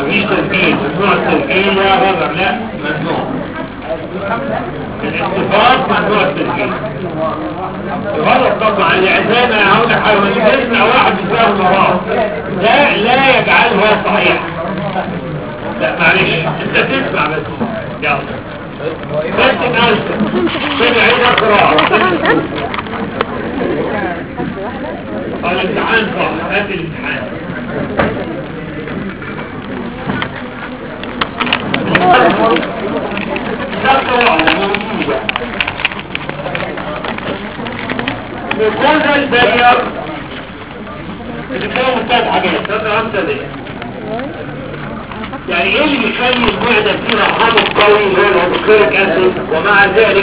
مفيش تسجيل ممنوع التسجيل يا غدر لا ممنوع الاتفاق ممنوع التسجيل غلط طبعا العزامة هقول لك حاجة من يسمع واحد بيساوي وراه لا لا يجعلها صحيحة لا معلش انت تسمع بس يلا بس نالسة سمع ايه القراءة الامتحان صح هات الامتحان نقول البرير بتتكلم ثلاث حاجات ثلاث خمسة دي يعني ايه اللي بيخلي المعدة فيه رحمه قوي اللي هو الهيدروكلوريك اسيد ومع ذلك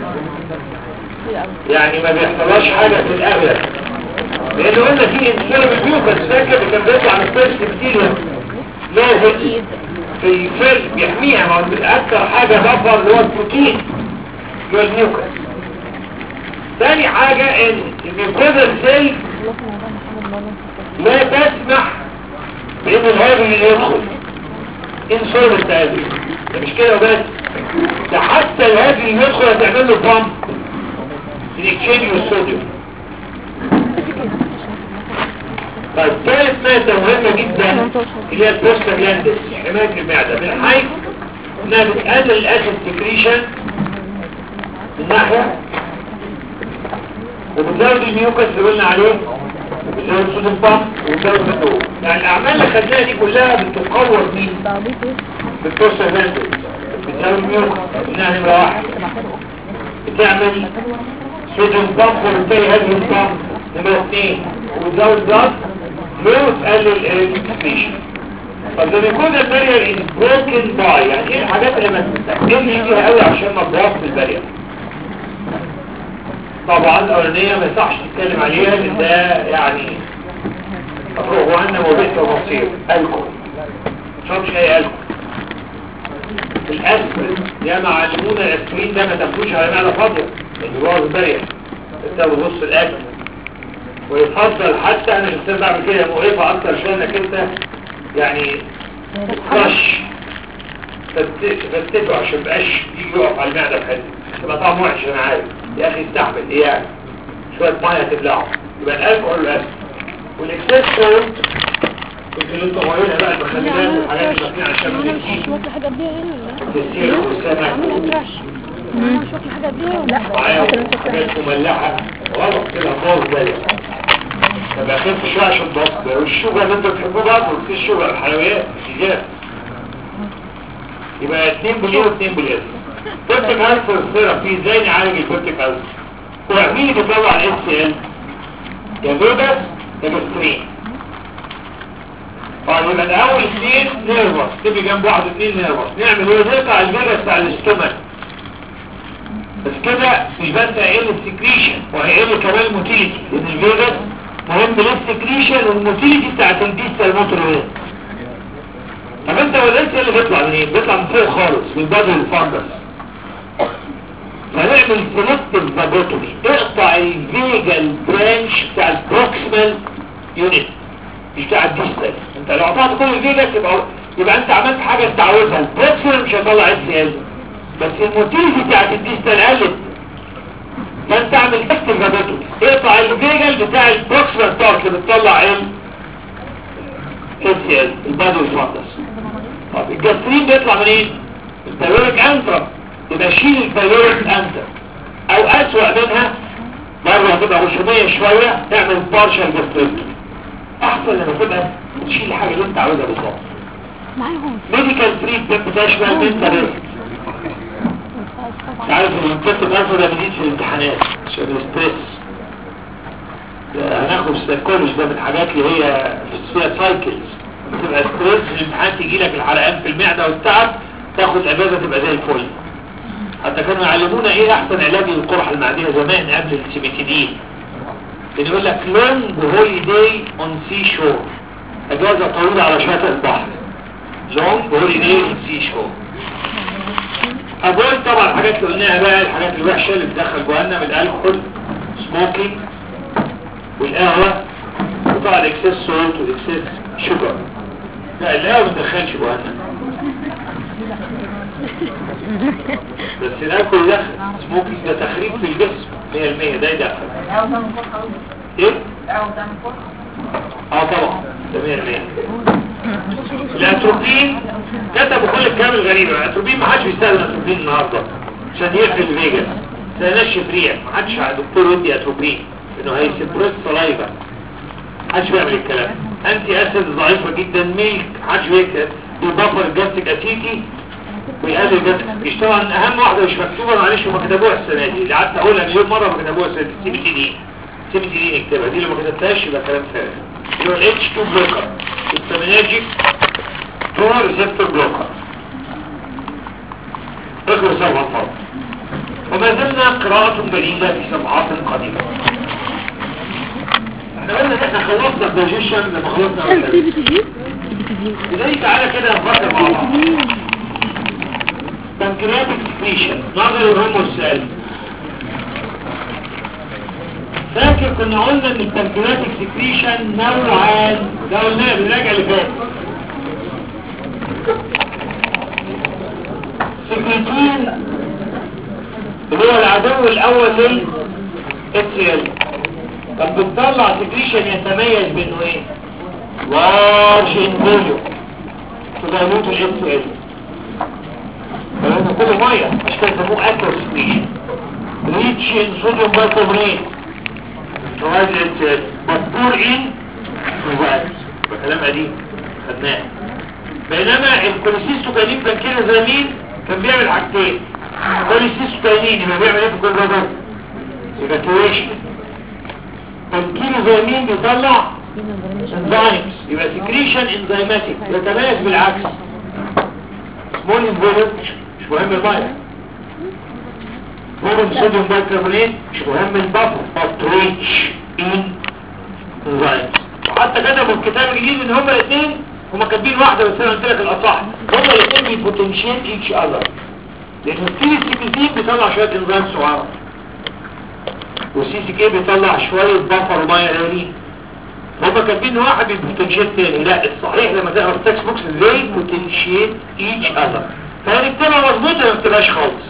يعني ما بيحصلهاش حاجة في الاغلب لان قلنا في انسان بالميوكس فاكر اللي كان بيطلع من الفيرست بكتيريا لازم في الفيرست بيحميها ما هو اكتر حاجة بفر اللي هو البروتين اللي هو الميوكس ثاني حاجة ان الميوكوزا سيل لا تسمح بان الهاجم اللي يدخل انسولين التهاجم ده مش كده وبس ده حتى الهاجم اللي يدخل هتعمل له بامب الاكشينج والصوديوم طيب ثالث مادة مهمة جدا اللي هي البروستاجلاندس حماية المعدة من حيث انها بتقلل الاسيد سكريشن من ناحية وبتزود الميوكس اللي قلنا عليه وبتزود الصوديوم بامب وبتزود الضوء يعني الاعمال اللي خدناها دي كلها بتقوض مين؟ بالبروستاجلاندس بتزود الميوكس انها نمرة واحد بتعمل صوديوم بامب وبالتالي هذه البامب نمرة اثنين وتزود ضغط لو تقلل الانفليشن طب لما يكون البارير از بروكن باي يعني ايه الحاجات اللي ما تستخدمش فيها قوي عشان ما تضغط البارير طبعا الاولانيه ما يصحش تتكلم عليها لان ده يعني افرغ عنا وبئس ومصير الكحول شربش اي الكحول الاسبرين يا معلمونا الاسبرين ده ما تاخدوش على معده فاضيه اللي هو البارير انت بتبص الاكل ويفضل حتى انا شخصيا بعمل كده مقرفة اكتر شوية انك انت يعني كرش فتته عشان مبقاش يجي يقف على المعدة بحد تبقى طعم وحش انا عارف يا اخي استحمل ايه يعني شوية مية تبلعه يبقى الالكحول والاسد والاكسس سولت كنت اللي انتوا غيرها بقى المخللات والحاجات اللي شايفين عشان ما تنسيش شوف حاجة بيها هنا تسير والسمك عاملها تراش شوف حاجة بيها لا معايا حاجات مملحة غلط كده خالص بالك تبقى خف شوية عشان بطل والشوجر اللي انت بتحبوه بقى في الشوجر الحلويات الجاف يبقى 2 بليون و2 بليون بوتيك ألسر ثيرابي ازاي نعالج البوتيك ألسر هو مين اللي بيطلع الاس سي ال يا فيجاس يا جاسترين طيب يبقى الاول اثنين نيرفس تبقى جنب واحد اثنين نيرفس نعمل ايه نقطع الفيجاس بتاع الاستومك بس كده مش بس هيقل السكريشن وهيقل كمان الموتيليتي لان الفيجاس مهم للسكريشن والموتيليتي بتاعت الديستال موتور وين طب انت ولقيت اللي بيطلع منين بيطلع من فوق خالص من بدل الفندس فنعمل سيلكتيف فاجوتومي اقطع الفيجال برانش بتاع البروكسيمال يونت مش بتاع الديستال انت لو قطعت كل الفيجاس يبقى يبقى انت عملت حاجه انت عاوزها البروكسيمال مش هيطلع اس ال بس الموتيليتي بتاعت الديستال قلت فانت اعمل اكتف فاجوتومي اقطع الفيجال بتاع البروكسيمال بارت اللي بتطلع ال اس ال البادو الفندس طب الجاسترين بيطلع منين البيوريك انترا يبقى شيل البيوريك انترا او اسوأ منها مرة هتبقى غشومية شوية تعمل بارشال جاسترين احسن لما تبقى تشيل الحاجة اللي انت عاوزها بالظبط معاهم ميديكال تريتمنت بتشمل منتال ريسك عارف ان منطقة الأنفة ده جديد في الامتحانات عشان الستريس ده هناخد السيكولوجي ده من الحاجات اللي هي فيها سايكلز تبقى ستريس في الامتحان تيجي لك الحرقان في المعدة والتعب تاخد اجازة تبقى زي الفل حتى كانوا يعلمونا ايه احسن علاج للقرحة المعدية زمان قبل السيميتيدين كان يقول لك لونج هوليداي اون سي شور اجازة طويلة على شاطئ البحر لونج هوليداي اون سي شور أقول طبعا الحاجات اللي قلناها بقى الحاجات الوحشة اللي بتدخل جهنم الألكول سموكينج والقهوة وطبعا الاكسس سولت والاكسس شوجر لا لا ما تدخلش جهنم بس ناكل دخل سموكينج ده تخريب في الجسم 100% ده يدخل ايه؟ اه طبعا ده 100% الاتروبين كتبوا كل الكلام الغريب الاتروبين ما حدش بيستخدم الاتروبين النهارده عشان يقفل فيجاس سينشف ريح ما حدش دكتور يدي اتروبين انه هيسبرس صلايفه محدش بيعمل الكلام انتي اسيد ضعيفه جدا ميلك محدش بيكتب بيبفر الجاستيك اسيتي ويقلل الجاستيك مش طبعا اهم واحده مش مكتوبه معلش هم كتبوها السنه دي اللي قعدت اقولها مليون مره ما كتبوها السنه دي سي بي تي دي سي بي تي دي نكتبها دي اللي ما كتبتهاش يبقى كلام فارغ اللي هو الاتش 2 بلوكر السميناجيك تو ريسبتور بلوكر اقرا صفحه فاضل وما زلنا قراءة بليغة في صفحات قديمة احنا قلنا ان احنا خلصنا الدايجيشن لما خلصنا سي الكلام بي تي جي ازاي تعالى كده نفكر مع بعض بنكرياتيك سكريشن نظر الهم والسؤال فاكر كنا قلنا ان البنكرياتيك سكريشن نوعان ده قلناه بالراجع اللي فات سكريتين اللي هو العدو الاول لل HCl طب بتطلع سكريشن يتميز بانه ايه لارج ان فوليوم تدايلوت ال HCl فلازم كله ميه مش كده يسموه اكوا سكريشن ريتش ان صوديوم بايكوبريت فوائد ال HCl مذكور ان فوائد ده كلام قديم خدناه بينما الكوليسيستوكاينين كان كده زي مين كان بيعمل حاجتين كوليسيستوكاينين يبقى بيعمل ايه في كل ده ايفاكيويشن الكيلوزامين بيطلع انزيمز يبقى سكريشن انزيماتيك يتميز بالعكس سمول انفوليوم مش مهم الميه فوليوم صوديوم بايكربونات مش مهم البفر but rich in enzymes وحتى كتبوا الكتاب الجديد ان هما الاثنين هما كاتبين واحده بس انا قلت لك الاصح هما الاثنين بيبوتنشيت ايتش اذر لان السي سي بيطلع شويه انزيم صغيره والسي سي كي بيطلع شوية بفر ومية قليلين هما كاتبين واحد بالبوتنشيت تاني لا الصحيح لما تقرا التكست بوكس زي بوتنشيت ايتش اذر فهنكتبها مظبوطة ما بتبقاش خالص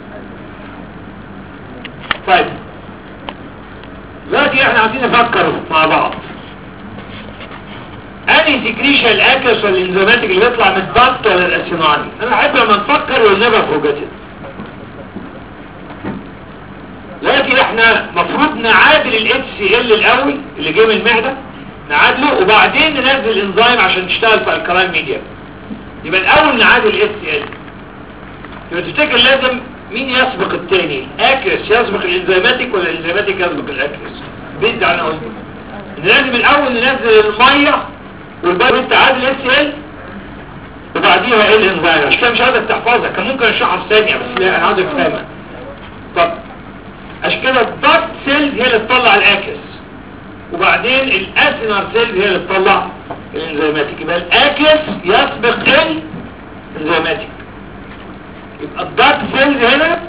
طيب دلوقتي احنا عايزين نفكر مع بعض انهي سكريشن الاكس ولا الانزيماتيك اللي بيطلع من الضغط ولا الاسيناري انا احب لما نفكر ونبقى فوجاتين لكن احنا مفروض نعادل ال HCl الاول اللي جاي من المعدة نعادله وبعدين ننزل الانزيم عشان تشتغل في الكلاين ميديا يبقى الاول نعادل ال HCl يبقى تفتكر لازم مين يسبق التاني الاكرس يسبق الانزيماتيك ولا الانزيماتيك يسبق الاكرس بيد على قلت ان لازم الاول ننزل المية والباقي انت عادل HCl وبعديها ايه الانزيم عشان كده مش عايزك تحفظها كان ممكن اشرحها في ثانية بس لا انا عايزك تفهمها طب عشان كده الضغط سيلز هي اللي تطلع الاكس وبعدين الاسينر سيلز هي اللي تطلع الانزيماتيك يبقى الاكس يسبق الانزيماتيك يبقى الضغط سيلز هنا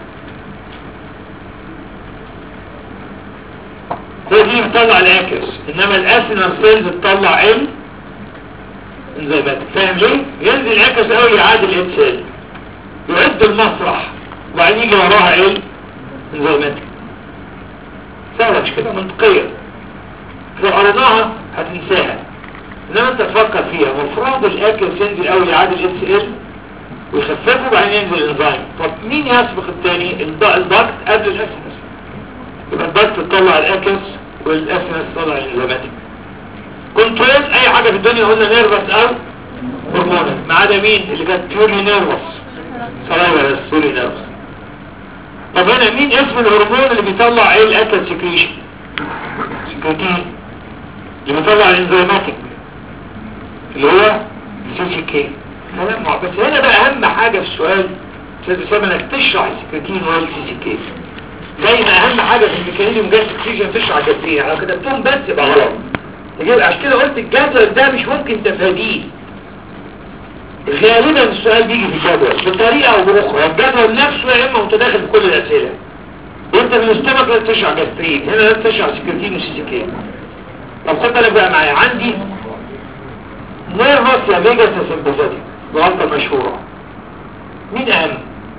هي دي بتطلع الاكس انما الاسينر سيلز تطلع ال انزيماتيك فاهم ليه؟ ينزل الاكس قوي يعادل ال سيل يعد المسرح وبعدين يجي وراها ايه؟ انزيماتيك سهلة مش كده منطقية لو قريناها هتنساها انما انت تفكر فيها مفروض الاكل ينزل اول يعادل اس ال ويخففه وبعدين ينزل الانزيم طب مين يسبق الثاني الضغط قبل الاسنس يبقى الضغط تطلع الاكس والاسنس تطلع الانزيماتيك كنترول اي حاجة في الدنيا قلنا نيرفس او هرمونال ما عدا مين اللي كانت بيورلي نيرفس صلاحة بس بيورلي نيرفس طب هنا مين اسم الهرمون اللي بيطلع ايه الاكل سكريشن سكريتين اللي بيطلع الانزيماتيك اللي هو سي سي كي كلام مع- بس هنا بقى اهم حاجة في السؤال استاذ اسامه انك تشرح السكريتين والسي سي كي زي ما اهم حاجة في الميكانيزم جاز سكريشن تشرح الجزئية لو كتبتهم بس يبقى غلط يجب عشان كده قلت الجدول ده مش ممكن تفاديه غالبا السؤال بيجي في الجدول بطريقة او باخرى الجدول نفسه يا اما متداخل في كل الاسئلة انت من الاستمك لازم تشرح جاسترين هنا لازم تشرح سكرتين وسيسيكين طب خد بالك بقى معايا عندي نيرفس يا فيجاس يا سمباثيك غلطة مشهورة مين اهم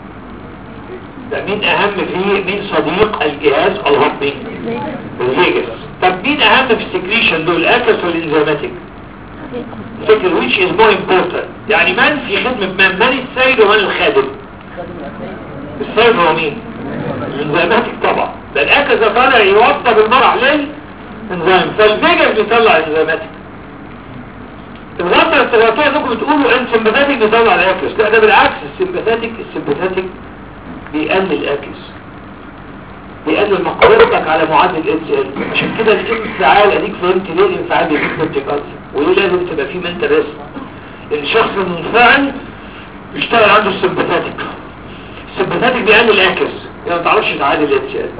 ده مين اهم فيه مين صديق الجهاز الهضمي الفيجاس طب مين اهم في السكريشن دول الاكس والانزيماتيك فكر which is more important يعني من في خدمة من من السيد ومن الخادم السيد هو مين الانزيماتيك طبعا ده الاكس ده طالع يوضب المرح للانزيم فالفيجاس بيطلع الانزيماتيك الغلطة الثلاثية انكم بتقولوا ان سمباتيك بيطلع الاكس لا ده بالعكس السمباتيك السمباتيك بيقلل الاكس بيقلل مقدرتك على معادل اتش ال عشان كده الانفعال اديك فهمت ليه الانفعال بيكون ارتكاز وليه لازم تبقى فيه منتال ريسك الشخص المنفعل بيشتغل عنده السمباتيك السمباتيك بيقلل الاكس يعني ما تعرفش تعادل اتش ال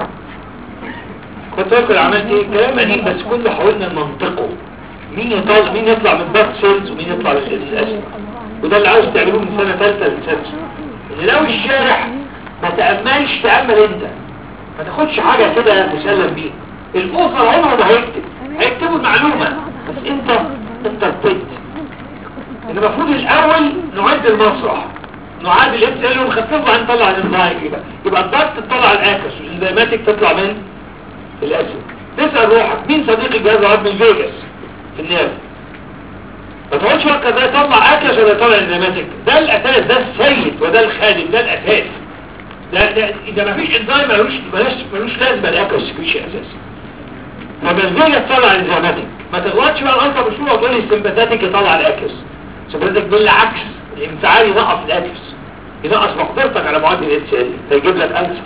كنت فاكر عملت ايه كلام قديم بس كله حاولنا ننطقه مين يطلع مين يطلع من باك سيلز ومين يطلع من الاسم وده اللي عاوز تعملوه من سنه ثالثه لسادسه ان لو الشارح ما تاملش تامل انت ما تاخدش حاجه كده مسلم بيها الاوفر عمره ما هيكتب هيكتبوا المعلومه بس انت انت ارتدت ان المفروض الاول نعد المسرح نعاد الاس ال ونخففه هنطلع الانزايم يبقى يبقى الضغط تطلع الاكس والانزيماتيك تطلع من الاسيد تسال روحك مين صديق الجهاز العصبي الفيجاس في النيرف ما تقعدش فكر ده يطلع اكلس ولا يطلع انزيماتيك ده الاساس ده السيد وده الخادم ده الاساس ده ده اذا ما فيش انزيم ملوش ملوش ملوش لازمه الاكلس سكريشن اساسا فبالفعل يطلع انزيماتيك ما تغلطش بقى الغلطه بسهوله وتقول لي السمباتيك يطلع الاكلس السمباتيك بالعكس الانفعال ينقص الاكلس ينقص مقدرتك على معدل الاتش ال فيجيب لك انسر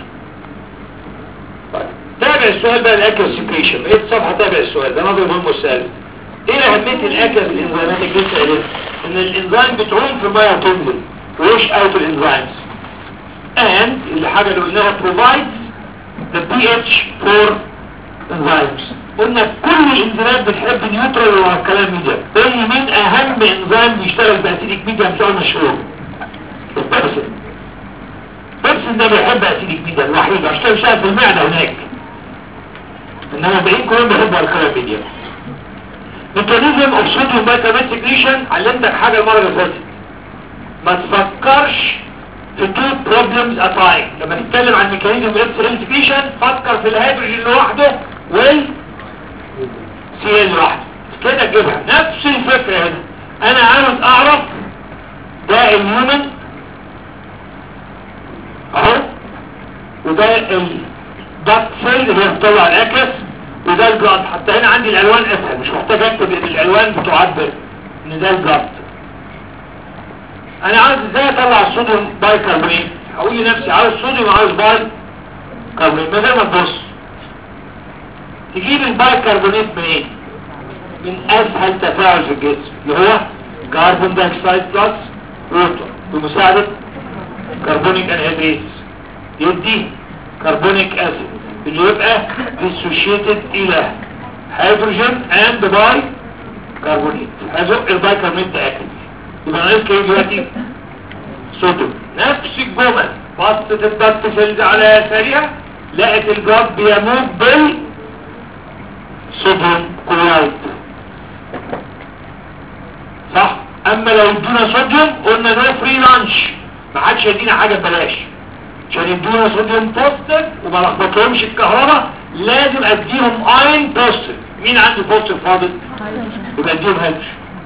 طيب تابع السؤال بقى الاكلس سكريشن ايه الصفحه تابع السؤال ده نظري مهم والسؤال ايه اهمية الاكل في الانزيماتيك لسه قلت ان الانزيم بتعوم في المية وتنزل ويش اوت الانزيمز and الحاجة اللي قلناها provides the pH for enzymes قلنا كل الانزيمات بتحب نيوترال ولا الكلام ميديا قول لي مين اهم انزيم بيشتغل باسيديك ميديا بتوع مشهور البيبسين البيبسين ده بيحب اسيديك ميديا الوحيد عشان يشتغل في المعدة هناك انما الباقيين كلهم بيحبوا الكلام ميديا ميكانيزم اوف صوديوم بايكاربونات سكريشن علمتك حاجه المره اللي فاتت ما تفكرش في تو بروبلمز اتايم لما تتكلم عن ميكانيزم اوف سكريشن فكر في الهيدروجين لوحده وال سي ال لوحده كده تجيبها نفس الفكره هنا انا عاوز اعرف ده الهيومن اهو وده الدكت سيل اللي هي بتطلع الاكس وده الجراد حتى هنا عندي الالوان اسهل مش محتاج اكتب الالوان بتعبر ان ده الجراد انا عاوز ازاي اطلع الصوديوم باي كربونات هقول لنفسي عاوز صوديوم عاوز باي كربونات من غير ما تبص تجيب الباي كربونات منين من اسهل تفاعل في الجسم اللي هو كربون دايوكسيد بلس ووتر بمساعده كربونيك انهيدريز يدي كربونيك اسيد اللي يبقى dissociated الى هيدروجين اند باي كربونيت هزق الباي كربونيت ده اكل يبقى ناقص ايه دلوقتي صوديوم نفس الجمل بصت الضغط سيلز على سريع لقت الجراب بيموت بال صوديوم كلورايد صح اما لو ادونا صوديوم قلنا نو فري لانش ما حدش يدينا حاجه ببلاش عشان يدونا صوديوم بوزيتيف وما لخبطهمش الكهرباء لازم اديهم اين بوزيتيف مين عنده بوزيتيف فاضل يبقى اديهم هيدروجين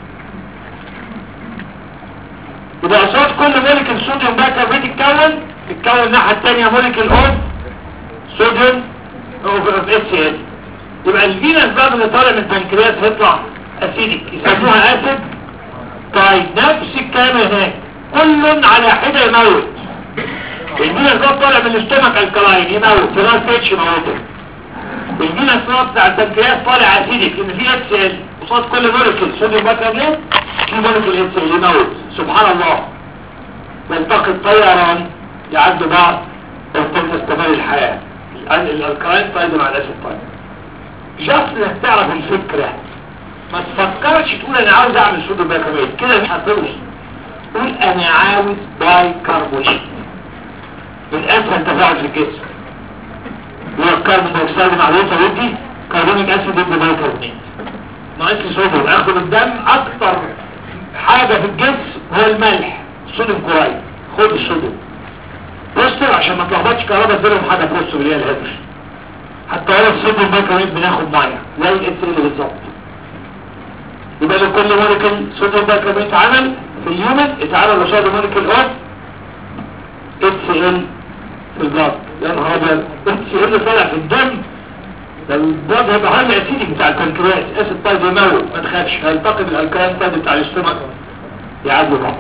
يبقى قصاد كل موليكول صوديوم بقى كربونات تتكون تتكون الناحيه الثانيه موليكول اوف صوديوم اوف اس ال يبقى الفينس بقى اللي طالع من البنكرياس هيطلع اسيدك يسموها اسيد طيب نفس الكلام هناك كل على حده يموت الفينس بقى طالع من الاستومك الكلاين يموت في ناس تيتش يموته الفينس بقى بتاع البنكرياس طالع اسيدك ان في اس ال قصاد كل موليكول صوديوم بقى كربونات في موليكول اس ال يموت سبحان الله يلتقي الطيران يعدوا بعض ويكون تستمر الحياة الالكاين طيب مع الاسد طيب جاست انك تعرف الفكرة ما تفكرش تقول انا عاوز اعمل صوديوم بايكربونات كده مش هتوصل قول انا عاوز بايكربونات من اسهل تفاعل في الجسم هو الكربون دايوكسيد مع الوتر ودي كربونيك اسيد ضد بايكربونات ناقص لي صوديوم اخد الدم اكتر حاجة في الجسم هو الملح صوديوم كورايد خد الصوديوم بوستر عشان ما تلخبطش كهرباء اديلهم حاجة بوستر اللي هي الهيدروجين حتى ولا الصوديوم بايكربونات بناخد ميه زي الاتر اللي بالظبط يبقى لكل مولكيول صوديوم بايكربونات اتعمل في اليومن اتعمل قصاد مولكيول اوف اتس ال في البلاد يا نهار ابيض اتس ال طالع في الدم ده البلاد هيبقى هاي اسيدي بتاع البنكرياس اسيد طيب يموت ما تخافش هيلتقي بالالكالين طيب بتاع الاستومك يعدوا بعض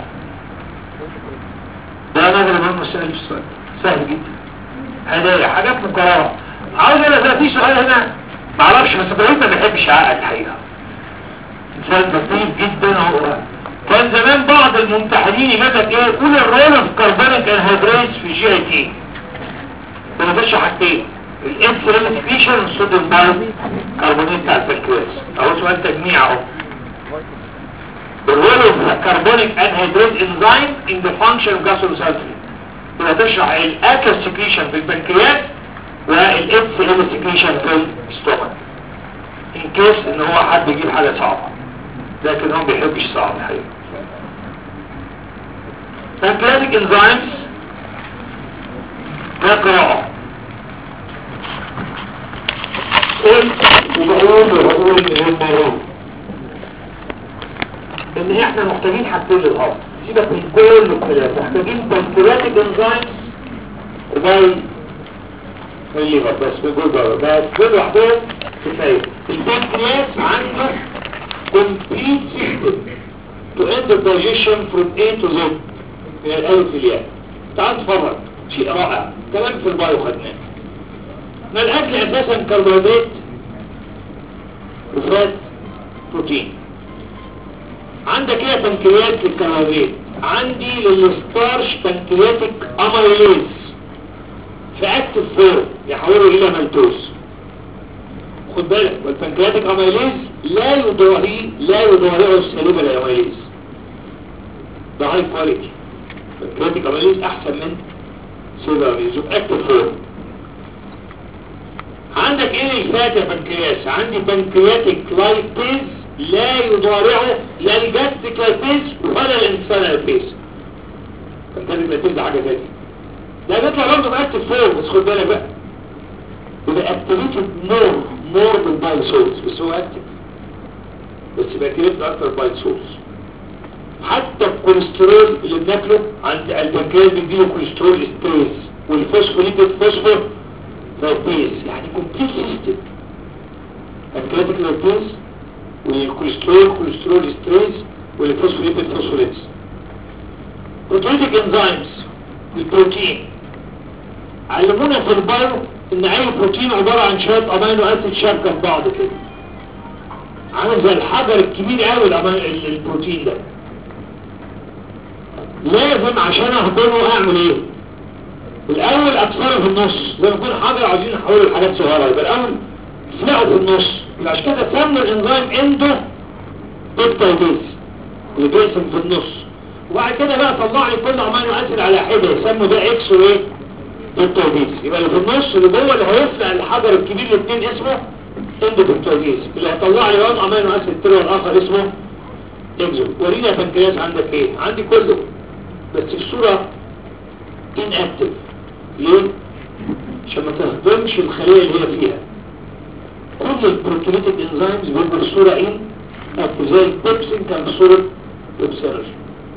ده نظر مهم السؤال في السؤال سهل جدا هدايا حاجات مكررة عاوز انا ده في سؤال هنا معرفش بس ابراهيم ما بيحبش يعقد الحقيقة انسان لطيف جدا هو كان زمان بعض الممتحنين يمسك ايه يقول الرول اوف كربونيك انهيدريتس في جي اي تي بنفش حاجتين الاكس ريليفيشن والصوديوم بايو كربونيت بتاع البنكرياس اهو سؤال تجميع اهو The role of carbonic anhydrase enzyme in the function of gasosulfate يبقى تشرح الاكل سكريشن في البنكرياس والاكس ال سكريشن في الستومك ان كيس ان هو حد يجيب حاجة صعبة لكن هو ما بيحبش صعب الحقيقة pancreatic enzymes ده قراءة قلت وبقول وبقول مهم مرات ان احنا محتاجين حاجتين للهضم سيبك من كل الكلام محتاجين pancreatic enzymes وباي الليفر بس بيقول بقى بس كل واحدهم كفايه البنكرياس عنده complete system to end the digestion from A to Z من الألف للياء تعال نتفرج شيء رائع كلام في البايو خدناه ما الأكل أساسا كربوهيدرات وفات بروتين عندك ايه بنكريات للكربوهيدرات عندي للستارش بنكرياتيك اميليز في اكتف فورم يحوله الى مالتوز خد بالك والبنكرياتيك اميليز لا يضاهي لا يضاهيه السليبة الاميليز ده هاي كواليتي البنكرياتيك اميليز احسن من سيليبة اميليز وفي اكتف فورم عندك ايه الفات يا بنكرياس عندي بنكرياتيك لايبيز لا يضارعه لا الجاستيك لايبيز ولا الانسان لايبيز بنكرياتيك لايبيز ده حاجة تانية ده بيطلع برضه باكتف فورم بس خد بالك بقى يبقى اكتيفيتد مور مور بالبايل سورس بس هو اكتف بس يبقى اكتيفيتد اكتر بايل سورس حتى الكوليسترول اللي بناكله عند البنكرياس بيديله كوليسترول ستريس والفوسفوليبيد فوسفور لايبيز يعني كومبليت سيستم البنكرياتيك لايبيز والكوليسترول كوليسترول ستريس والفوسفوليبيد فوسفوليبيز بروتينيك انزيمز البروتين علمونا في البايو ان اي بروتين عبارة عن شوية امينو اسيد شابكة في بعض كده عامل زي الحجر الكبير قوي الأما- البروتين ده لازم عشان اهضمه اعمل ايه الاول اكسره في النص زي ما يكون حجر عايزين نحوله لحاجات صغيره يبقى الاول تفلقه في النص يبقى عشان كده سموا الانزيم اندو بيبتايديز اللي بيقسم في النص وبعد كده بقى طلع لي كل امينو اسيد على حده يسموا ده اكس وايه بيبتايديز يبقى اللي في النص اللي جوه اللي هيفلق الحجر الكبير الاثنين اسمه اندو بيبتايديز اللي هيطلع لي وان امينو اسيد ترى الاخر اسمه اكزو ورينا يا بنكرياس عندك ايه عندي كله بس الصورة inactive ليه؟ عشان ما تهضمش الخلية اللي هي فيها كل البروتينيتك انزيمز بيبقى الصورة ان اكتف زي البيبسين كان صورة بيبسينرجي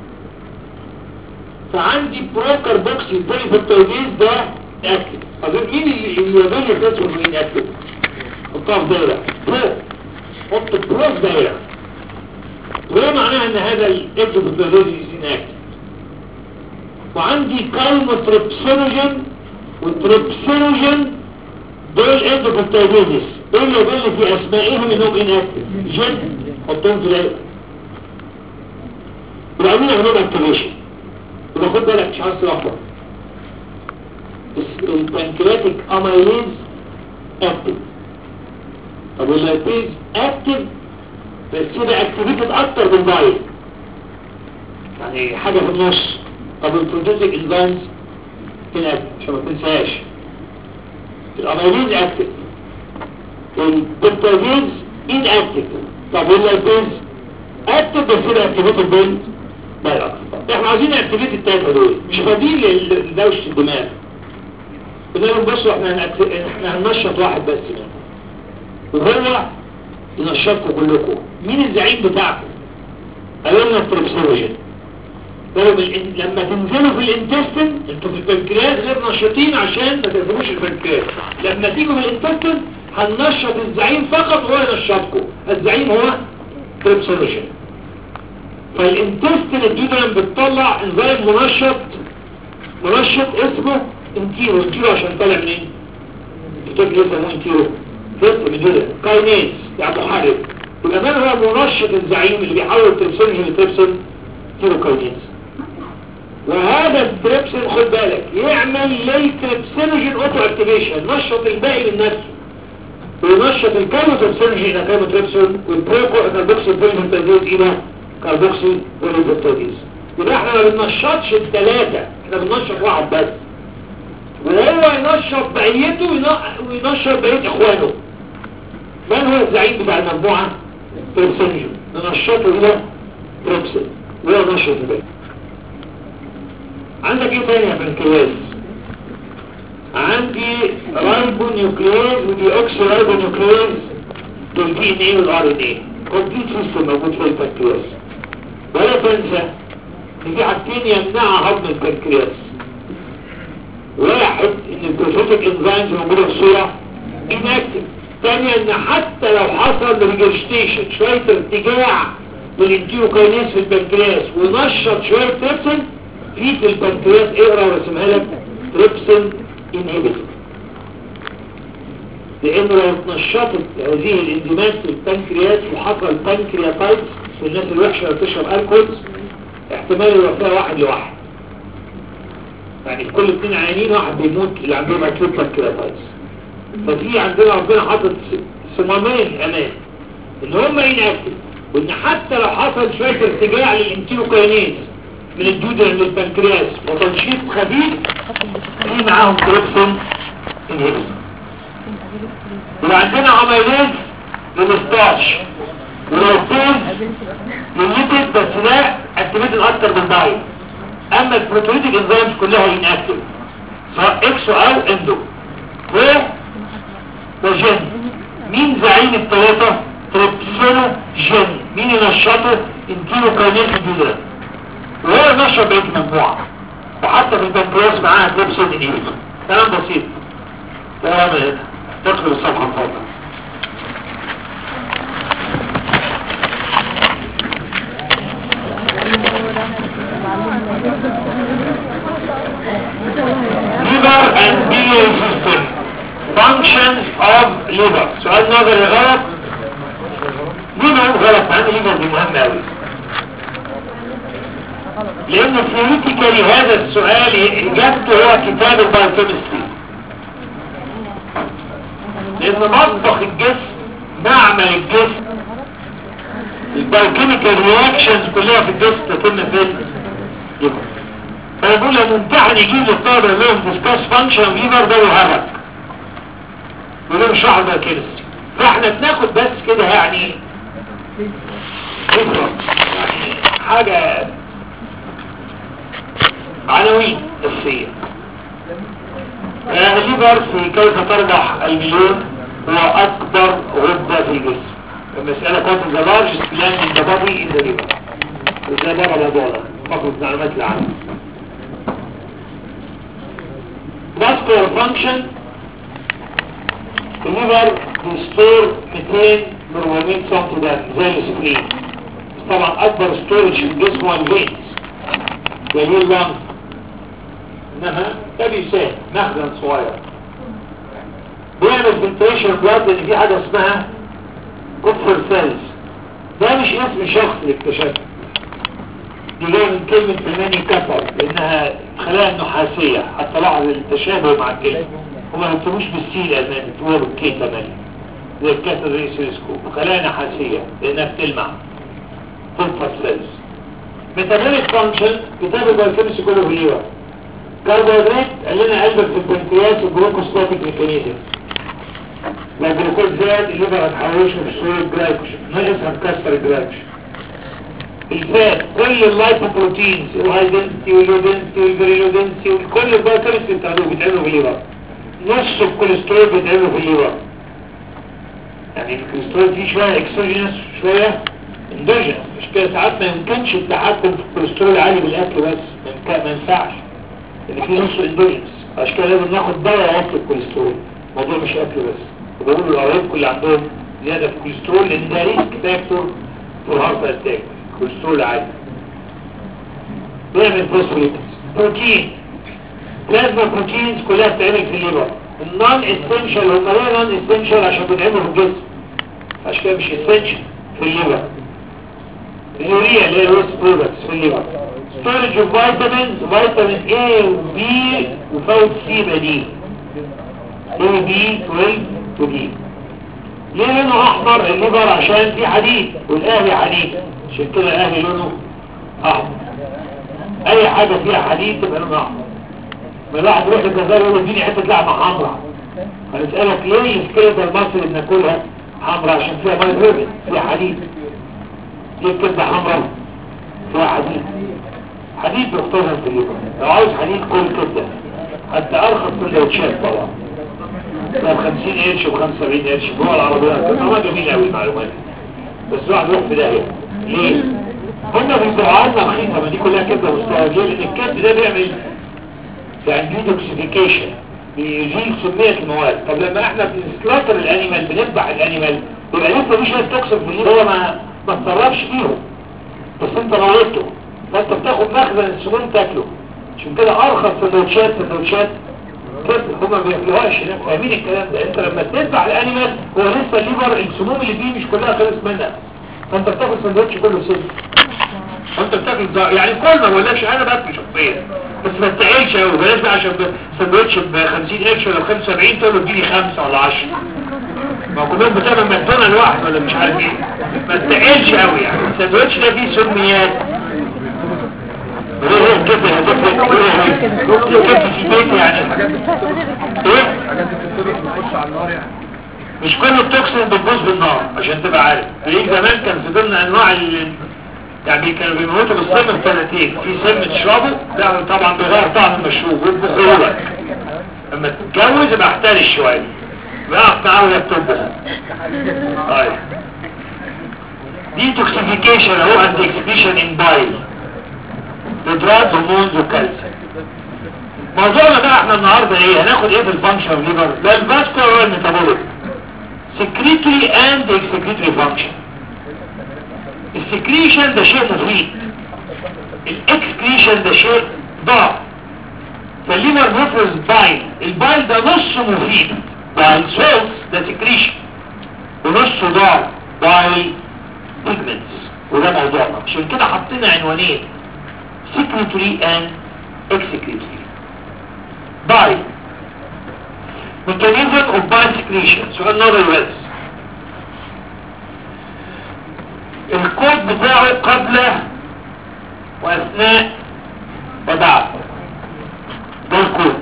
فعندي بروكر بوكسي الداني بيبتايديز ده اكتف اظن مين اللي اللي يدل يكتب مين اكتف حطها في دايرة برو حط برو في دايرة وده معناها ان هذا الاكتف بيبتايديز inactive وعندي كالموتريبسينوجين والتريبسينوجين دول اندوبكتايديزيس ايه اللي يدل في اسمائهم انهم اناكتف جن حطهم في دايره وبعدين يعملوا اكتيفيشن يبقى خد بالك مش عايز تلخبط بس البنكرياتيك اميليز اكتف طب واللايبيز اكتف بس يبقى اكتيفيتد اكتر من بايل يعني حاجه في النص طب البروتيتك انزيمز هنا عشان ما تنساش الاميليز اكتف البيبتايديز ان اكتف طب واللايبيز اكتب بس يبقى اكتيفيتد بين بايلكس احنا عايزين اكتيفيتد التلاته دول مش فاضيين لل- لدوشه الدماغ قلنا لهم بصوا احنا هنأكت- احنا هننشط واحد بس منهم وهو ينشطكم كلكم مين الزعيم بتاعكم قالوا لنا التريبسولوجين قالوا بالإن- لما تنزلوا في الانتستين انتوا في البنكرياس غير نشطين عشان ما تنزلوش البنكرياس لما تيجوا في الانتستين هننشط الزعيم فقط وهو ينشطكم الزعيم هو تريبسولوجين فالانتستين الدودرم بتطلع انزيم منشط منشط اسمه انتيرو انتيرو عشان طالع منين؟ الكتاب اللي يسموه انتيرو جزء من دول كاينيز يعني محرك يبقى من هو منشط الزعيم اللي بيحول التريبسين لتريبسين انتيرو كاينيز وهذا التريبسين خد بالك يعمل للتريبسينوجين اوتو اكتيفيشن نشط الباقي من نفسه وينشط الكايموتريبسينوجين الى كايموتريبسين والبروكو كاربوكسي بوليفنتازيز الى كاربوكسي بوليفنتازيز يبقى احنا ما بننشطش الثلاثه احنا بننشط واحد بس وهو ينشط بقيته وين- وينشط بقية اخوانه من هو الزعيم بتاع المجموعة ترسنجو ننشطه الى تريبسل وهو نشط بقية عندك ايه تاني يا بنكواز عندي رايبو نيوكليز ودي اوكسي رايبو نيوكليز للدي ان ايه والار ان ايه كومبليت سيستم موجود في البنكرياس ولا تنسى ان في حاجتين يمنعها هضم البنكرياس واحد ان البروتوتيك انزيمز موجوده في صوره inactive ثانيا ان حتى لو حصل ريجستيشن شويه ارتجاع للانتيوكاينيز في البنكرياس ونشط شويه تريبسين في في البنكرياس اقرا ورسمها لك تريبسين انهبيتور لان لو اتنشطت هذه الانزيمات في البنكرياس وحصل بنكرياتايتس في الناس الوحشه اللي بتشرب الكول احتمال يبقى فيها واحد لواحد يعني كل اثنين عيانين واحد بيموت اللي عندهم اكيوت بانكرياتايتس ففي عندنا ربنا حاطط س- صمامين امان ان هم ينأكل وان حتى لو حصل شويه ارتجاع للانتيوكاينيز من الدودة من البنكرياس وتنشيط خفيف في معاهم تريبسون انهيبس وعندنا عمليات للستارش ولوتين للليبيد بس لا اكتيفيتد اكتر من دايت اما البروتوليتيك انزيمز كلها اناكتيف سواء اكسو او اندو و وجن مين زعيم الثلاثة تريبسينو جن مين ينشطه انتيرو كاينيز الجدرة وهو نشط بقية المجموعة وحتى في البنكرياس معاها تريبسين انهيبيتور كلام بسيط كلام هنا تدخل الصفحة الفاضلة liver and biliary system functions of liver سؤال نظري غلط ليه ما هو غلط مع ان liver دي مهمة قوي لان ثيوريتيكالي هذا السؤال اجابته هو كتاب البايوكيمستري لان مطبخ الجسم معمل الجسم البايوكيميكال رياكشنز كلها في الجسم تتم في الليفر فانا بقول لما امتحن يجيب للطالب يقول لهم ديسكاس فانكشن ليفر ده يهرج يقول لهم شرح ده كده فاحنا بناخد بس كده يعني فكرة يعني حاجة عناوين أساسية آه، الليفر في كيف ترجح المليون هو أكبر غدة في الجسم المسألة كانت the largest gland in the body in the liver وده بره الموضوع ده فقط معلومات العامة vascular function الليفر بيستور 200 ل 400 سم دم زي السكرين طبعا اكبر ستورج في الجسم هو الفينز وهي اللنج انما ده بيساهم مخزن صغير بيعمل فلتريشن بلاد لان في حاجه اسمها كوبفر سيلز ده مش اسم شخص اللي اكتشفه دي جايه من كلمة الماني كفر لانها خلايا نحاسية حتى لاحظ التشابه مع الكلمة هما ما بيكتبوش بالسي الالماني بيكتبوها بالكي كمان زي الكاتر زي السيلسكوب خلايا نحاسية لانها بتلمع كوبفر سيلز ميتابوليك فانكشن كتاب البايوكيمستري كله في الليفر كربوهيدرات قال لنا قلبك في البنكرياس الجلوكوستاتيك ميكانيزم لو الجلوكوز زاد الليفر هتحوشه في صورة جلايكوجين ناقص هتكسر الجلايكوجين الفات كل اللايبوبروتينز الهاي دنسيتي واللو دنسيتي والفيري لو دنسيتي وكل البايوكيمستري بتاعته بيتعملوا في الليفر نص الكوليسترول بيتعملوا في الليفر يعني الكوليسترول فيه شوية اكسوجينس شوية اندوجينس مش كده ساعات ما يمكنش التحكم في الكوليسترول عالي بالاكل بس ما ينفع- ما ينفعش اللي فيه نص اندوجينس عشان كده لازم ناخد دواء يوطي الكوليسترول الموضوع مش اكل بس وبقول للقرايب اللي عندهم زيادة في الكوليسترول لان ده ريسك فاكتور في الهارت اتاك الكوليسترول عالي بيعمل فوسفوليبيدز بروتين بلازما بروتينز كلها بتتعمل في الليبر النون اسينشال هم ليه نون اسينشال عشان بيتعملوا في الجسم عشان كده مش اسينشال في الليبر اليوريا اللي هي الويست برودكتس في الليبر ستورج اوف فيتامينز فيتامين A و B وفوت سي بديل A B 12 و D ليه لونه احمر الليبر عشان فيه حديد والاهلي حديد عشان كده الاهلي لونه احمر اي حاجة فيها حديد تبقى لونها احمر ما الواحد يروح الجزائر يقول له اديني حته لحمه حمراء هنسالك ليه الكبده المصري اللي بناكلها حمراء عشان فيها بايبروبين فيها حديد ليه الكبده حمراء فيها حديد حديد بيختارها في الليبر لو عاوز حديد كل كبده حتى ارخص سندوتشات طبعا ب 50 قرش و 75 قرش جوه العربيات طبعا جميل قوي المعلومات بس الواحد يروح في داهيه ليه؟ هم بيزرعوا لنا رخيصه ما دي كلها كبده مستوى ليه؟ لان الكبد ده بيعمل يعني ديتوكسيفيكيشن بيزيل سمية المواد طب لما احنا بنسلاتر الانيمال بنذبح الانيمال يبقى لسه مش هتوكسين في الليل هو ما ما اتصرفش فيهم بس انت موته فانت بتاخد مخزن السموم تاكله عشان كده ارخص سندوتشات سندوتشات كده هما ما بياكلوهاش هناك فاهمين الكلام ده انت لما تذبح الانيمال هو لسه الليفر السموم اللي فيه مش كلها خلص منها فانت بتاخد سندوتش كله سم وانت بتاكل ضع... يعني كل ما بقولكش انا باكل شخصيا بس ما تتعيلش قوي بلاش بقى عشان ب- سندوتش ب 50 قرش ولا ب 75 تقول له اديني خمسه ولا 10 ما هو كلهم بتعمل ماكدونالد واحد ولا مش عارف ايه ما تتعيلش قوي يعني السندوتش ده فيه سميات غير هو كده يا دكتور غير كده في بيت يعني ايه حاجات بتطرق بتخش على النار يعني مش كل التوكسين بتبوظ بالنار عشان تبقى عارف ليه زمان كان في ضمن انواع ال يعني كانوا بيموتوا بالسم بثلاثين في سم تشربه ده طبعا بيغير طعم المشروب ويطبخوا لك لما تتجوز يبقى احترش شويه بقى تعالوا يا بتطبخ طيب دي توكسيفيكيشن اهو انت اكسبيشن ان بايل ندرات هرمونز وكالسيوم موضوعنا بقى احنا النهارده ايه هناخد ايه في الفانكشن ليفر ده الفاسكولار والميتابوليك secretory and excretory function السكريشن ده شيء مفيد الاكسكريشن ده شيء ضار فالليفر بيفرز بايل البايل ده نص مفيد بايل سولز ده سكريشن ونصه ضار بايل بيجمنتس وده موضوعنا عشان كده حطينا عنوانين secretory and excretory بايل mechanism of bile secretion سؤال نظري بس الكود بتاعه قبل واثناء وبعد ده الكود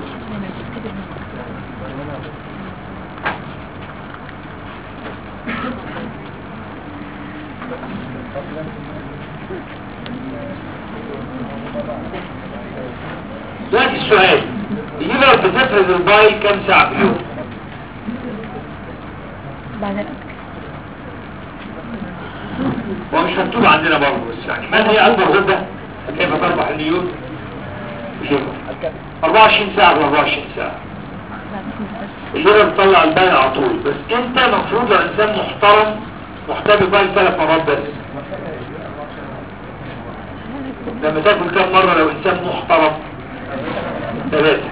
دلوقتي السؤال الليفر بتفرز البايل كام ساعة في اليوم؟ بعد الاكل هو مش مكتوب عندنا برضه بس يعني ما هي أكبر غدة كيف تربح النيوت؟ الليفر 24 ساعة ب 24 ساعة الليفر بتطلع الباقي على طول بس انت مفروض لو انسان محترم محتاج الباقي ثلاث مرات بس لما تاكل كام مرة لو انسان محترم ثلاثة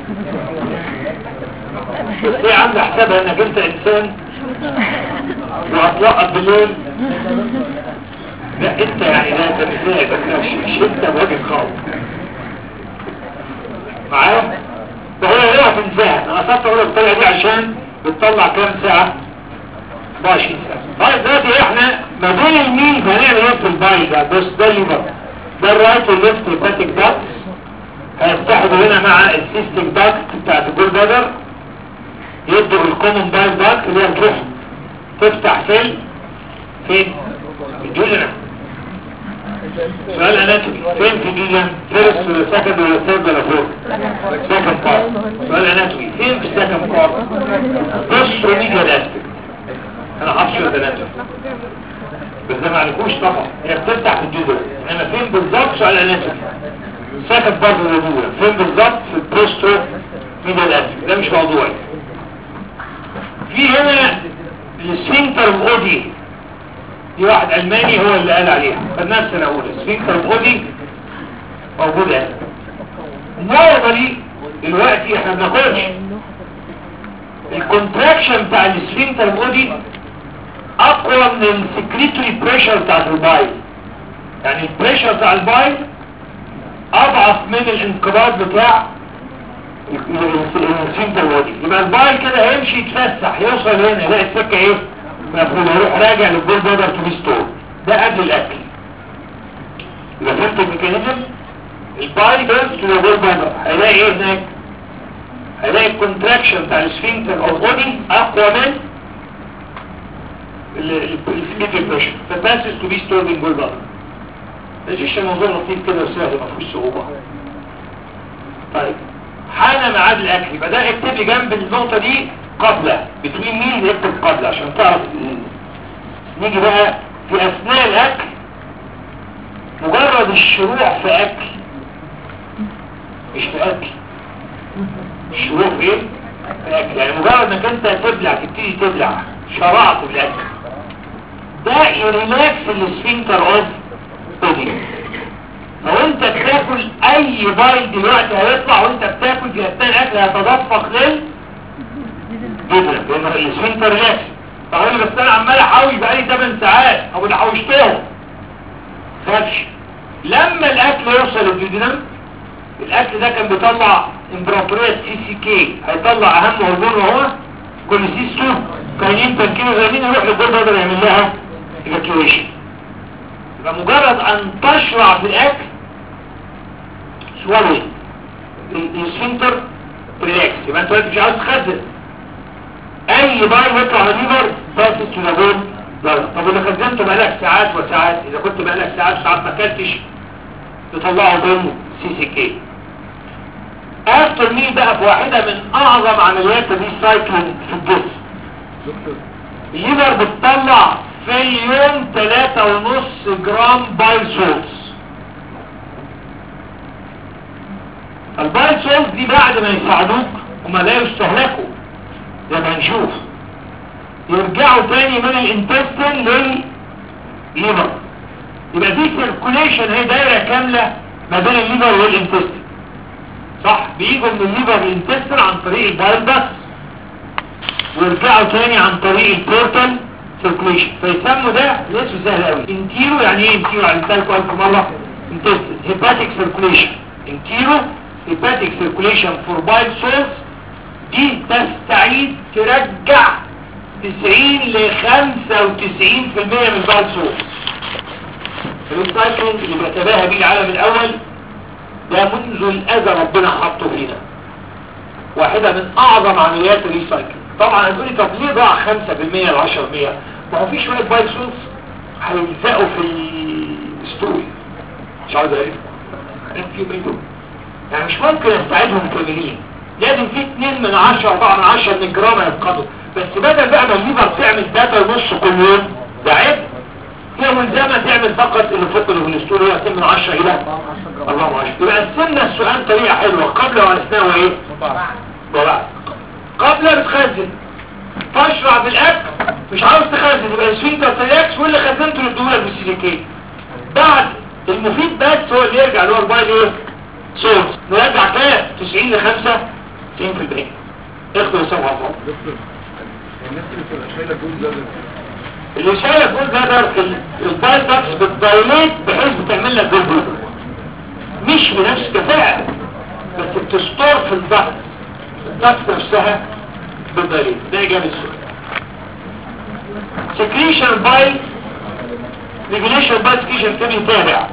بس هي عاملة حسابها انك انت انسان وهتوقف بالليل لا انت يعني لا انت مش مش مش انت راجل خالص معايا فهو ايه هتنساها انا قصدت اقول الطريقه دي عشان بتطلع كام ساعه 24 ساعه طيب دلوقتي احنا ما بين الميل هنعمل ايه في الباي ده بص ده اللي بقى ده الرايت والليفت هيباتيك داكتس هيفتحوا هنا مع السيستيك داكت بتاعت الجول بادر يدوا الكومن بايل داكت اللي هي بتروح تفتح فين فين الجوجنا سؤال اناتومي فين في جيجا فيرست ولا سكند ولا ثيرد ولا فورث سكند بارت سؤال اناتومي فين في السكند بارت بص ميديا الاستيك انا حافظ شويه اناتومي بس ده ما عليكوش طبعا هي بتفتح في الجدول انما فين بالظبط سؤال اناتومي سكند بارت ولا الاولى فين بالظبط في البروستو ميديا الاستيك ده مش موضوعي في هنا السفنكتر الاودي دي واحد الماني هو اللي قال عليها خدناها السنه الاولى السفنكتر الاودي موجود هنا نورمالي دلوقتي احنا بناخدش الكونتراكشن بتاع السفنكتر الاودي اقوى من السكريتوري بريشر بتاع البايل يعني البريشر بتاع البايل اضعف من الانقباض بتاع السفنكتر الاودي يبقى البايل كده هيمشي يتفسح يوصل هنا يلاقي السكه ايه مفهوم يروح راجع للجول بودر تو ستور ده قبل الاكل يبقى فهمت الميكانيزم الباي جوز تو الجول بودر هيلاقي ايه هناك هيلاقي الكونتراكشن بتاع السفنكتر او بودي اقوى من السكيتي بريشر فباسس تو بي ستورد ان جول بودر ماشي موضوع لطيف كده وسهل ما فيهوش صعوبه طيب حان ميعاد الاكل يبقى ده اكتب لي جنب النقطه دي قبلة بتوين مين يكتب قبلة عشان تعرف نيجي بقى في اثناء الاكل مجرد الشروع في اكل مش في اكل الشروع في ايه في اكل يعني مجرد انك انت تبلع تبتدي تبلع شرعت في الاكل ده يريلاكس السفنكتر اوف بودي لو انت بتاكل اي بايل دلوقتي هيطلع وانت بتاكل في اثناء الاكل هيتدفق لل جدا لان السفنكتر ريلاكس فقال بس انا عمال احوش بقالي 8 ساعات او اللي حوشتهم خافش لما الاكل يوصل الجدنم الاكل ده كان بيطلع امبراطورية سي سي كي هيطلع اهم هرمون وهو كل سي 2 كاينين تركيبه زمين يروح للجلد يقدر يعمل لها ايفاكيويشن يبقى مجرد ان تشرع في الاكل سوالوي السفنكتر ريلاكس يبقى انت مش عاوز تخزن اي باي يطلع على الليفر باسس تنابول ضرر طب اذا خزنته بقالك ساعات وساعات اذا كنت بقالك ساعات وساعات ما اكلتش تطلعه ضمن سي سي كي افتر مين بقى في واحدة من اعظم عمليات الريسايكلينج في الجسم الليفر بتطلع في اليوم تلاتة ونص جرام بايل سولز البايل سولز دي بعد ما يساعدوك هما لا يستهلكوا زي ما هنشوف يرجعوا تاني من الانتستين للليفر يبقى دي سيركوليشن هي دايره كامله ما بين الليفر والانتستين صح بيجوا من الليفر للانتستين عن طريق البايل بس ويرجعوا تاني عن طريق البورتال سيركوليشن فيسموا ده اسمه سهل قوي انتيرو يعني ايه انتيرو يعني لكم الف مره انتستين هيباتيك سيركوليشن انتيرو هيباتيك سيركوليشن فور بايل سولز دي تستعيد ترجع 90 ل 95% من البايل سولز الريسايكلينج اللي بيتباهى بيه العالم الاول ده منذ الأذى ربنا حطه فينا واحدة من أعظم عمليات الريسايكل طبعا هتقولي طب ليه ضاع 5% ل 10% ما هو في شوية بايل سولز هيلزقوا في الستوري مش عاوز اعرف فيهم ايه دول يعني مش ممكن استعيدهم كاملين لازم في 2 من 10 4 من 10 من الجرام يفقدوا بس بدل بقى ما الليفر تعمل 3 ونص كل يوم ده عيب هي ملزمة تعمل فقط اللي فوق الهولستول هو 2 من 10 الى الله 10 يبقى قسمنا السؤال طريقة حلوة قبل واثناء وايه وبعد قبل بتخزن تشرع بالاكل مش عاوز تخزن يبقى السفنكتر ترياكس واللي خزنته للدولة بالسيليكين بعد المفيد بس هو اللي يرجع اللي هو البايل ايه سورس نرجع كام 90 ل 5 90% اخدوا يسموا عطوا الناس اللي بتبقى شايله جوز ده اللي شايله جول بلادر البايل داكس بتدايليت بحيث بتعمل لك جول بلادر مش بنفس كفاءة بس بتستور في الضغط الضغط نفسها بتدايليت ده اجابة السؤال سكريشن بايل ريجوليشن بايل سكريشن كان يتابع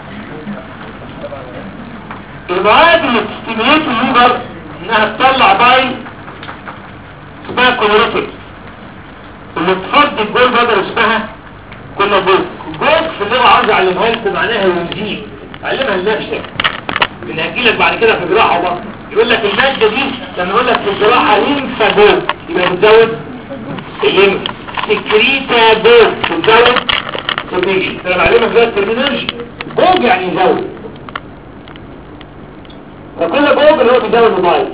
المواد اللي بتستيميليت الليفر انها تطلع بايل اسمها كولوريتك اللي تفضي الجول بدل اسمها كنا جوز جوز في اللغة عاوز اعلمها لكم معناها ينزيك علمها لنفسك اللي هجيلك بعد كده في جراحة بقى يقول لك المادة دي لما يقول لك في الجراحة لينفا جول يبقى بتزود الليمف سكريتا جول بتزود سبيشن انا بعلمك زي الترمينولوجي جوج يعني يزود فكل جوج اللي هو بيزود موبايل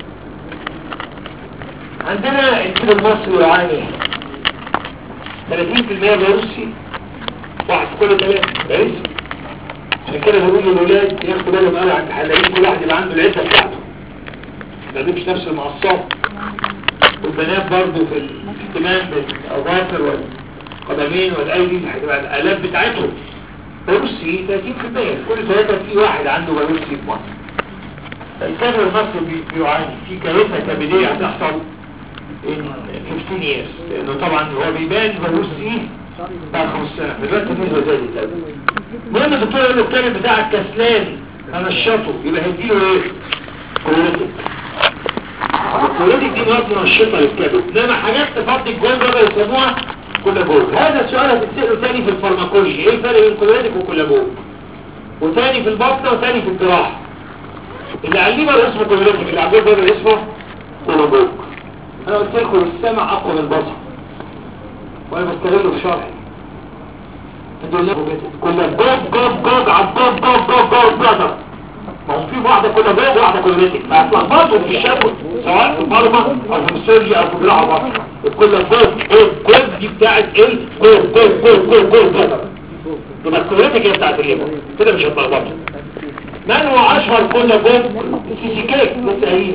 عندنا الجيل المصري يعاني 30% بيروسي واحد في كل ثلاثة بيروسي عشان كده بقول للولاد ياخدوا بالهم قوي عند الحلاقين كل واحد يبقى عنده العزه بتاعته ما يجيبش نفس المقصات والبنات برضه في الاهتمام بالاظافر والقدمين والايدي هتبقى الالات بتاعتهم بروسي 30% كل ثلاثه في واحد عنده بروسي في مصر الكاميرا المصري بي- بيعاني في كارثه كبديه هتحصل in 15 years لانه طبعا هو بيبان بروسي بعد 5 سنه دلوقتي النسبه زادت قوي المهم الدكتور يقول له الكلام بتاعك كسلان انشطه يبقى هيديله ايه كوليتك الكوليتك دي مواد منشطه للكبد انما حاجات تفضي الجول بقى يسموها كولاجول هذا السؤال هتتساله تاني في الفارماكولوجي ايه الفرق بين كوليتك وكولاجول وتاني في البطنه وتاني في الجراحه اللي على الليبر اسمه كوليتك اللي على الجول اسمه كولاجول انا قلت لكم السمع اقوى من البصر وانا بستغله في شرحي تقول له كنا جوب جوب جوب على جوب جوب جوب جوب برادر ما هو في واحدة كنا جوب واحدة كنا ميتك فهتلخبطوا في الشكل سواء في الفارما او في السيرجي او في الجراحة بطن كنا جوب جوب جوب دي بتاعت ايه جوب جوب جوب جوب جوب برادر يبقى الكوريتك هي بتاعت الليبر كده مش هتلخبطوا من هو اشهر كنا جوب سي سي كيك لسه قايلين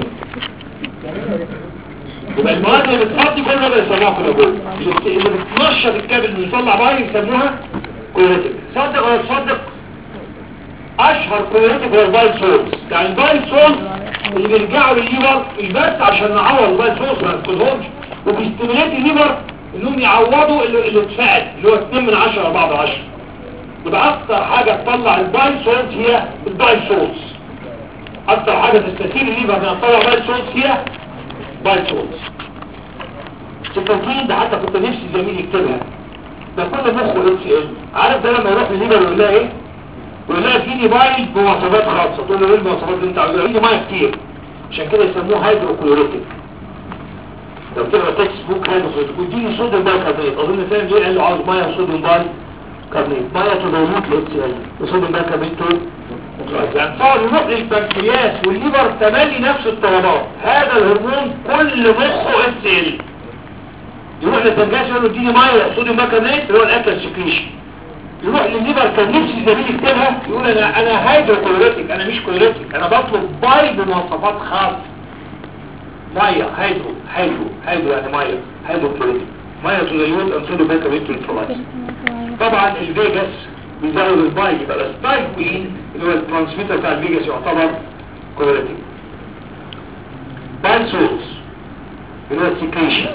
يبقى المواد اللي بتفضي كل ما بيسموها كولاجول اللي اللي بتنشط الكابل اللي يطلع باي يسموها كوليتك صدق ولا تصدق اشهر كوليتك هو البايل سولز يعني البايل سولز اللي بيرجعوا للليبر مش بس عشان نعوض البايل سولز ما ناخدهمش وبيستمرات الليبر انهم يعوضوا اللي اللي اتفقد اللي هو 2 من 10 4 10 يبقى اكتر حاجه تطلع البايل سولز هي البايل سولز اكتر حاجه تستثير الليبر انها تطلع بايل سولز هي بايل سولز التوكيل ده حتى كنت نفسي زميلي يكتبها ده كل مخه اتش ال عارف ده لما يروح لليبر يقول لها ايه يقول لها اديني بايل بمواصفات خاصه تقول له ايه المواصفات اللي انت عاوزها اديني ميه كتير عشان كده يسموه هيدروكلوريتيك لو تقرا تكست بوك هيدروكلوريتيك واديني صوديوم بايكربونات اظن فاهم ليه قال له عاوز ميه وصوديوم بايكربونات ميه تدويت الاتش ال وصوديوم بايكربونات يعني صار يروح للبنكرياس والليبر تملي نفس الطلبات هذا الهرمون كل مخه اتش ال يروح للبنجاز يقول له اديني ميه صوديوم بايكربونات اللي هو الاكل السكريشن يروح للليبر كان نفسي زميلي يكتبها يقول انا انا هيدروكلوريتيك انا مش كلوريتيك انا بطلب باي بمواصفات خاصه ميه هيدرو هيدرو هيدرو يعني ميه هيدروكلوريتيك ميه تزيوت ان صوديوم بايكربونات الفلايس طبعا الفيجاس بيزود الباي يبقى الستايكولين اللي هو الترانسميتر بتاع الفيجاس يعتبر كلوريتيك باي سورس اللي هو السكريشن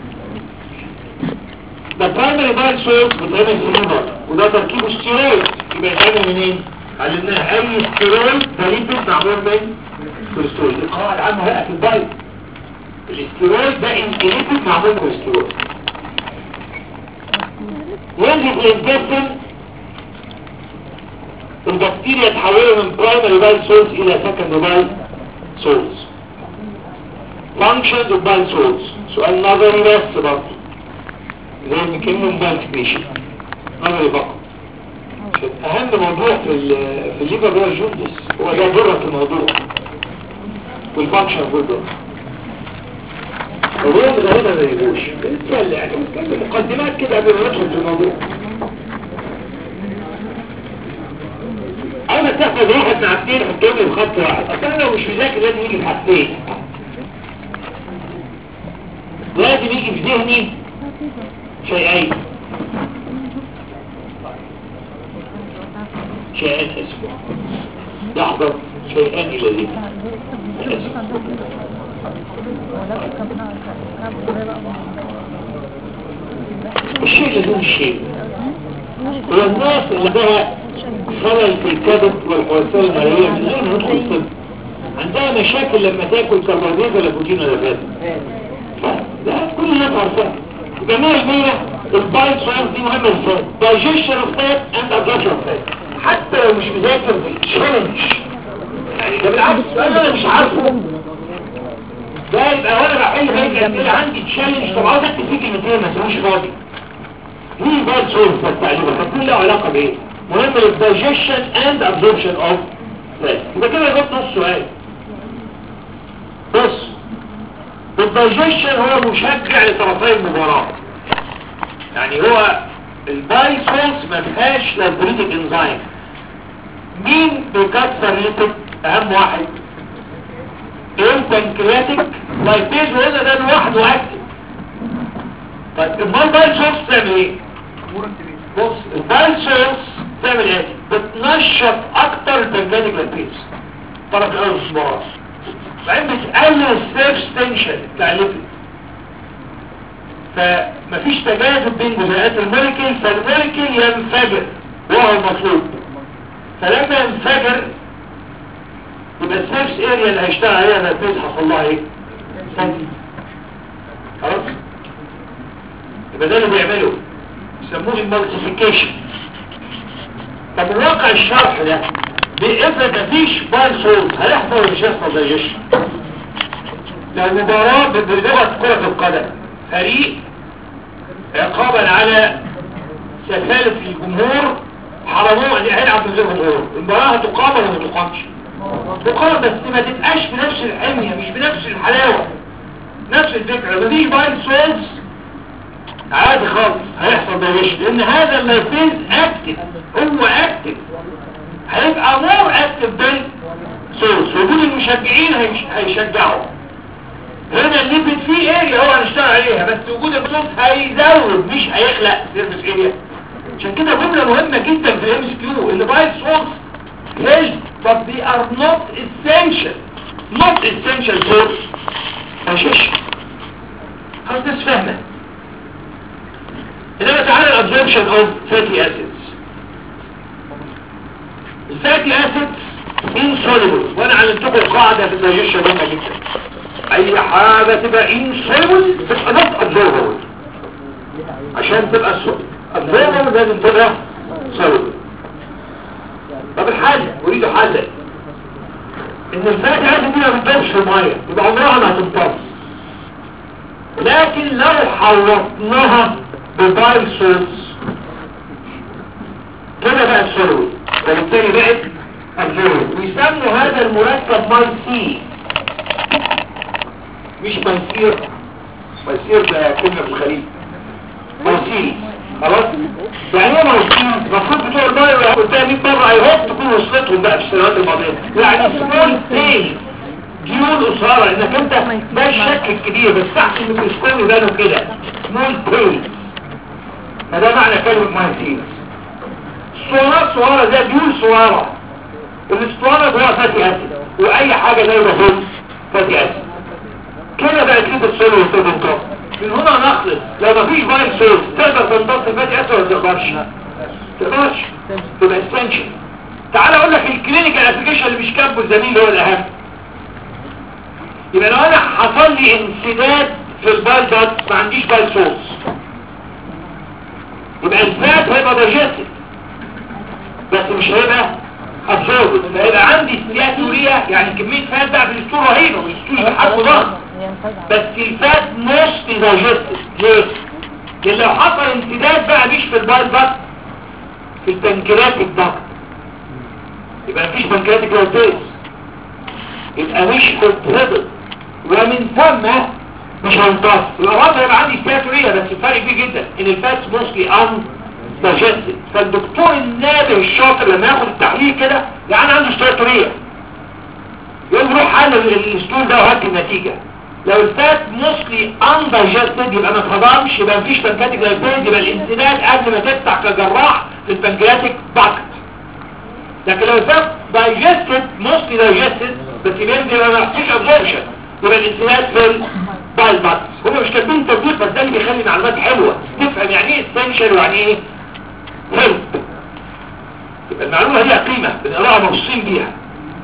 ده برايمري بايل سورس بتعمل في الليفر وده تركيبه ستيرويد يبقى يتعمل منين؟ علمناها اي ستيرويد ده ليبيد معمول من كوليسترول دي قواعد عامه بقى في البايل الاستيرويد ده انكليبيد معمول من كوليسترول ينزل في الانتستين البكتيريا تحوله من برايمري بايل سورس الى سكندري بايل سورس functions of بايل سورس سؤال نظري بس برضه زي ما كلمة بالفيكيشن نظري فقط اهم موضوع في ال- في الليفر هو الجوندس هو ده ذرة الموضوع والفانكشن برضه الروم غالبا ما يجوش بنتكلم يعني بنتكلم مقدمات كده قبل ما ندخل في الموضوع اول ما تحفظ واحد مع اثنين حطهم لي بخط واحد اصل انا لو مش مذاكر لازم يجي بحاجتين لازم يجي في ذهني شيئين شيئين اسمه يحضر شيئان الى ذهني الشيء اللي دون الشيء هو الناس اللي لها خلل في الكبد والحواسات المالية من غير ما ندخل الطب عندها مشاكل لما تاكل كربوهيدرات ولا بروتين ولا فات ده كل الناس عارفاها جميع المية البايت ساينس دي مهمة ازاي digestion of fat and absorption of لو مش مذاكر تشالنج يعني ده بالعكس سؤال انا مش عارفه ده يبقى وانا بحل بقى كده عندي تشالنج طب عاوز اكتب فيه كلمتين ما تسيبوش فاضي دي باد سورس التعليم هتكون له علاقه بايه مهم الدايجيشن اند ابزوربشن اوف يبقى كده جبت نص سؤال بص الدايجيشن هو مشجع لطرفي المباراه يعني هو الباي سورس ما فيهاش لابريتك انزايم مين بيكسر ليبيد اهم واحد البنكرياتيك لايبيز وهنا ده لوحده اكتف طيب امال الباي سورس تعمل ايه بص الباي سورس تعمل ايه بتنشط اكتر البنكرياتيك لايبيز طرف الاول الصباع بعدين بتقلل السيرفس تنشن بتاع الليبيد فمفيش تجاذب بين جزيئات الموليكيول فالموليكيول ينفجر وهو المطلوب فلما ينفجر يبقى السيرفس اريا اللي هيشتغل عليها النفيذ حصل لها ايه؟ سنتي خلاص؟ يبقى ده اللي بيعمله يسموه المالتيفيكيشن طب الواقع الشرح ده بإفرض مفيش بايل سولز هيحصل ولا مش هيحصل زي الجيش لو مباراة بلغة كرة القدم فريق عقابا على سفالة الجمهور حرموه ان يلعب من غير جمهور المباراة هتقام ولا ما تقامش تقام بس ما تبقاش بنفس الحمية مش بنفس الحلاوة نفس الفكرة مفيش بايل سولز عادي خالص هيحصل دايش لان هذا اللايفيز اكتف هو اكتف هيبقى مور اكتف بين سورس وجود المشجعين هيش- هيشجعوا هنا الليبيد فيه اريا هو هنشتغل عليها بس وجود الصوت هيزود مش هيخلق سيرفس اريا عشان كده جملة مهمة جدا في الام اس كيو اللي باي سورس هيلب but they are not essential not essential source ماشيش خلاص ناس فاهمة انما تعالى الابزوربشن اوف فاتي اسيدز الفاتي اسيدز insoluble وانا علمتكم قاعدة في الدايجيشن مهمة جدا اي حاجة تبقى insoluble تبقى not absorbable عشان تبقى absorbable لازم تبقى soluble طب الحل اريد حل ان الفاتي اسيد دي ما بتدوبش في المية يبقى عمرها ما هتمتص لكن لو حوطناها ببايل سورس كده بقت سولوي وبالتالي بقت الفيروس ويسموا هذا المركب ماي سي مش ميسير ميسير ده كلمة في الخليج ميسير خلاص يعني ايه ميسير المفروض بتوع البايو قلتها 100 مرة هيهوب تكون وصلتهم بقى في السنوات الماضية يعني سمول بين ديول قصيرة انك انت ده الشك الكبير بس تحت الميكروسكوب يبانوا كده سمول بين فده معنى كلمة ميسير اسطوانات صغيرة زي ديول صغيرة الاسطوانة جواها فاتي اسيد واي حاجة زي ما قلت فاتي اسيد كده بقى تجيب السولو والتوبنتوب من هنا نخلص لو مفيش بايل سولز تقدر تنضغط الفاتي اسيد ولا تقدرش تقدرش تبقى اسنشن تعال اقول لك الكلينيكال ابلكيشن اللي مش كاتبه الزميل هو الاهم يبقى لو انا حصل لي انسداد في البايل دات ما عنديش بايل سولز يبقى الفات هيبقى دايجستد بس مش هيبقى ابزوربد فيبقى عندي ستياتوريا يعني كمية فات بقى في الاسطول رهيبة والاسطول بحق ضغط بس الفات مش دايجستد ليه؟ لان لو حصل امتداد بقى مش في البايل ضغط في البنكرياتيك ضغط يبقى مفيش بنكرياتيك لايبيز يبقى مش كونتريبل ومن ثم مش هيمتص يبقى برضه هيبقى عندي ستياتوريا بس الفرق كبير جدا ان الفات موستلي ان دايجستد فالدكتور النابه الشاطر لما ياخد التحليل كده يعني عنده ستياتوريا يقول روح حل الاسطول ده وهات النتيجة لو الفات موستلي ان دايجستد يبقى ما اتهضمش يبقى مفيش بنكرياتيك لايبيز يبقى الانسداد قبل ما تفتح كجراح في البنكرياتيك باكت لكن لو الفات دايجستد موستلي دايجستد بس يبقى يبقى ما فيش ابزوربشن يبقى الانسداد في البايل باكت هم مش كاتبين تطبيق بس ده اللي بيخلي معلومات حلوه تفهم يعني ايه اسينشال ويعني ايه هيلب يبقى المعلومه ليها قيمه بنقراها مبسوطين بيها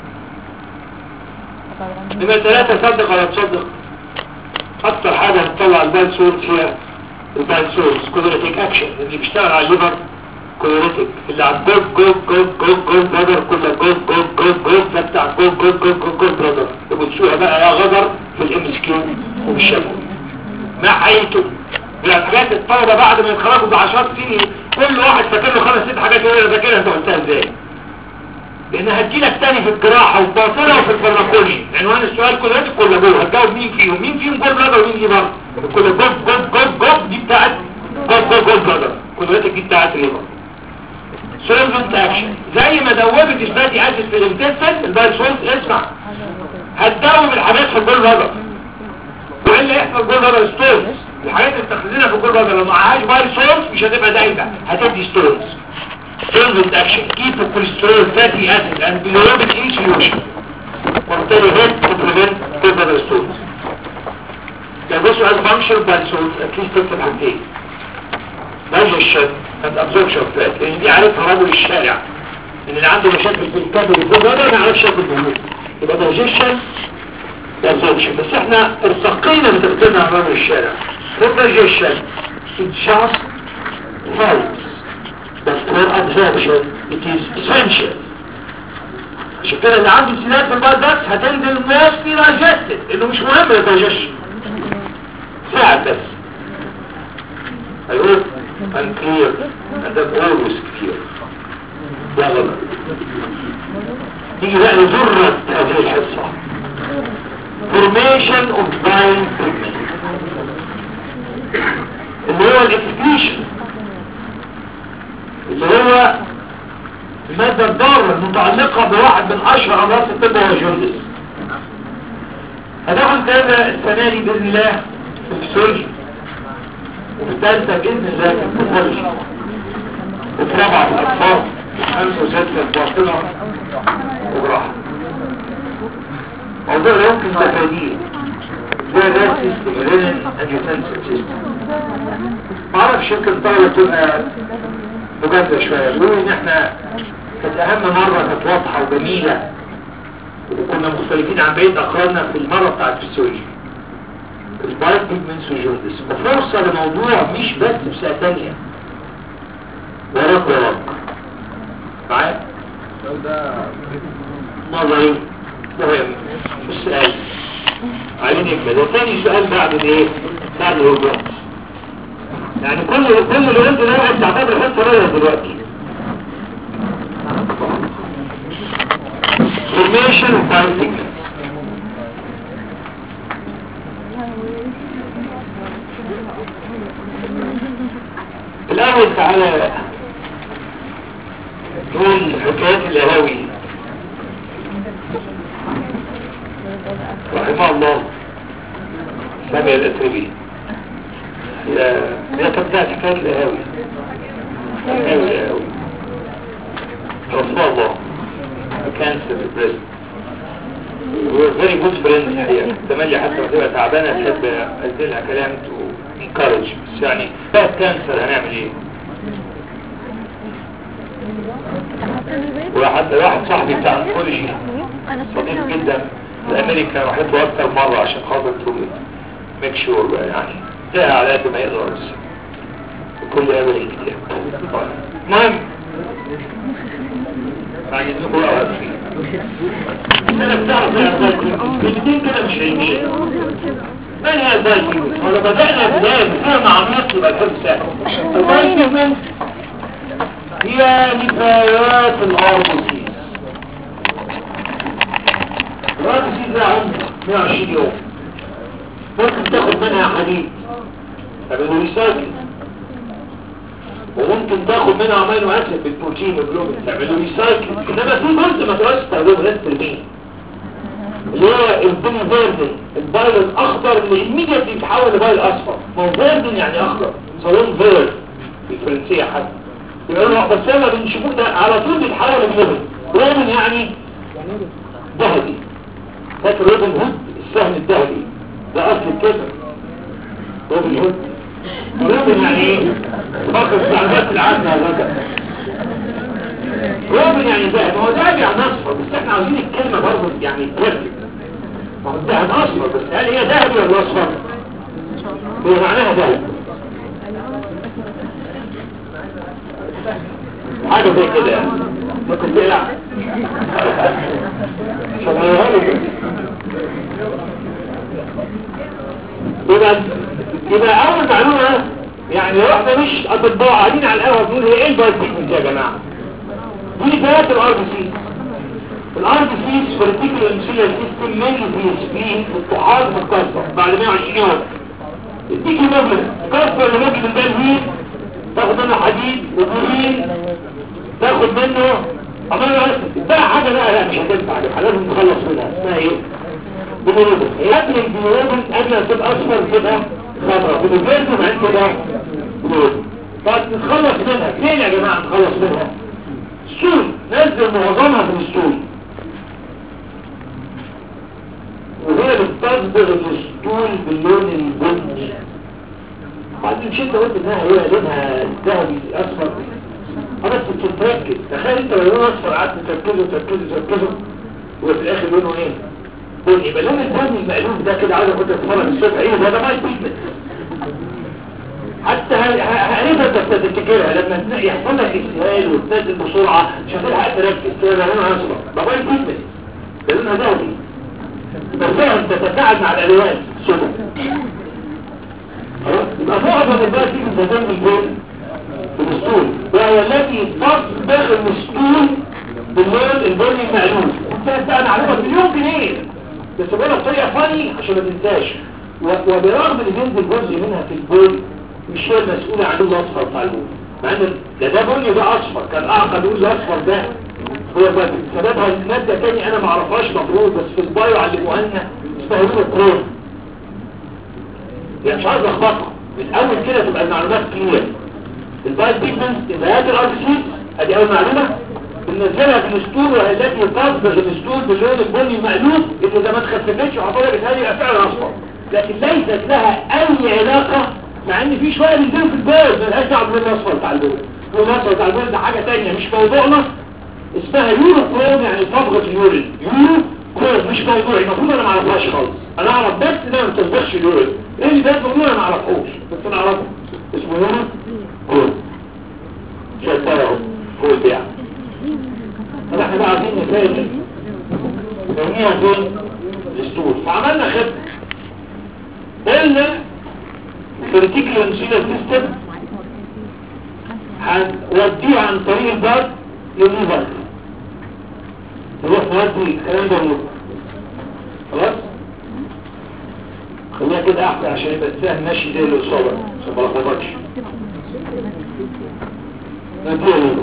نمرة ثلاثة صدق ولا تصدق اكتر حاجة هتطلع البايل سورس هي البايل سورس كودريتيك اكشن اللي بيشتغل على الليفر كولوريتك اللي على الجوب جوب جوب جوب جوب برادر كلها جوب جوب جوب جوب ده بتاع جوب جوب جوب جوب جوب برادر وبتشوفها بقى يا غدر في الام اس كيو وبالشفوي ما حقيقته من الحاجات الطلبة بعد ما يتخرجوا بعشرات سنين كل واحد فاكر له خمس ست حاجات يقول انا فاكرها انت قلتها ازاي لانها هتجيلك تاني في الجراحة والباطنة وفي الفارماكولوجي عنوان السؤال كلها كلها جوه هتجاوب مين فيهم مين فيهم جول برادر ومين دي برضه كل جوب جوب جوب جوب دي بتاعت جوب جوب جوب برادر كلها دي بتاعت ليبر سولفنت اكشن زي ما دوبت الفاتي اسيد في الانتستين البايسولت اسمع هتدوب الحاجات في الجول برادر وايه اللي يحصل جول برادر ستونز الحاجات اللي بتخزنها في الجول برادر لو معهاش بايسولت مش هتبقى دايبه هتدي ستونز solvent action keep the cholesterol fatty acid and bilirubin in solution وبالتالي help to prevent liver stones ده ده سؤال function by salt at least تكتب حاجتين digestion and absorption of fat لان دي عارفها رجل الشارع ان اللي عنده مشاكل في الكبد والجبهة ده ما يعرفش ياكل دهون يبقى digestion absorption بس احنا ارتقينا بتكتبنا على رجل الشارع for digestion it just helps but for absorption it is essential عشان كده اللي عنده سيلات في البايل داكس هتنزل mostly digested انه مش مهم الدايجيشن ساعد بس I hope I'm clear and I'm always clear يا غلط تيجي بقى لذرة هذه الحصة formation of bile pigment اللي هو الاكسكريشن اللي هو المادة الضارة المتعلقة بواحد من أشهر أمراض الطب وهو الجوندس هناخد كذا السنة دي بإذن الله في الفسيولوجي وفي الثالثة بإذن الله في الباثولوجي وفي رابعة في الأطفال خمسة وستة في باطنة وجراحة موضوع لا يمكن تفاديه زي الريد سيستم الرينين انجيوتنسل سيستم معرفش يمكن طاولة تبقى مجازة شوية بيقولوا ان احنا كانت اهم مرة كانت واضحة وجميلة وكنا مختلفين عن بقية اقرارنا في المرة بتاعت الفسيولوجي البايت بيجمنتس وجوندس وفرصة لموضوع مش بس في سنة تانية وراك وراك معايا؟ لو ده نظري مهم مش سؤال علينا يكمل ده تاني سؤال بعد الايه؟ بعد الرجوع يعني كل كل اللي انت نوعد تعتبر حته رياض دلوقتي formation of time signals الأول تعالى نقول حكايات الأهاوي رحمه الله سامي الأتربي يا يا تبدأ حكاية الأهاوي الأهاوي الأهاوي رحمه الله كانسر بريست هو فيري جود فريند الحقيقة تملي حتى لما تبقى تعبانة تحب أنزلها كلام تو انكارج بس يعني بقت كانسر هنعمل ايه؟ وحتى واحد صاحبي بتاع انكولوجي انا صديق جدا في امريكا وحبه اكتر مرة عشان خاطر تو ميك شور يعني ده على قد ما يقدر بس كل امريكا كتير المهم بعد اذنكم اقعد فيه انا بتعرف يا كلمتين كده مش عينين ما هي الفايتمنت ولا بدأنا بداية بفهم عميق يبقى الحب سهل الفايتمنت هي نفايات الاربوسيس الاربوسيس ده عمر 120 يوم ممكن تاخد منها حديد تعمله ريسايكل وممكن تاخد منها امينو اسيد بالبروتين والجلوبين تعمله ريسايكل انما في جزء ما تقدرش تستخدمه لازم ترميه اللي هو البني فيردن البايل الاخضر اللي immediately بيتحول لبايل اصفر ما هو فيردن يعني اخضر صالون فيرد بالفرنسيه حتى يقولوا له بس لما بنشوفوه ده على طول بيتحول لبلوبن روبن يعني ذهبي فاكر روبن هود السهم الذهبي ده اصل الكلمه روبن هود روبن يعني ايه فاكر استعمالات العادة هذا روبن يعني ذهب ما هو ذهب يعني اصفر بس احنا عاوزين الكلمة برضه يعني بيرفكت ما هو الذهب اصفر بس هل هي ذهب ولا اصفر؟ هو معناها ذهب حاجة زي كده يعني ممكن تقلع عشان أغيرها لك. يبقى يبقى اول معلومة يعني لو احنا مش اطباء قاعدين على القهوة بنقول هي ايه البايوتكنيك يا جماعة دي ثلاث الار بي سي الار بي سي بارتيكولار انسولار سيستم مينلي في السبين في الطحال في الكسر بعد 120 يوم التيكي موجود الكسر اللي موجود من ده الهيد تاخد منه حديد وبروتين تاخد منه عمال بقى حاجة بقى لا مش هتنفع دي لازم نخلص منها اسمها ايه بالروبن قبل البيروبن قبل ما تبقى اصفر تبقى خضراء بالفيرتو بعد كده بالروبن فنتخلص منها فين يا جماعة نخلص منها السول نزل معظمها في السول وهي بتصدر الاسطول باللون البني بعدين مش انت قلت انها هي لونها ذهبي اصفر اه بس بتتركز تخيل انت لو لون اصفر قعدت تركزه تركزه تركزه وفي الاخر لونه ايه بني يبقى لون البني المقلوب ده كده عايز اخد اتفرج الصبح ايه ده ده ماي بيجمنت حتى هقريبها تفتكرها لما تنا- يحصل لك استهال وتنزل بسرعة مش هتلحق تركز كده ده لونها اصفر ده ماي بيجمنت ده لونها ذهبي ففهم تتفاعل مع الالوان سودا خلاص؟ يبقى معظم الباقي تيجي من دم البول بالاسطول وهي التي تصبغ الاسطول باللون البني المألوف انت بقى معلومة مليون جنيه بس بقولها بطريقة فاني عشان ما تنساش و- وبرغم ان بينزل جزء منها في البول مش هي المسؤولة عن اللون الاصفر بتاع البول مع ان ده ده بني ده اصفر كان اعقد يقول الاصفر ده هو بس سببها المادة تاني انا ما اعرفهاش مفروض بس في البايو علموها لنا اسمها هيموكروم يعني مش عايز اخبطها من اول كده تبقى المعلومات كلير البايت بيجمنت انتهاءات الار بي سي ادي اول معلومه بننزلها في الاسطول وهي التي تصبغ الاسطول باللون البني المألوف اللي اذا ما اتخففتش وعطولها بتهيألي يبقى فعلا اصفر لكن ليست لها اي علاقه مع ان في شويه بينزلوا في البول ملهاش دعوه باللون الاصفر بتاع البول اللون الاصفر بتاع البول ده حاجه ثانيه مش موضوعنا اسمها يورو كروم يعني صبغه اليورين يورو كروم مش موضوعي المفروض انا ما اعرفهاش خالص انا اعرف بس انها ما بتصبغش اليورين ايه اللي ده بيقولوا انا ما اعرفهوش بس انا اعرفه اسمه يورو كروم شايفها اهو فوق البيع طب احنا بقى عايزين نسال نرميها فين الاسطول فعملنا خطه قلنا الفرتيكل انسولار سيستم هنوديه عن طريق الباب للنيفر نروح نودي الكلام ده للنيفر خلاص خليها كده احسن عشان يبقى السهم ماشي زي الاصابه عشان ما لخبطكش نوديه للنيفر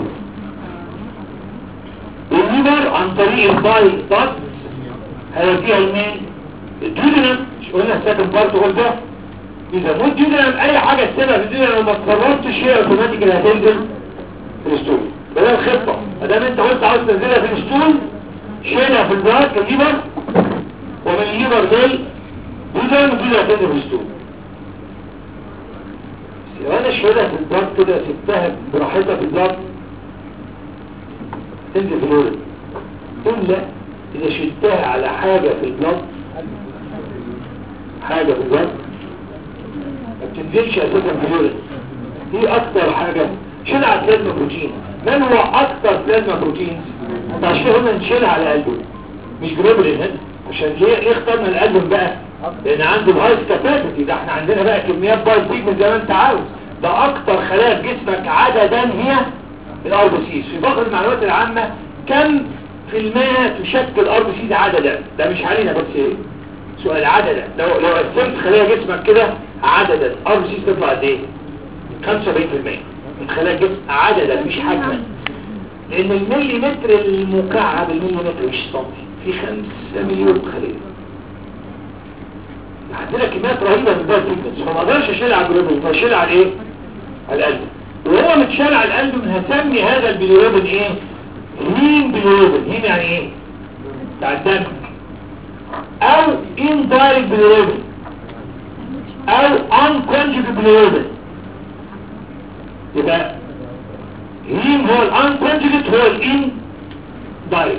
الليفر عن طريق الباي دات هيوديها لمين الديودنم مش قلنا السكند بارت هو ده اذا مو الديودنم اي حاجه تسيبها في الديودنم لو ما قررتش هي اوتوماتيكالي هتنزل في الاسطول ده الخطه ما دام انت قلت عاوز تنزلها في الاسطول شيلها في البراك الليفر ومن الليفر دي ديودنم ودي هتنزل في الاسطول لو انا شيلها في البراك كده سبتها براحتها في البراك تنزل في الورد تقول لا اذا شلتها على حاجة في البلد حاجة في البلد ما بتنزلش اساسا في الورد دي اكتر حاجة شيلها على بلازما بروتين من هو اكتر بلازما بروتين عشان قلنا نشيلها على قلبه مش جلوبولين هنا عشان ليه ليه اخترنا القلب بقى لان عنده الهايست كاباسيتي ده احنا عندنا بقى كميات بايت من زي ما انت عاوز ده اكتر خلايا في جسمك عددا هي الار بي سيز في بعض المعلومات العامة كم في المية تشكل الار بي سيز عددا ده مش علينا بس ايه سؤال عددا لو لو قسمت خلايا جسمك كده عددا ار بي سيز تطلع قد ايه 75% من خلايا الجسم عددا مش حجما لان المليمتر المكعب المليمتر مش سنتي في 5 مليون خليه عندنا كميات رهيبة من البايت بيجمنتس فما اقدرش اشيلها على الجلوبين فاشيلها على ايه على القلب وهو متشال على القلب هسمي هذا البيليروبين ايه هيم بيليروبين هيم يعني ايه بتاع الدم او اندايركت بيليروبين او unconjugate بيليروبين يبقى هيم هو الانكونجugate هو الان دايركت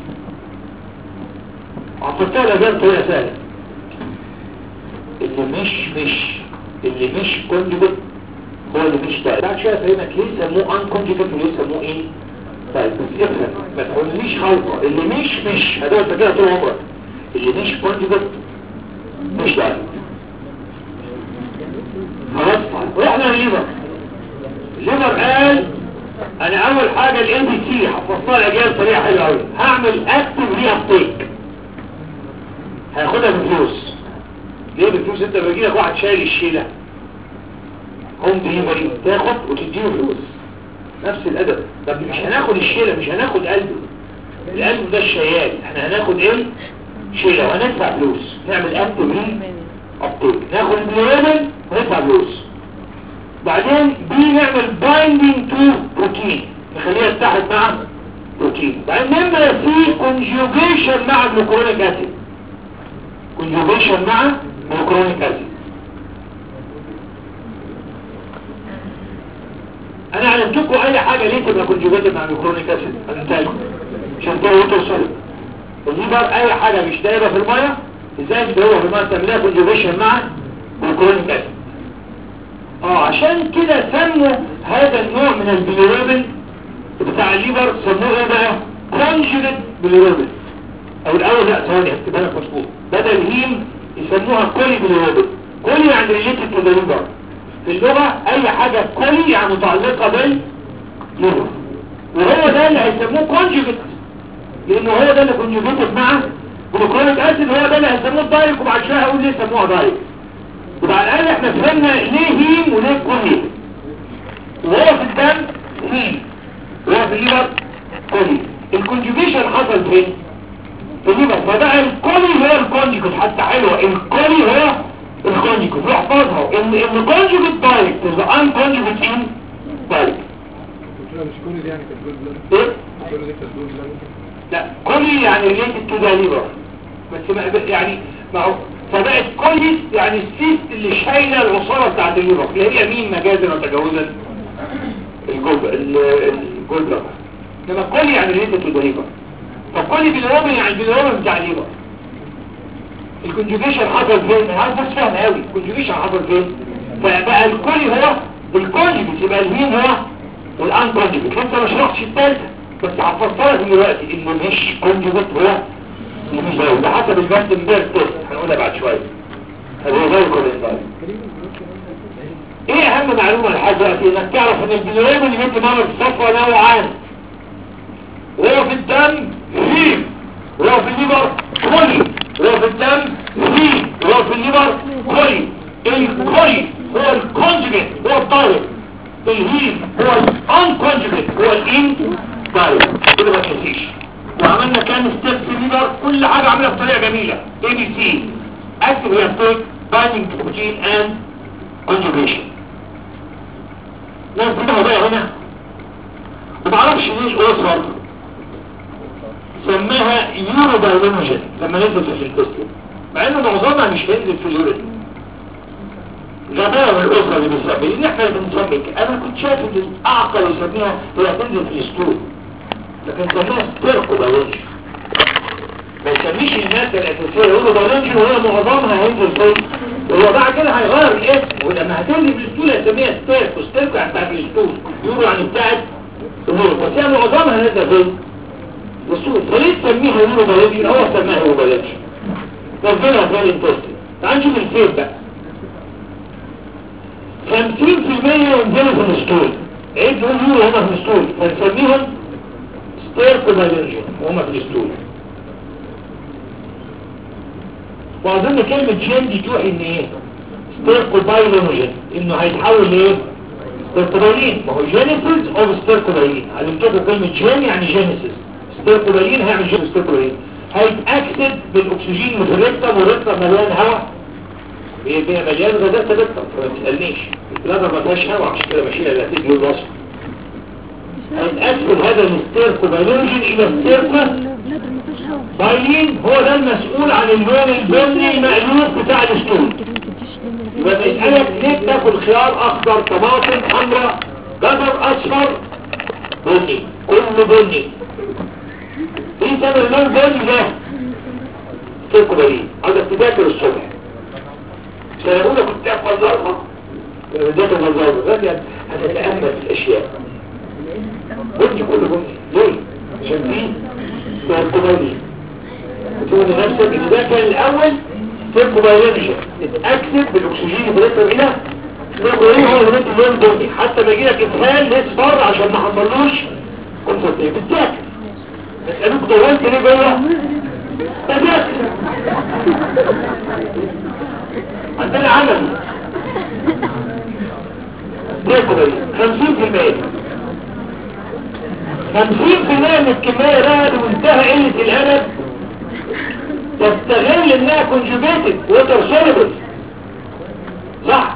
عطفتها لها بطريقه سهله اللي مش مش اللي مش كونجugate هو اللي مش طيب بعد شويه افهمك ليه سموه ان كونجكت وليه سموه ايه طيب بس افهم ما تقوليش خلطه اللي مش مش هدول انت كده طول عمرك اللي مش كونجكت مش طيب خلاص رحنا لليفر الليفر قال انا اول حاجه الام بي سي حفظتها الاجيال بطريقه حلوه قوي هعمل اكتف ري ابتيك هاخدها بفلوس ليه بفلوس انت بيجي لك واحد شايل الشيله هوم ديليفري تاخد وتديله فلوس نفس الادب طب مش هناخد الشيله مش هناخد قلبه القلب ده الشيال احنا هناخد ايه شيله وهندفع فلوس نعمل اكتف ري ابتيك ناخد البلوريبل وندفع فلوس بعدين دي نعمل بايندينج تو بروتين نخليها تتحد مع بروتين بعدين نعمل في كونجوجيشن مع الجلوكرونيك اسيد كونجوجيشن مع الجلوكرونيك اسيد انا علمتكم اي حاجه ليه تبقى كونجوجيتد مع الجلوكرونيك اسيد علمتها لكم عشان تعرفوا توصلوا ودي بقى اي حاجه مش دايره في الميه ازاي تدوها في الميه تعملها كونجوجيشن مع الجلوكرونيك اسيد اه عشان كده سموا هذا النوع من البيليروبين بتاع الليبر سموه ايه بقى كونجوجيت بيليروبين او الاول لا ثواني هكتبها لك مظبوط بدل هيم يسموها كولي بيليروبين كولي يعني ريليتد تو ذا ليبر في اللغه اي حاجه كولي يعني متعلقه بالليبر وهو ده اللي هيسموه كونجوجيت لانه هو ده اللي كونجوجيتد مع جلوكونيك اسيد هو ده اللي هيسموه دايركت وبعد شويه هقول ليه سموها دايركت يبقى على الاقل احنا فهمنا ليه هيم وليه كولي وهو في الدم هيم وهو في الليبر كولي الكونجوجيشن حصل فين في الليبر فبقى الكولي هو الكونجوجيت حتى حلوه الكولي هو الكونجوجيت واحفظها ان ان كونجوجيت دايركت از ان كونجوجيت ان دايركت مش كل دي يعني كانت جول بلان ايه كل دي كانت جول بلان لا كولي يعني ريليتد تو ذا ليبر بس ما يعني ما هو فبقت كوليس يعني السيست اللي شايله العصاره بتاعت الليبر اللي هي مين مجازا وتجاوزا الجولد الجولد انما كولي يعني ريليتد تو ذا ليبر فكولي بالروبن يعني بالروبن بتاع الليبر الكونجوجيشن حصل فين انا عايز بس فاهم قوي الكونجوجيشن حصل فين فبقى الكولي هو الكونجوجيت يبقى الهين هو الان كونجوجيت انت ما شرحتش الثالثه بس حفظتها لك دلوقتي انه مش كونجوجيت هو مش زي ده حسب الباستنبرج تيست هنقولها بعد شويه هذا هو غير كولينزايم ايه اهم معلومه لحد دلوقتي انك تعرف ان البلوريم اللي جبت مره في الصفوه نوعان وهو في الدم هيم وهو في الليبر كولي وهو في الدم هيم وهو في الليبر كولي الكولي هو الكونجوجيت هو الدايركت الهيم هو الانكونجوجيت هو الان دايركت كده ما تنسيش وعملنا كام ستيب في الليبر كل حاجه عملها بطريقه جميله اي بي سي اكتف ريابتيك بايندينج بروتين اند كونجوجيشن ناس كده بقى هنا ما تعرفش ليه الاوصل سماها يورو بايولوجين لما نزل في الانتستين مع انه معظمها مش هينزل في اليورين غباء الاسره اللي بنسميه لان احنا اللي بنسمي كده. انا كنت شايف ان الاعقل يسميها هي تنزل في الستول لكن سميها ستيركو بايولوجي ما يسميش المادة الأساسية يقولوا بايولوجي وهي معظمها هينزل فين هو بعد كده هيغير الاسم ولما هتنزل في الستول هيسميها ستيركو ستيركو يعني بتاعت الستول يقولوا يعني بتاعت النور بس هي معظمها نازله فين الستول فليه تسميها يورو بايولوجي هو سماها يورو بايولوجي نزلها في الانتستين تعال نشوف الفيل بقى 50% ينزلوا في الستول عيد نقول يورو هما في الستول فنسميهم ستيركوبالينجين وهما في الستول واظن كلمة جين دي توحي ان ايه ستيركوبالينجين انه هيتحول لايه ستيركوبالين ما هو جينيسيس او ستيركوبالين علمتكم كلمة جين يعني جينيسيس ستيركوبالين هيعمل جين ستيركوبالين هيتأكسد بالاكسجين من الريكتم والريكتم مليان هواء هي فيها مليان غازات ريكتم فما تسألنيش البلادر ما فيهاش هواء عشان كده بشيلها لا تجي الوصف هيتأكسد هذا الستيركوبالينجين الى ستيركو البلاد ما فيهاش هوا بايلين هو ده المسؤول عن اللون البني المألوف بتاع الستول كده ما تديش لنا يبقى بيسألك ليه بتاكل خيار اخضر طماطم حمراء جزر اصفر بني كله بني ايه سبب اللون البني ده تاكل ايه عايزك تذاكر الصبح سنة اولى كنت اكل ضربة ذات النظام غادي هتتأمل في الأشياء بني كله بني ليه؟ عشان دي تركوبالي وتقول لنفسك ان ده كان الأول تركوبالينجا اتأكد بالأكسجين بريتر هنا نقول هو هنا اللون بني حتى ما يجيلك إسهال نصفر عشان ما حصلوش كونسنتريت بتاكل اسألوك دورت ليه جوه تذاكر عندنا عمل ديكو بي خمسين في المية خمسين في المية من الكمية بقى وانتهى قلة الهدف تستغل انها كونجوجيتد ووتر سوليبل صح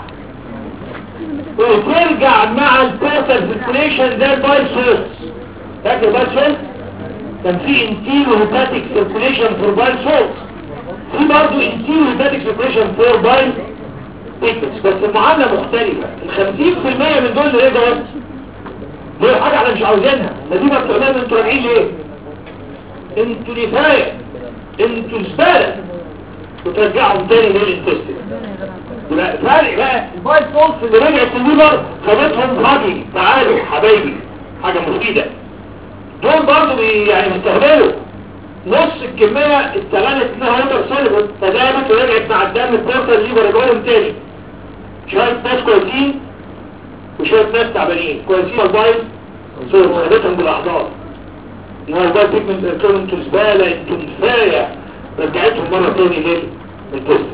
وترجع مع البيتر سيركوليشن ده الباي سورس فاكر الباي سورس كان في انتيرو هيباتيك سيركوليشن فور باي سورس في برضه انتيرو هيباتيك سيركوليشن فور باي بيتكس بس المعاملة مختلفة الخمسين في المية من دول اللي رجعوا دول حاجة احنا مش عاوزينها فدي ما بتعملها انتوا راجعين ليه انتوا نفاية انتوا زبالة وترجعهم تاني للانتستين لا فرق بقى الباي سولس اللي رجعت الليبر خدتهم راجي تعالوا حبايبي حاجة مفيدة دول برضه بي- يعني بيستهبلوا نص الكمية استغلت انها وتر سوليبل فدامت ورجعت مع الدم الكورتر الليبر رجعهم تاني شوية ناس كويسين وشوية ناس تعبانين كويسين البايض صور خدتهم بالاحضان انها البايض بيجمنت قلتلهم انتوا زبالة انتوا نفاية رجعتهم مرة تاني ليه التست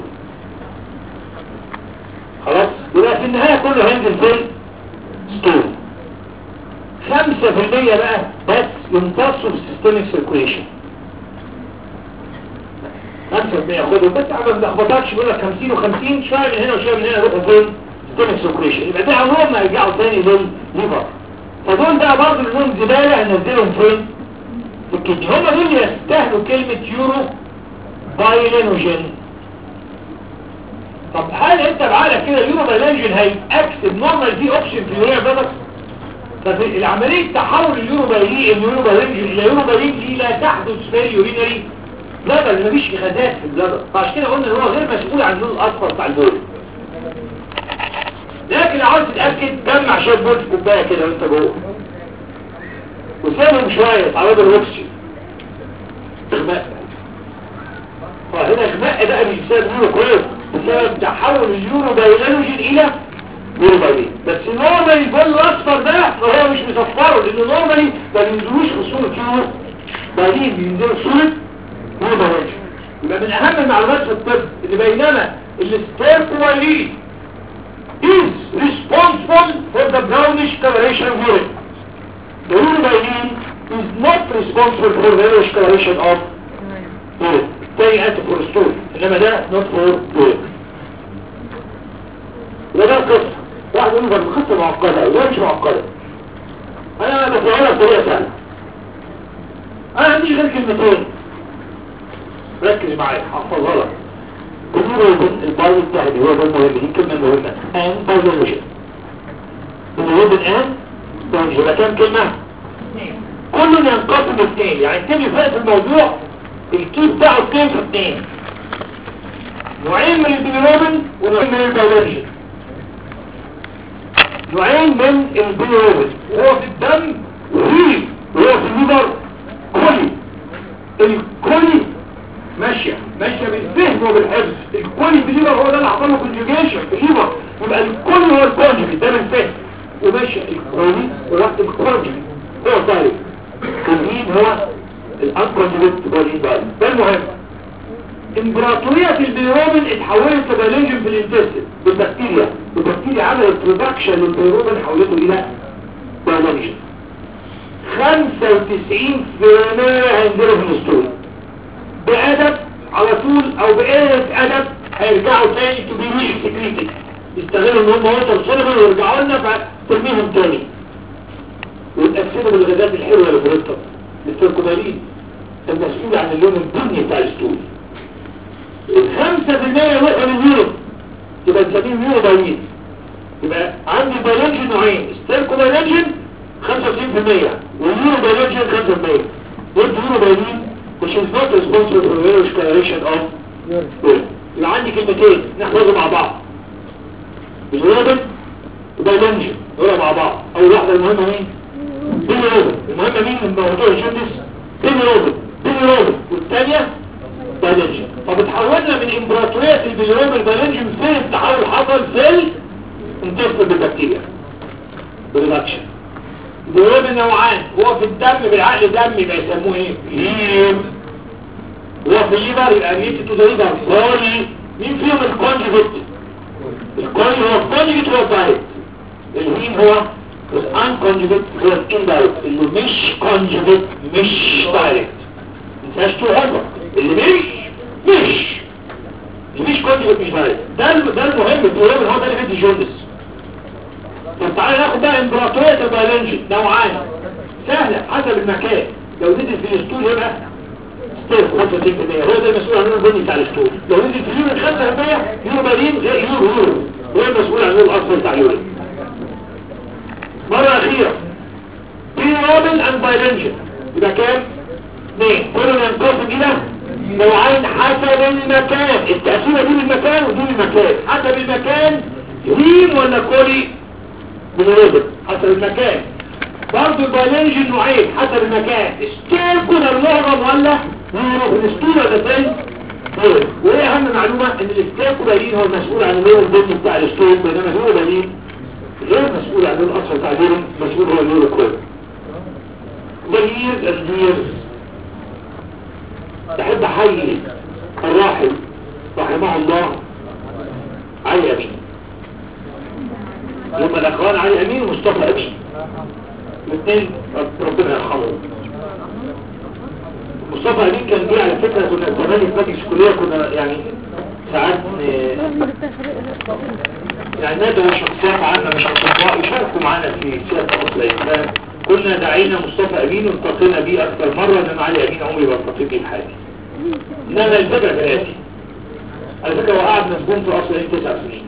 خلاص يبقى في النهاية كله هينزل في ستول خمسة في المية بقى بس يمتصوا في السيستميك سيركوليشن خمسة في المية خدهم بس عم ما تخبطكش بيقول لك 50 و50 شوية من هنا وشوية من هنا يروحوا فين سيستميك سيركوليشن يبقى ده عمرهم ما يرجعوا تاني للليفر فدول بقى برضه اللي زبالة هننزلهم فين في الكدني هم دول يستاهلوا كلمة يورو بايلينوجين طب هل انت بعقلك كده اليورو بايلينوجين هيأكسب نورمال دي اوبشن في اليوريا بلس طب العملية تحول اليورو بايلين اليورو بايلين الى يورو بايلين دي لا تحدث في اليورينري لا بل مفيش غازات في البلدر فعشان كده قلنا ان هو غير مسؤول عن اللون الاصفر بتاع البول لكن لو عاوز تتاكد جمع شويه بول في كوبايه كده وانت جوه وسيبهم شويه تعرضوا الاكسجين اغماء فهنا اغماء ده مش بسبب يورو كويس بسبب تحول اليورو بايلينوجين الى يورو بايلين بس نورمالي البول الاصفر ده فهو مش مصفره لانه نورمالي ما بينزلوش في صوره يورو بايلين بينزلوا في صوره يورو بايلين يبقى من اهم المعلومات في الطب ان بينما الستيركوالين is responsible for the brownish coloration of urine. The urobilin is not responsible for the yellowish coloration of urine. تاني أنت for stool إنما ده not for urine. وده القصة واحد يقول لك القصة معقدة ولا مش معقدة أنا بفعلها بطريقة سهلة أنا ما عنديش غير كلمتين ركز معايا هحفظها لك بالنسبة البايو التهدي هو ده المهم دي كلمة مهمة ان بايولوجي بالنسبة الان بايولوجي يبقى كام كلمة كله ينقسم اثنين يعني تبي فرق في الموضوع الكي بتاعه اثنين في اثنين نوعين من البيليروبين ونوعين من البيولوجي نوعين من البيليروبين وهو في الدم وهي وهو في الليبر كولي الكولي ماشية ماشية بالفهم وبالحفظ الكل في الليبر هو ده اللي حصله كونجوجيشن في الليبر يبقى الكل هو الكونجوجي ده بالفهم وماشية الكولي ووقت الكونجوجي هو طالب الكونجين هو الانكونجوجيت كولين بقى ده المهم امبراطورية البيروبين اتحولت لبيولوجين في الانتستين بالبكتيريا البكتيريا عملت برودكشن للبيروبين حولته الى بيولوجين 95% هينزلوا في الاسطول بأدب على طول او بقية أدب هيرجعوا تاني تبيني سكريتك يستغلوا ان هم وصل صلبا ويرجعوا لنا فترميهم تاني ويتأكسدوا بالغازات الحلوة اللي في الرطب التركومالين المسؤول عن اللون البني بتاع الستول الخمسة في المية يروحوا لليورو يبقى نسميه يورو بايين يبقى عندي بايولوجي نوعين ستيركومالين 95% واليورو بايولوجي 5% دول يورو بايين which is not responsible for the discoloration of urine. يبقى عندي كلمتين نحفظهم مع بعض اليورين وبايلنجن دول مع بعض اول واحده المهمه مين بيني روبن المهمه مين من موضوع الجوندس بيني روبن بيني روبن والثانيه بايلنجن طب اتحولنا من امبراطوريه البيليروبن البايلنجن فين التحول حصل في الانتستين بالبكتيريا بريدكشن البيليروبن نوعان هو في الدم بالعقل دم يبقى يسموه ايه هيم هو في الليفر يبقى ريت تو ذا ليفر بولي مين فيهم الكونجوجيت الكونجوجيت هو الكونجوجيت هو الدايركت الهيم هو الانكونجوجيت هو الاندايركت اللي مش كونجوجيت مش دايركت مفيهاش تو عمر اللي مش مش اللي مش كونجوجيت مش دايركت ده الم- ده المهم البروبلم هو ده اللي بيدي جوندس طب تعالى ناخد بقى امبراطورية البيولوجي نوعان سهلة حسب المكان لو نزل في الاسطول يبقى ستيف 35% هو ده المسؤول عن البني بتاع الاسطول لو نزل في اليورين 5% يورو بالين غير يورو يورو هو المسؤول عن الاصفر بتاع اليورين مرة أخيرة بيروبن اند بايلنجن يبقى كام؟ اثنين كلنا ينقسم إلى نوعين حسب المكان التأثير دول المكان ودول المكان حسب المكان هيم ولا كولي بالريبت حسب المكان برضه البيولوجي نوعين حسب المكان ستيركولار معظم ولا الاسطول ولا فين طيب وايه اهم معلومه ان الاستيركولارين هو المسؤول عن اللون البني بتاع الاسطول بينما الهيرولارين غير مسؤول عن اللون الاصفر بتاع الهيرون مسؤول هو اللون الكويس ده years and years تحب احيي الراحل رحمه الله علي امين لما الاخوان علي امين ومصطفى امين الاثنين رب- ربنا يرحمهم مصطفى امين كان جه على فكره كنا زمان في مجلس الكليه كنا يعني ساعات ن- يعني ندعو شخصيات عامه مش اصدقاء يشاركوا معانا في سياسه مصر كنا دعينا مصطفى امين والتقينا بيه اكثر مره انما علي امين عمري ما التقيت بيه في حياتي انما الفكره ثلاثه على فكره هو قعد مسجون في اصل تسع سنين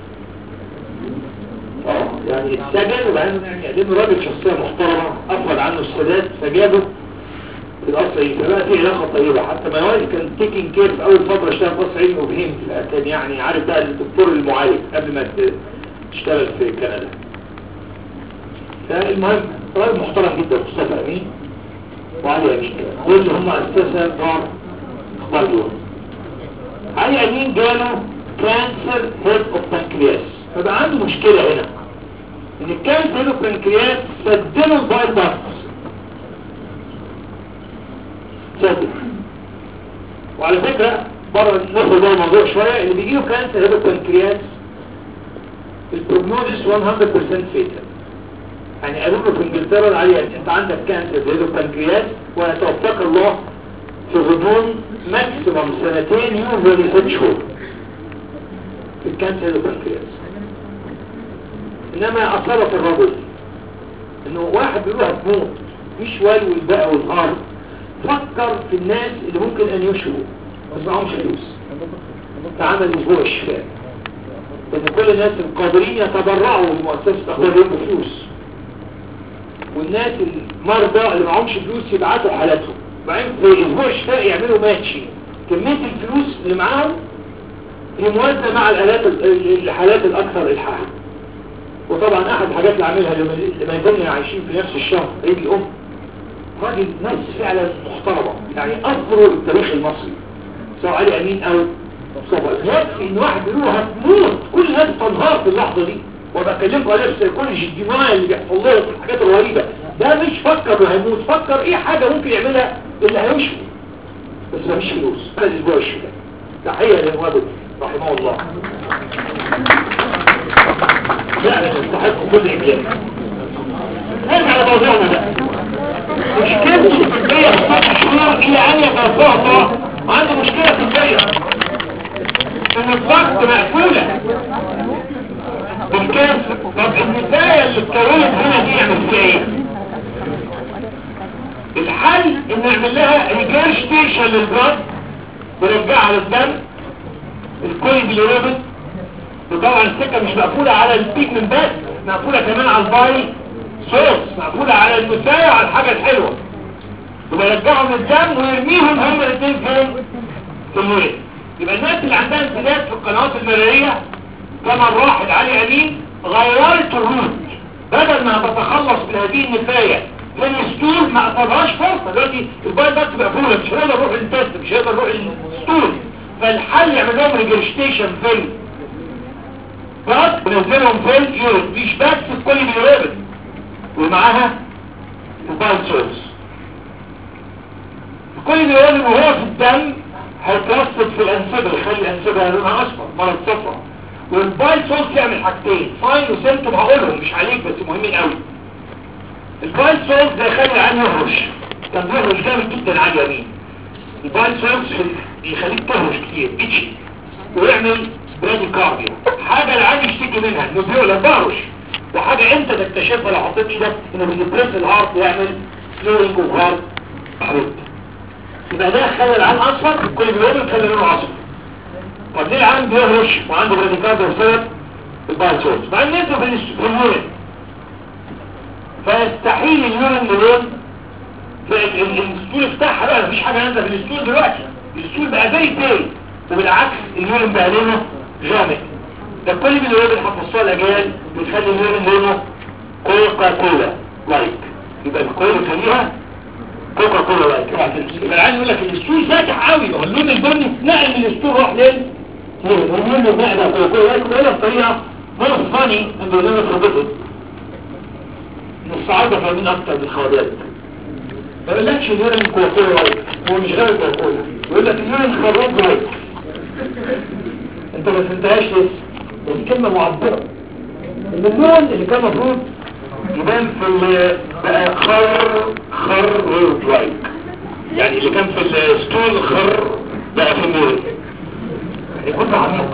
اه يعني اتسجن وبعدين يعني لانه راجل شخصيه محترمه افرض عنه السادات فجابه في القصر ايه فبقى في علاقه طيبه حتى ما يوالي كان تيكين كير في اول فتره اشتغل في قصر عيني وفهمت بقى كان يعني عارف بقى الدكتور المعالج قبل ما ت- تشتغل في كندا فالمهم راجل محترم جدا مصطفى امين وعلي امين كمان دول اللي هم اساسا دار اخبار اليوم علي امين جاله كانسر هيد اوف بانكرياس فبقى عنده مشكلة هنا ان الكانسر هيد اوف بانكرياس سدله البايل باكس سدل وعلى فكرة بره ناخد ده الموضوع شوية اللي بيجيله كانسر هيد اوف بانكرياس البروجنوزيس 100% فيتال يعني قالوا له في انجلترا العالية انت عندك كانسر هيد اوف بانكرياس ويتوفاك الله في غضون ماكسيموم سنتين يوفري ست شهور في الكانسر البنكرياس انما اصابت الرجل انه واحد بيقول هتموت مش والول بقى والغار فكر في الناس اللي ممكن ان يشفوا بس معهمش فلوس تعمل اسبوع الشفاء ان كل الناس القادرين يتبرعوا لمؤسسة اخبار يوم فلوس والناس المرضى اللي معهمش فلوس يبعتوا حالاتهم بعدين في اسبوع الشفاء يعملوا ماتشي كمية الفلوس اللي معاهم هي موازنة مع الآلات ال- الحالات الأكثر إلحاحا وطبعا أحد الحاجات اللي عاملها لما لما يكونوا عايشين في نفس الشهر عيد الأم راجل ناس فعلا محترمة يعني أفضلوا التاريخ المصري سواء علي أمين أو مصطفى يكفي إن واحد يقول له هتموت كل الناس تنهار في اللحظة دي وبكلمكم عليه في السيكولوجي الجماعي اللي بيحصل له في الحاجات الغريبة ده مش فكر انه هيموت فكر ايه حاجة ممكن يعملها اللي هيشفي بس مفيش فلوس هذا الاسبوع الشفاء تحية للوالد رحمه الله فعلا يستحق كل إجابة نرجع لموضوعنا بقى مشكلته في البيع ست شهور إلى أن يتوفاه الله عنده مشكلة في البيع إن الضغط مقفولة مشكلة طب النتاية اللي اتكونت هنا دي يعمل فيها ايه؟ الحل ان نعمل لها ريجرشتيشن للبلد ونرجعها للدم الكوي باليورابن وطبعا السكة مش مقفولة على البيجمنت بس مقفولة كمان على الباي سورس مقفولة على النتاية وعلى الحاجة الحلوة وبيرجعهم للدم ويرميهم هما الاثنين فين؟ في المريض يبقى الناس اللي عندها انسداد في القنوات المرارية كما الراحل علي امين غيرت الروت بدل ما تتخلص من هذه النفاية من الستول ما اعتبرهاش فرصة دلوقتي البايل داكت مقفولة مش هيقدر يروح التست مش هيقدر يروح الستول فالحل يعمل لهم ريجريشتيشن في بس بنزلهم في اليورين مش بس في كل بيورين ومعاها البايل سورس كل بيورين وهو في الدم هيترصد في الانسجه يخلي الانسجه لونها اصفر مرض صفرا والبايل سورس يعمل حاجتين فاين وسيمتوم هقولهم مش عليك بس مهمين قوي البايل سورس ده يخلي العين يهرش كان بيهرش جامد جدا على اليمين البايل سورس بيخليك تهرش كتير اتشي ويعمل برادي كارديو حاجة العين يشتكي منها انه بيقول بهرش وحاجة انت تكتشفها لو حطيت ايدك انه بيدبرس الهارت ويعمل سلورينج اوف هارت حريت يبقى ده خلى العين اصفر كل بيقول خلى لونه اصفر طب ليه العين بيهرش وعنده برادي كارديو بسبب البايل سورس مع ان انتوا في الس- في اليورين فيستحيل اليورين لون الاسطول بتاعها بقى مفيش حاجة نازله في الاسطول دلوقتي الاسطول بقى زي تاني وبالعكس اليورين بقى لونه غامق ده كل من اليورين هتوصلها الاجيال بتخلي اليورين لونه كوكا كولا لايك يبقى الكولا خليها كوكا كولا لايك يبقى العين يقول لك الاسطول فاتح قوي هو اللون البني اتنقل من الاسطول راح لين ليه واللون البني ده كوكا كولا لايك ولا بطريقه مور فاني ان ذا لون اوف الصعايدة فاهمين اكتر من الخواجات ما يقولكش اليورين كوكولا لايك هو مش غير كوكولا يقول لك اليورين خروج لايك انت ما فهمتهاش لسه دي كلمة معبرة ان اللون اللي كان المفروض يبان في ال- بقى خر خر لايك يعني اللي كان في الستول خر بقى في اليورين يعني كنت عميق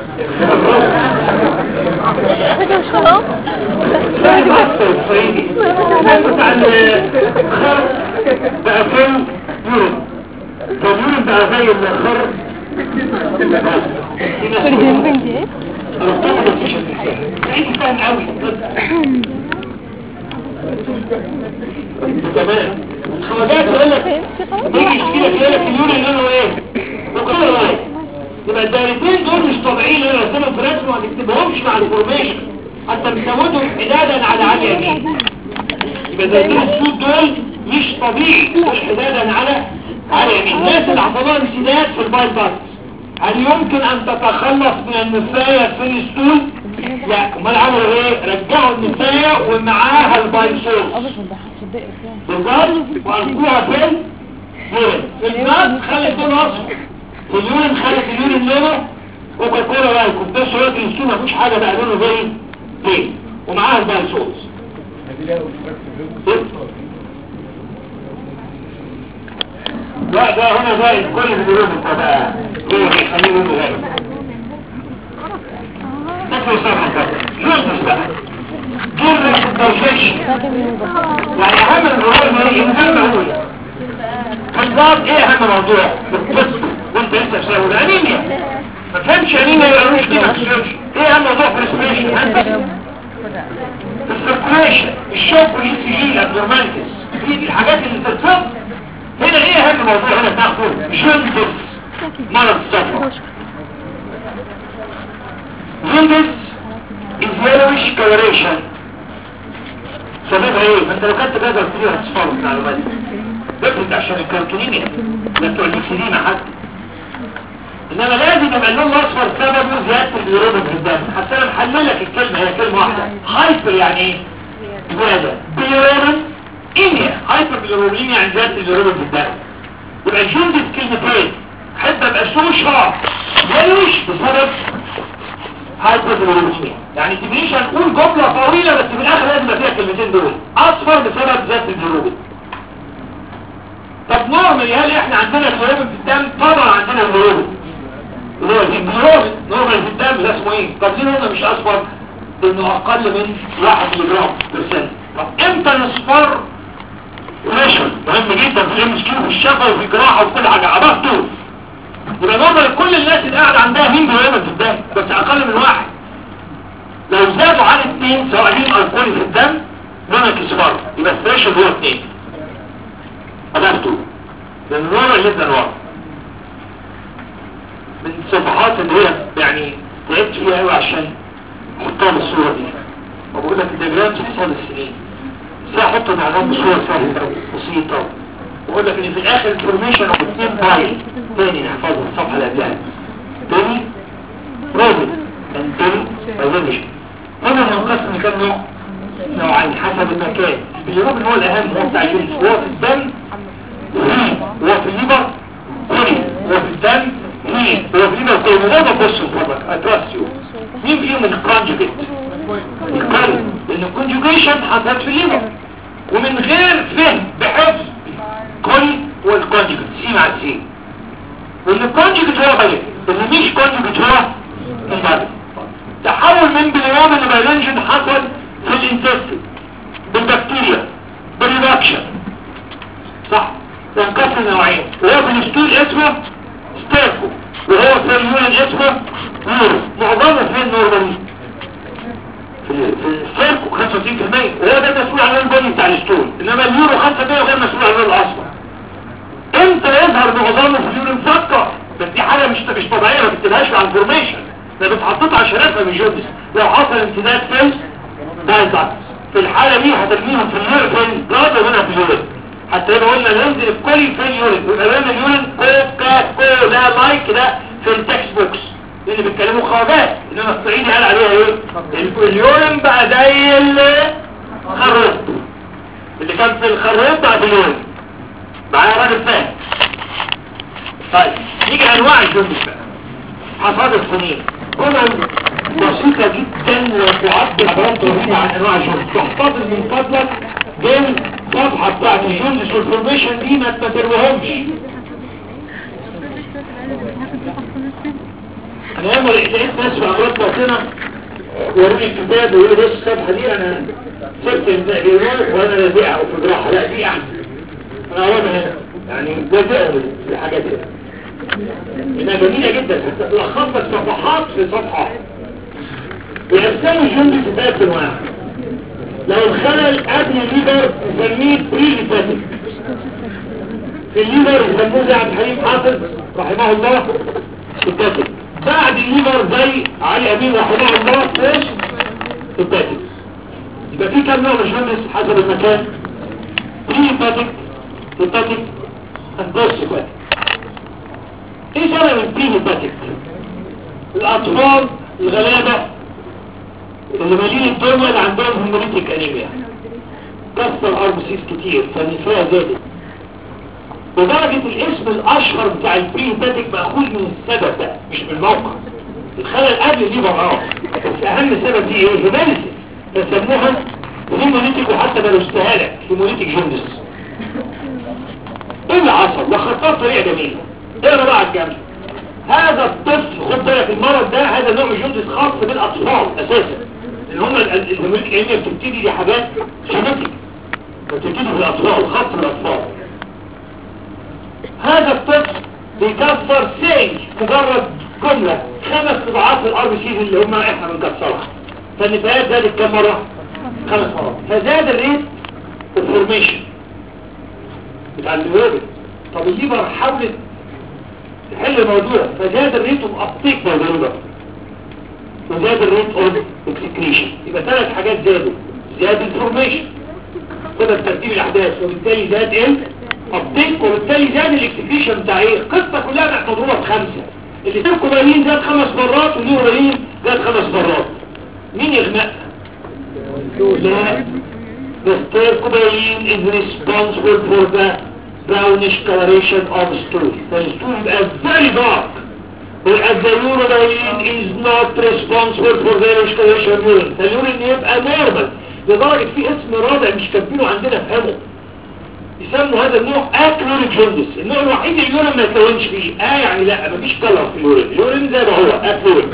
حاجة مش خلاص لا بس الصعيدي كنت عن خر بقى فين يورين فاليورين بقى زي الخر بنتي ايه؟ انت فاهم قوي تمام الخواجات يقول لك بيجي يشكي لك يقول لك اليورين لونه ايه وكل واحد يبقى الدايرتين دول مش طبيعيين اللي رسمهم في رسم وما تكتبهمش مع الفورميشن حتى بتزودهم حدادا على عالي يمين يبقى الدايرتين السود دول مش طبيعي مش حدادا على عالي يمين الناس اللي حصلها انسداد في البايل باس هل يمكن ان تتخلص من النفاية في الستول؟ لا امال عملوا ايه؟ رجعوا النفاية ومعاها البايسوس بالظبط وألقوها فين؟ فين؟ في الناس خلت لون اصفر في اليورين خلت اليورين لونه كوكا كولا لايك وفي نفس الوقت الستول مفيش حاجة بقى لونه زي فين؟ ومعاها البايسوس لا ده هنا زائد كل اللي بيقوله بقى هو بيخليه لونه زائد نفس الصفحة كده جزء بقى جزء الدوشيش يعني اهم الموضوع ما هي مهم اقول بالظبط ايه اهم موضوع بالقسط وانت لسه بسبب الانيميا ما فهمش انيميا يبقى مش دي ما تشوفش ايه اهم موضوع في الاسبريشن السيركوليشن الشوك والاي سي جي الابنورماليتيز دي دي الحاجات اللي تتصاب هنا ايه اهم موضوع هنا تاخده جندس مرض الصفر جندس is yellowish coloration سببها ايه؟ ما انت لو كنت تقدر تجيب هتصفر من المعلومات بفرد عشان الكارتونيميا لا تقوليش دي مع حد انما لازم يبقى اللون الاصفر سببه زياده البيروبين في الدم حتى انا محلل لك الكلمه هي كلمه واحده هايبر يعني ايه؟ زياده بيروبين ايميا هايبر بيروبين يعني زياده البيروبين في الدم يبقى جمله كلمتين حتى ابقى سوشها يلوش بسبب هايبر بيروبين يعني تبقيش هنقول جمله طويله بس في الاخر لازم يبقى فيها الكلمتين دول اصفر بسبب زياده البيروبين طب نورمال هل احنا عندنا البيروبين في الدم طبعا عندنا البيروبين اللي هو الجلوز نورمال في الدم ده اسمه ايه طب ليه هنا مش اصفر انه اقل من 1 ملي جرام برسنت طب امتى نصفر ريشن مهم جدا في الام كيو في الشفا وفي الجراحه وفي كل حاجه عرفته يبقى نورمال كل الناس اللي قاعده عندها مين بيروبين في الدم بس اقل من واحد لو زادوا عن اثنين سواء مين الكولي في الدم لونك اصفر يبقى الثريشن هو اثنين عرفته لان نورمال جدا واحد من الصفحات اللي هي يعني تعبت فيها قوي عشان احطها بالصورة دي وبقول لك الدياجرام حصل السنين ساحط معلومات بصور سهلة أوي بسيطة وأقول لك إن في الآخر الفورميشن أو اثنين بايل تاني نحفظه الصفحة اللي قبلها تاني روبن تاني بايولوجي هنا هنقسم كام نوع نوعين حسب المكان البيليروبين هو الأهم هو بتاع الجنس هو في الدم هي هو في الليبر هي هو في الدم هي هو في الليبر كل مدام بص فضلك أتراسيو مين فيهم الكونجوجيت الكونجوجيت لأن الكونجوجيشن حصلت في الليبر ومن غير فهم بحفظ كل والكونجوجيت سي مع سي واللي الكونجوجيت هو بلد اللي مش كونجوجيت هو البلد تحول من بليروبين لبايلنجن حصل في الانتستين بالبكتيريا بالريدكشن صح ينقسم نوعين وهو في الستول اسمه ستيركو وهو في اليورين اسمه نورو معظمه فين نورمالي في الستيركو 95% وهو ده مسؤول عن البني بتاع الستول انما اليورو 5% غير مسؤول عن الاصفر امتى يظهر معظمه في اليورين مسكر بس دي حاجه مش مش طبيعيه ما بتبقاش على الفورميشن ده بتحطط على شرافه من جوندس لو حصل امتداد فيس ده يضعف في الحالة دي هترميهم في اليورين في البلاد وهنا في اليورين حتى يبقى قلنا ننزل الكل في اليورين ويبقى لنا اليورين كوكا كولا لايك ده في التكست بوكس اللي بيتكلموا خواجات انما الصعيدي قال عليها ايه اليورين بقى زي الخروط اللي كان في الخروط بقى في اليورين معايا راجل فاهم طيب نيجي انواع الجندس بقى حصاد السنين كلهم بسيطة جدا وتعبر عبارات رهيبة عن انواع الجندس تحتفظ من فضلك بين صفحة بتاعت الجندس والفورميشن دي ما تتروهمش انا ياما لقيت ناس في امراض باطنة وروني الكتاب ويقولوا بص الصفحة دي انا سبت البيروت وانا لازقها وفي جراحة لا دي احسن انا وانا هنا يعني لازقها في الحاجات دي انها جميلة جدا لخصت صفحات في صفحة ويقسموا الجنب في ثلاث انواع لو الخلل قبل الليبر نسميه بريليباتيك في الليبر يسموه زي عبد الحليم حافظ رحمه الله الكاتب بعد الليبر زي علي امين رحمه الله ايش الكاتب يبقى في كام نوع مش حسب المكان بريليباتيك الكاتب اندوسيكواتيك ايه سبب البريليباتيك الاطفال الغلابة اللي مالين الدنيا اللي عندهم هيموليتيك انيميا كسر اربسيس كتير فالنساء زادت ودرجة الاسم الاشهر بتاع البريليباتيك مأخوذ من السبب ده مش من الموقع الخلل قبل دي بقى بس اهم سبب دي ايه هيماليسيس فسموها هيموليتيك وحتى بلوستها لك هيموليتيك جندس ايه اللي حصل؟ لخطها بطريقة جميلة اقرا بقى على الجنب هذا الطفل خد بالك المرض ده هذا نوع من جلد خاص بالاطفال اساسا ان هم الهيموليك انيميا بتبتدي دي حاجات جينيتيك بتبتدي في الاطفال خاص بالاطفال هذا الطفل بيكسر سيج مجرد جملة خمس اضعاف الار سيز اللي هم احنا بنكسرها فالنفايات زادت كم مرة؟ خمس مرات فزاد الريت الفورميشن بتاع النيورين طب الليبر حاولت تحل الموضوع فزاد الريت اوف ابتيك موجوده وزاد الريت اوف اكسكريشن يبقى ثلاث حاجات زادوا زاد الفورميشن كده ترتيب الاحداث وبالتالي زاد ايه ابتيك وبالتالي زاد الاكسكريشن بتاع ايه القصه كلها بقت مضروبه بخمسه اللي تركوبالين زاد خمس مرات والنيورالين زاد خمس مرات مين يغمق لا the stercobaline is responsible for the brownish coloration of stool. The stool is very dark. Whereas the urinine is not responsible for the brownish coloration of urine. فاليورين يبقى normal. لدرجة في اسم رابع مش كاتبينه عندنا فهمه. يسموا هذا النوع اكلوريك جوندس. النوع الوحيد اللي اليورين ما يتلونش فيه. اه يعني لا مفيش كلر في اليورين. اليورين زي ما هو اكلوريك.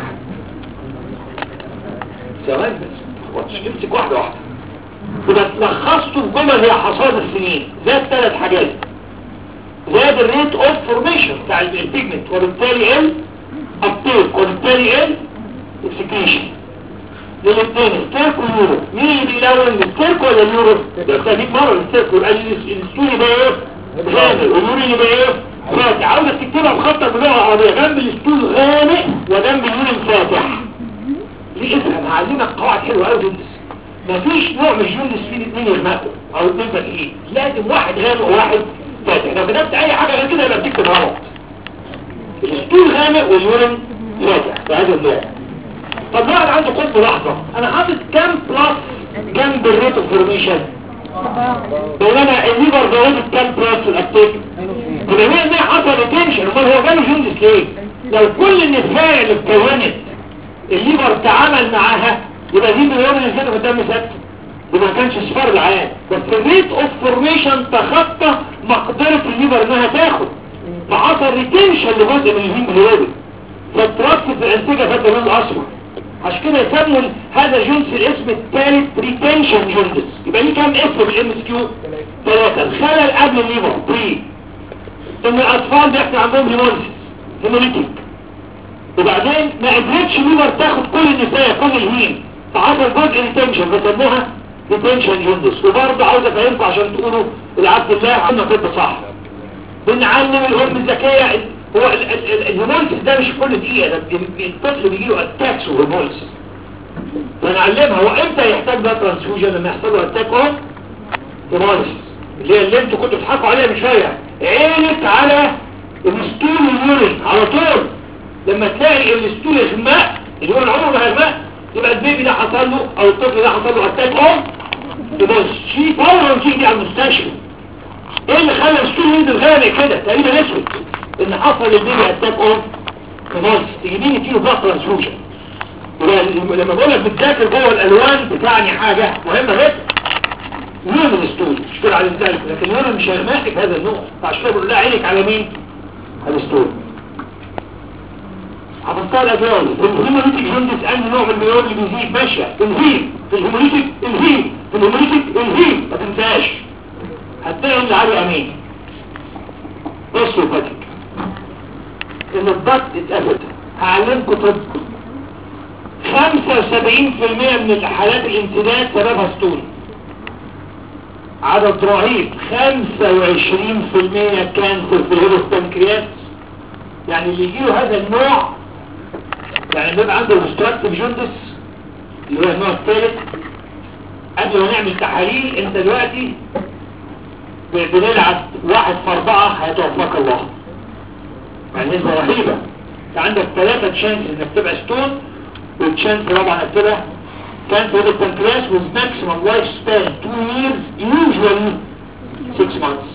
ثواني بس. امسك واحدة واحدة. وده تلخصته في جمل هي حصاد السنين زاد ثلاث حاجات زاد الريت اوف فورميشن بتاع البيجمنت وبالتالي ال ابتيك وبالتالي ال اكسكريشن للاثنين الستيرك واليورو مين اللي بيلون الستيرك ولا اليورو؟ ده تهديد مرة الستيرك يبقى الستيرك يبقى ايه؟ غامق واليورو يبقى ايه؟ فاتح عاوزك تكتبها بخطة باللغة العربية جنب الستول غامق وجنب اليورو فاتح ليه افهم هعلمك قواعد حلوة قوي جدا مفيش نوع من الجوندس فيه الاثنين يغمقوا او الاثنين فاتحين لازم واحد غامق وواحد فاتح لو كتبت اي حاجه غير كده يبقى بتكتب غلط الاسطول غامق واليورين فاتح بهذا النوع طب واحد عنده قطب لحظه انا حاطط كام بلس جنب الريت اوف فورميشن بينما الليفر زودت كام بلس في الابتيك يبقى هنا ده حصل ريتنشن امال هو جاله جوندس ليه لو كل النفاية اللي اتكونت الليفر تعامل معاها يبقى دي مليون اللي كده قدام ثابت يبقى ما كانش صفار العيان بس الريت اوف فورميشن تخطى مقدرة الليفر انها تاخد فحصل ريتنشن لجزء من الهيموجلوبين فترص في الانسجه فات اللون الاصفر عشان كده يسموا هذا الجنس الاسم الثالث ريتنشن جوندس يبقى ليه كام اسم بالام اس كيو ثلاثة الخلل قبل الليفر بري ان الاطفال بيحصل عندهم هيموليسيس هيموليتيك وبعدين ما قدرتش الليفر تاخد كل النساء كل الهيم فحصل جزء ريتنشن فسموها ريتنشن جوندس وبرضه عاوز افهمكم عشان تقولوا العبد الله عنا كده صح بنعلم الام الذكيه هو ال- ال- ال- الهيموليسيس ده مش كل دقيقه ده بي- الطفل بيجيله اتاكس وهيموليسيس فنعلمها هو امتى يحتاج بقى ترانسفوجن لما يحصل له اتاك اهو هيموليسيس اللي هي اللي انتوا كنتوا بتضحكوا عليها من شويه عينك على الستول اليورين على طول لما تلاقي الستول يغمق اليورين عمره ما هيغمق يبقى البيبي ده حصل له او الطفل ده حصل له اتاك اهو يبقى شيء فورا تيجي على المستشفى ايه اللي خلى الستول ينزل غامق كده تقريبا اسود ان حصل البيبي اتاك اهو خلاص تجيبيني كيلو بقى ترانسفوجن يبقى لما بقول لك بتذاكر جوه الالوان بتعني حاجه مهمه جدا لون الاسطول مش كده على ذلك لكن لون مش هيرماتك هذا النوع فعشان كده بقول لها عينك على مين على الاسطول حفظتها الاجيال الهيموليتيك جوندس انهي نوع من الميون اللي بيزيد ماشيه الهيم في الهيموليتيك الهيم في الهيموليتيك الهيم ما تنساش هتلاقي اللي عليه امين بصوا فاتك ان الضغط اتقفل هعلمكم طب 75% من الحالات الانسداد سببها ستون عدد رهيب 25% كانسر في الهيروس بنكرياس يعني اللي يجيله هذا النوع يعني بيبقى عنده obstructive جوندس اللي هو النوع الثالث قبل ما نعمل تحاليل انت دلوقتي ب- بنلعب واحد في اربعة هيتوفاك الله يعني نسبة رهيبة انت عندك ثلاثة تشانس انك تبقى ستون والتشانس رابعة انك تبقى cancer of the pancreas with maximum lifespan 2 years usually 6 months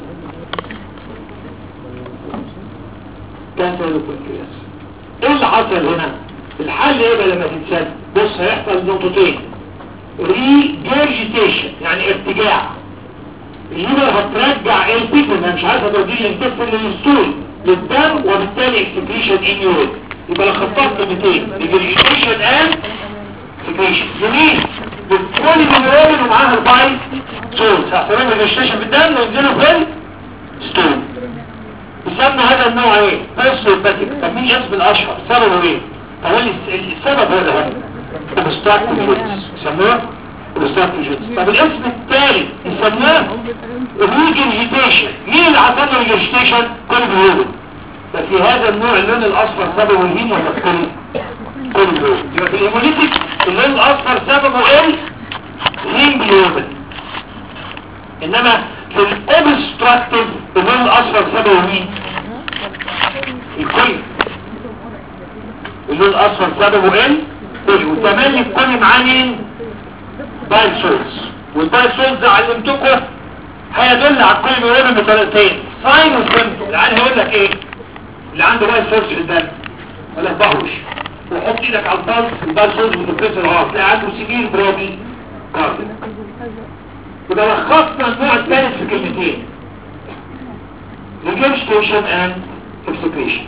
cancer of the pancreas ايه اللي حصل هنا الحل ايه بقى لما تتسد بص هيحصل نقطتين regurgitation يعني ارتجاع الليبر هترجع البيكل انا مش عارفه توديه ينتفل للستول للدم وبالتالي اكسكريشن ان يورين يبقى لو خططت 200 regurgitation and سكريشن جميل بالكل بالروبين ومعاها الباي سولز هحترم الريجستريشن في الدم وينزلوا في الستول يسمى هذا النوع ايه بيرسوباتيك طب مين اسم الاشهر سببه ايه اولا السبب هو ده obstructive جونز يسموه obstructive جونز طب الاسم الثالث يسموه ريجرجيتيشن مين اللي حصل له ريجرجيتيشن كل بالروبين ففي هذا النوع اللون الاصفر سببه الهيم ولا الكل كله يبقى في الهيموليتيك اللون الاصفر سببه ايه هيموجلوبين انما في الاوبستراكتيف اللون الاصفر سببه مين الكل اللون الاصفر سببه ايه كل وتملي الكل معاه مين بايسولز والبايسولز ده علمتكم هيدل على الكل ميولوجين بطريقتين ساين وسيمتوم العيان هيقول لك ايه اللي عنده بايسولز في الدم ولا بهوش وحط ايدك على البلس البلس يظبط الكسر الغاز تلاقي عنده سجين برادي كاردن وده لخصنا النوع الثالث في كلمتين regurgitation and execution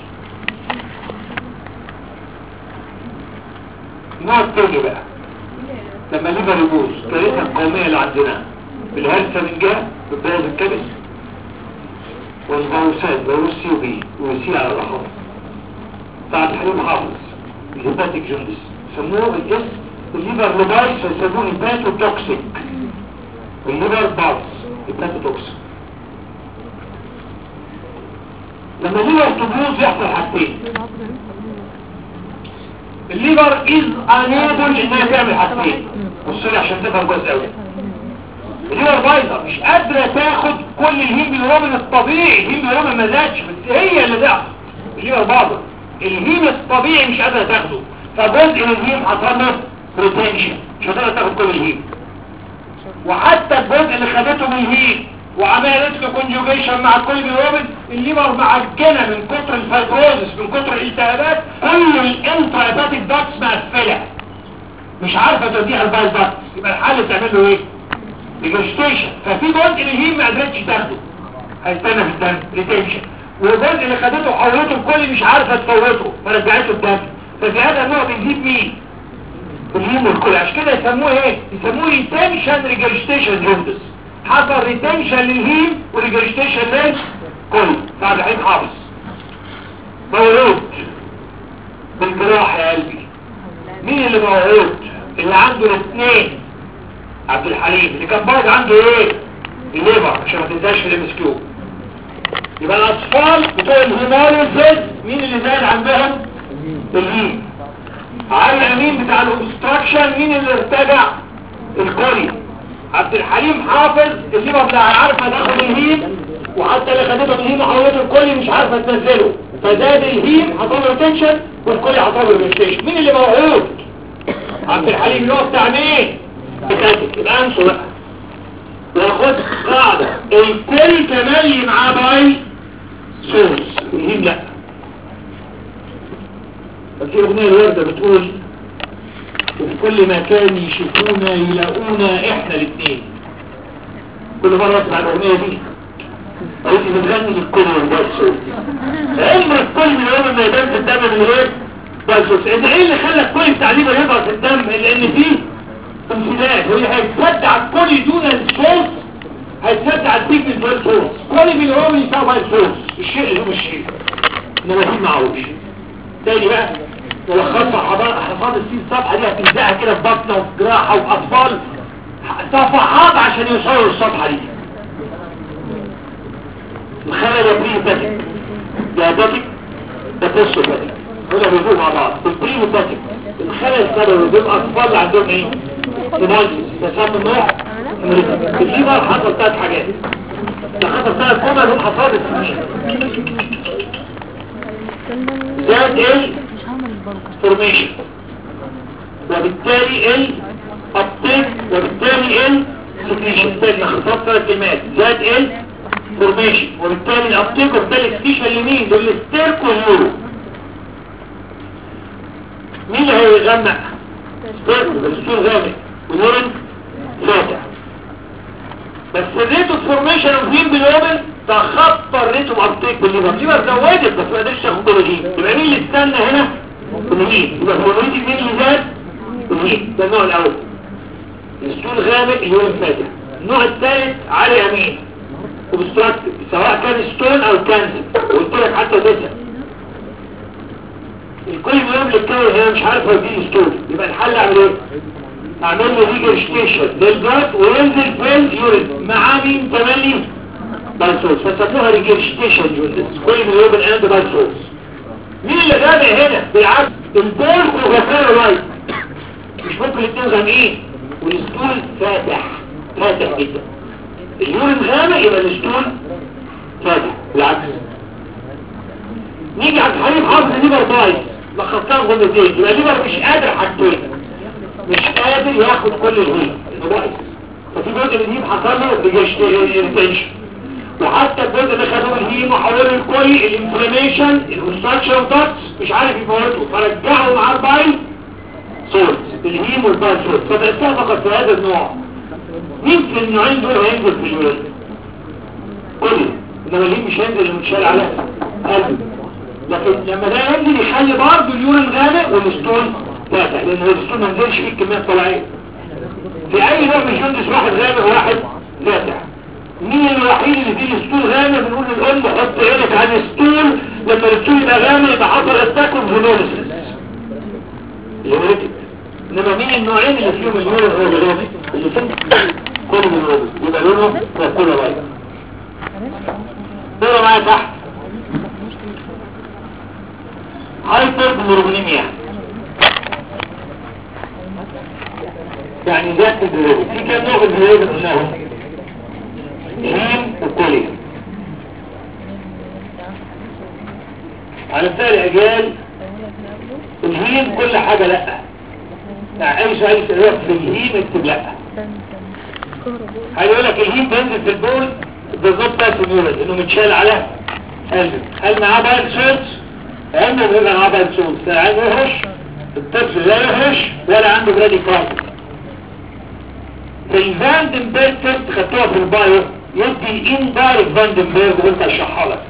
النوع الثاني بقى لما الليفر يبوظ طريقتها القومية اللي عندنا بالهرسة من جهة بتبوظ الكبس والفيروسات فيروس سي وبي وسي على الأحمر بتاعت حليم حافظ الهيباتيك جوندس سموه الاسم الليفر لوبايس فيسموه هيباتو توكسيك الليفر باوس هيباتو توكسيك لما الليفر تبوظ يحصل حاجتين الليبر از انيبل انها تعمل حاجتين بص لي عشان تفهم كويس قوي الليبر بايظه مش قادره تاخد كل الهيموجلوبين الطبيعي الهيموجلوبين ما زادش بس هي اللي ضعفت الليبر بايظه الهيم الطبيعي مش قادره تاخده فجزء من الهيم حصل له ريتنشن مش قادره تاخد كل الهيم وحتى الجزء اللي خدته من الهيم وعملت له كونجوجيشن مع كل بيروبين الليبر معجنه من كتر الفايبروزس من كتر الالتهابات كل الانتراباتيك داكس مقفله مش عارفه توديها البايل داكس يبقى الحل تعمل له ايه؟ ريجستيشن ففي جزء من الهيم ما قدرتش تاخده هيستنى في الدم ريتنشن والجزء اللي خدته وحولته الكل مش عارفه تفوته فرجعته الدم ففي هذا النوع بيزيد مين؟ الهيم والكل عشان كده يسموه ايه؟ يسموه ريتنشن ريجستيشن جوندس حصل ريتنشن للهيم وريجستيشن للكل بعد حين حافظ مولود بالجراح يا قلبي مين اللي مولود اللي عنده الاثنين عبد الحليم اللي كان برضه عنده ايه الليبر عشان ما تنساش في الام اس كيو يبقى الاطفال بتوع الهيموليزيس مين اللي زاد عندهم الهيم على اليمين بتاع الاوبستراكشن مين اللي ارتجع الكوري عبد الحليم حافظ الليبر بتاع عارفه تاخد الهيم وحتى اللي خدته الهيم وحولته الكولي مش عارفه تنزله فزاد الهيم حصل له تنشن والكولي حصل له ريستيشن مين اللي موعود عبد الحليم اللي هو بتاع مين بتاعتك يبقى انسوا بقى وخد قاعده الكل تملي معاه باي سورس الهيم لا ففي اغنيه الورده بتقول وفي كل مكان يشوفونا يلاقونا احنا الاثنين كل مرة اسمع الاغنية دي قلت بتغني للكل والباسوس عمر الكل من يوم ما يبان في الدم من غير باسوس انت ايه اللي خلى الكل التعليم يظهر في الدم لان فيه امتداد وهي هيتسد على الكل دون الصوص هيتسد على البيك دون الصوص كل من يوم يساوي الصوص الشيء اللي هو الشيء انما دي معهوش تاني بقى ولخصها حفاظ السين الصفحة دي هتلزقها كده في بطنة وفي جراحة وفي أطفال صفحات عشان يوصلوا للصفحة دي الخلل البريمتاتيك دياباتيك ده بوستوباتيك هنا بيقولوا مع بعض البريمتاتيك الخلل السبب دول أطفال عندهم ايه؟ هيموليز تسمى النوع الليبر حصل ثلاث حاجات ده حصل ثلاث كوما دول حصاد السنين زاد ايه؟ فورميشن وبالتالي ال الطيب وبالتالي ال سكريشن تاني نخصص ثلاث كلمات زاد ال فورميشن وبالتالي الابتيك وبالتالي السكريشن اليمين دول الستيرك واليورو مين اللي هيغمق ستيرك السور غامق واليورين فاتح بس الريت اوف فورميشن اوف هيم باليوبن تخطى الريت اوف ابتيك بالليفر الليفر زودت بس ما قدرش تاخد كولاجين يبقى مين اللي استنى هنا كولاجين يبقى كولاجين مين اللي زاد كولاجين ده النوع الاول السور غامق اليورين فاتح النوع الثالث علي يمين وبستراكتيف سواء كان ستون او كانسر قلت لك حتى تسع الكل يوم اللي بتاعي هي مش عارفه يديني ستون يبقى الحل اعمل ايه اعمل له ريجرشتيشن للبلاد وينزل في اليورين مع مين تملي بايسوس فسموها ريجرشتيشن جوندس كل من يوم الاند بايسوس مين اللي غامق هنا بالعكس البول والغسالة رايت مش ممكن الاثنين غامقين والستول فاتح فاتح جدا اليورين غامق يبقى الستول فاتح بالعكس نيجي على الحليب حافظ الليبر بايظ لخصتها غمتين يبقى الليبر مش قادر حاجتين مش قادر ياخد كل الهيم انه بايظ ففي جزء من الهيم حصل له ريجرشتيشن وحتى الجزء اللي خدوه الهيم وحولوا الكوي الانفلاميشن الكونستراكشن داتس مش عارف يفوته فرجعوا مع البايل سورس الهيم والبايل سورس فتأسيها فقط في هذا النوع مين في النوعين دول هينزل في اليورين كله انما الهيم مش هينزل المتشال على قلبه لكن لما ده ينزل يخلي برضه اليورين غامق والستون فاتح لان الستون ما نزلش فيه الكميات الطبيعيه في اي نوع من الجندس واحد غامق وواحد فاتح مين الوحيد اللي فيه الستول غامق بنقول للأم حط عينك عن الستول لما الستول يبقى غامق يبقى حصل التاكل فينوليسيس الهيموريتك انما مين النوعين اللي فيهم اليورين هو الغامق اللي فيه كل من الروبس يبقى لونه وكل بايظ دورة معايا تحت هايبر بلوربينيميا يعني ذات البيولوجي في كام نوع البيولوجي قلناهم هيم وكولي على مثال اجيال الهيم كل حاجة لا يعني اي سؤال يسألوك في الهيم اكتب لا هيقول لك الهيم بينزل في البول بالظبط بتاعت النيورال انه متشال على قلبه هل معاه بايل سولز؟ علمه بيبقى معاه بايل سولز لا عنده يهرش الطفل لا يهرش ولا عنده برادي كارد في الفاندنبرج تيست خدتوها في البايو يدي ان دايركت فاندنبرج وانت اشرحها لك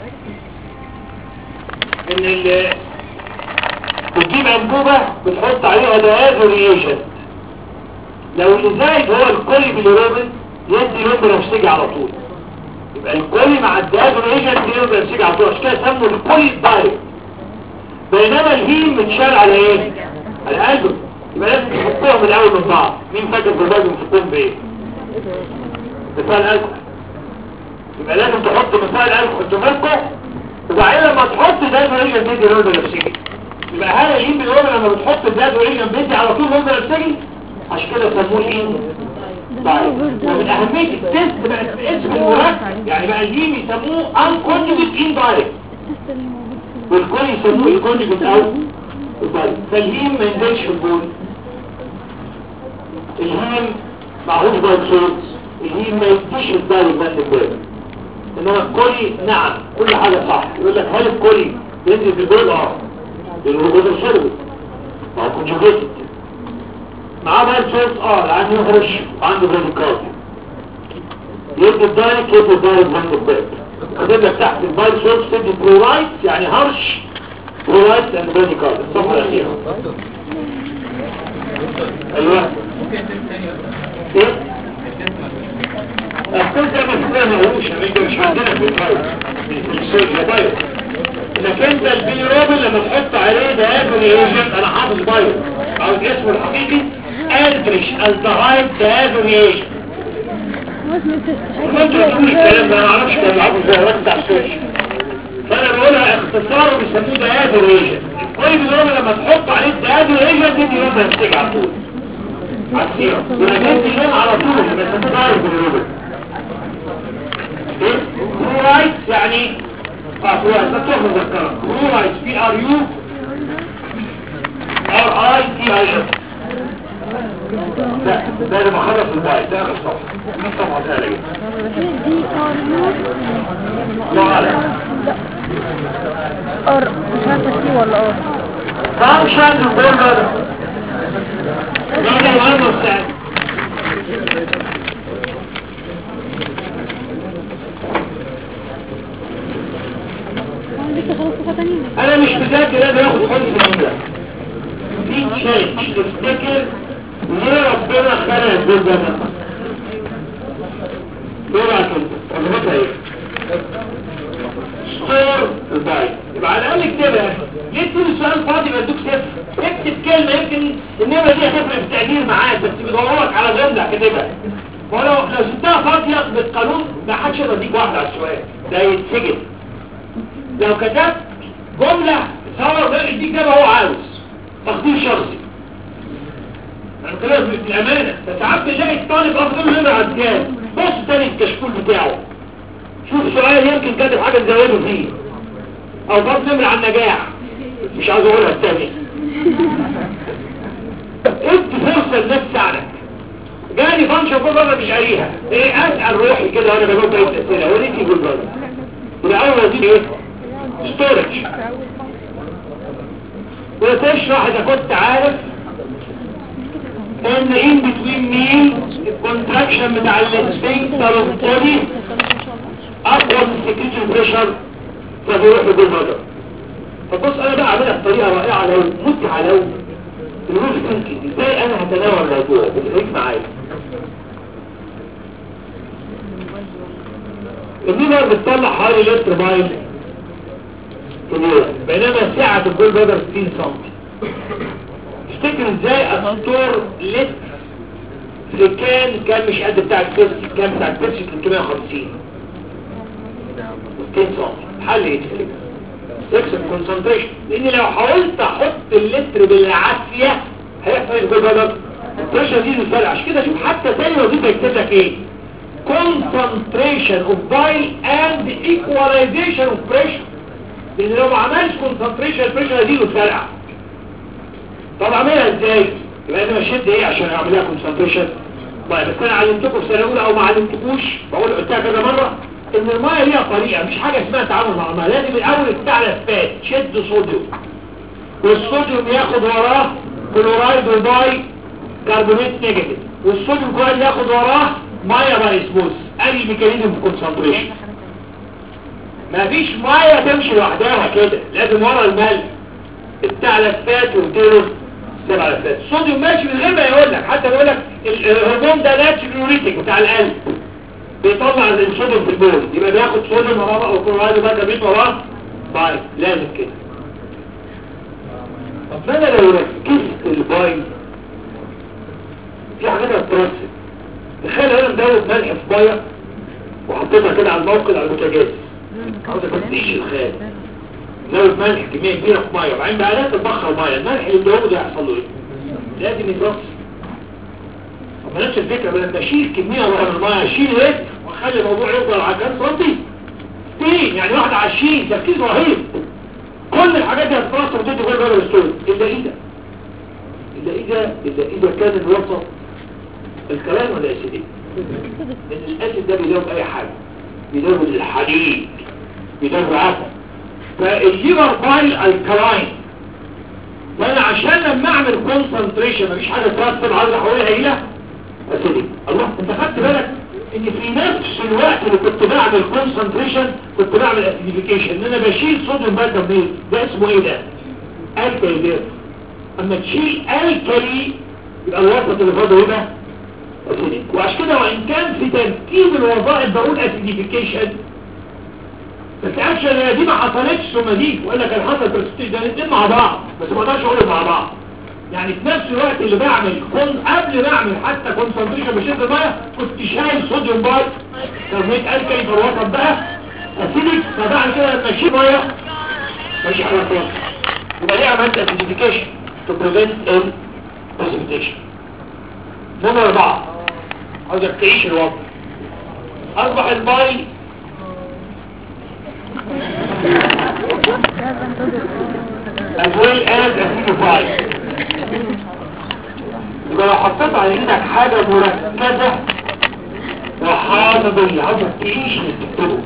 ان ال بتجيب انبوبة بتحط عليها دهاز ريشن لو اللي زايد هو الكولي بالروبن يدي لون بنفسجي على طول يبقى الكولي مع الدهاز ريشن يدي لون بنفسجي على طول عشان كده سموا الكولي دايركت بينما الهيم متشال على ايه؟ على قلبه يبقى لازم تحطهم الاول من بعض مين فاكر في البلد بتحطهم بايه؟ مثال قلب يبقى لازم تحط مثال قلب خدوا بالكم وبعدين لما تحط ده ريجن بيدي لون بنفسجي يبقى هل الهيم باللون لما بتحط الداد ريجن بيدي على طول لون بنفسجي عشان كده سموه ايه؟ طيب ومن اهميه التست بقت اسم المركب يعني بقى الهيم يسموه unconjugate indirect والكل يسموه الكونجكت او البايل فالهيم ما ينزلش في البول الهيم معهوش بايل سولز الهيم ما يديش البايل بند البايل انما الكولي نعم كل حاجة صح يقول لك هل الكولي ينزل في البول اه لانه هو جزء شربي ما هو كونجكتد معاه بايل سولز اه العين يهرش وعنده بريد كارديو يدي الدايركت يدي الدايركت بند البايل كاتب لك تحت البايل سورس تدي برورايت يعني هرش برورايت اند بريدي كارد الصفحه الاخيره ايوه ايه الكل ده مفهوم ملوش مش مش عندنا في البايل في السوشيال بايل انك انت البيروبين لما تحط عليه دهاب رياجنت انا حافظ بايل او اسمه الحقيقي الدريش الدهايد دهاب رياجنت كنت بقول الكلام ده انا معرفش كان بيلعبوا ازاي الوقت بتاع السوشيال فانا بقولها اختصار بيسموه دهاب رياجنت الكويس اللي لما تحط عليه دهاب رياجنت دي يبقى هتيجي على طول على السيرة ولكن اللون على طول اللي بيسموه دهاب رياجنت ايه؟ رايت يعني اه رايت ده تحفظ مذكرة رايت بي ار يو ار اي تي اي اس ده ده اللي بخلص البايت ده اخر صفحة دي صفحة ثانية لا عليك ار مش عارفه سي ولا ار فانكشن البورد ده ده مهم استاذ لسه خلاص صفحه ثانيه انا مش مذاكر انا باخد خالص من ده في تشينج تفتكر ليه ربنا خلق الدول ده ليه بقى كده وظيفتها ايه ستور البايت يبقى على الاقل اكتبها ليه تقول السؤال فاضي ما ادوك صفر اكتب كلمه يمكن النمره دي هتفرق في التقدير معاك بس بيدورك على جمله كاتبها ولو لو سبتها فاضيه بالقانون ما حدش يقدر يديك واحده على السؤال ده يتسجن لو كتبت جملة تصور ده يديك ده هو عاوز تقدير شخصي انا كده في الامانة فساعات بنلاقي الطالب افضل له نمرة عزيان بص تاني الكشكول بتاعه شوف سؤال يمكن كاتب حاجة تزوده فيه او بص نمرة على النجاح مش عاوز اقولها التاني ادي فرصة للناس تساعدك جاني فانكشن كل مرة مش قاريها ايه اسأل روحي كده وانا بجاوب بقية الاسئلة وليتي يقول بره والأول دي ايه ستورج وتشرح اذا كنت عارف ان ان بتوين مين الكونتراكشن بتاع السفنكتر والبودي اقوى من السكريشن بريشر فبيروح يقول مدى فبص انا بقى اعملها بطريقه رائعه لو متعه لو الروح ثينكينج ازاي انا هتناول الموضوع بالحكمه معايا الليفر بتطلع حوالي لتر بايل في اليوم بينما سعة الجول بيقدر 60 سم تفتكر ازاي استور لتر في كان كان مش قد بتاع البيبسي كان بتاع البيبسي 350 60 سم حل ايه تفتكر تكسب كونسنتريشن لان لو حاولت احط اللتر بالعافية هيحصل الجول بيقدر البريشر دي بالفعل عشان كده شوف حتى تاني وظيفه يكتب لك ايه concentration of bile and equalization of pressure لان لو ما عملش concentration البريشر دي بالفرقع طب اعملها ازاي يبقى انا مشيت ايه عشان اعملها concentration طيب بس انا علمتكم في سنه اولى او ما علمتكوش بقول قلتها كذا مره ان الميه ليها طريقه مش حاجه اسمها تعامل مع الميه لازم الاول الثعلب فات شد صوديوم والصوديوم ياخد وراه كلورايد وباي كربونات نيجاتيف والصوديوم كلورايد ياخد وراه ميه باي اسموس ادي الميكانيزم في كونسنتريشن مفيش ميه تمشي لوحدها كده لازم ورا الملح الثعلب فات وتيرو سبع لفات الصوديوم ماشي من غير ما يقول لك حتى بيقول لك ال- الهرمون ده ناتشوريتك بتاع القلب بيطلع الصوديوم في البول يبقى بياخد صوديوم وراه وكلورايد وباي كربونات وراه باي لازم كده طب ما انا لو ركزت الباي في حاجات هتترسب تخيل انا مدوب ملح في بايه وحطيتها كده على الموقد على البوتاجاز عاوز اكون تقيل الخيال مدوب ملح كميه كبيره في ميه وبعدين بقى لا تتبخر ميه الملح اللي مدوبه ده هيحصل له ايه؟ لازم يترسب طب ما نفس الفكره بدل ما اشيل كميه ورا من الميه اشيل ايه واخلي الموضوع يفضل على كام سنتي ستين يعني واحد عشرين تركيز رهيب كل الحاجات دي هتترسب وتدي غير غير الستوري الا ايه ده؟ الا ايه ده؟ الا اذا كان الوسط الكلام ولا اسيدي لان الاسيد ده بيدوب اي حاجه بيدوب الحديد بيدوب العسل فالليفر بايل الكلاين وانا عشان لما اعمل كونسنتريشن مفيش حاجه ترسب عايز احولها الى اسيدي الله انت خدت بالك ان في نفس الوقت اللي كنت بعمل كونسنتريشن كنت بعمل اسيديفيكيشن ان انا بشيل صوديوم بايكربونات ده اسمه ايه ده الكالي ده اما تشيل الكالي يبقى الوسط اللي فاضل يبقى اسيديك وعشان كده وان كان في تركيب الوظائف بقول اسيديفيكيشن بس اكشن دي ما حصلتش ثم دي ولا كان حصل برستيج ده الاثنين مع بعض بس ما اقدرش اقول مع بعض يعني في نفس الوقت اللي بعمل كون قبل ما اعمل حتى كونسنتريشن بشد الميه كنت شايل صوديوم باي كربونات الكالي في الوسط بقى اسيديك فبعد كده لما اشيل ميه ماشي على طول يبقى ليه عملت اسيديفيكيشن تو بريفنت ال precipitation نمرة أربعة عاوزك تعيش الوضع أصبح الباي as well as acidified يبقى لو حطيت على ايدك حاجة مركزة وحامضية عاوزك تعيش تكتبه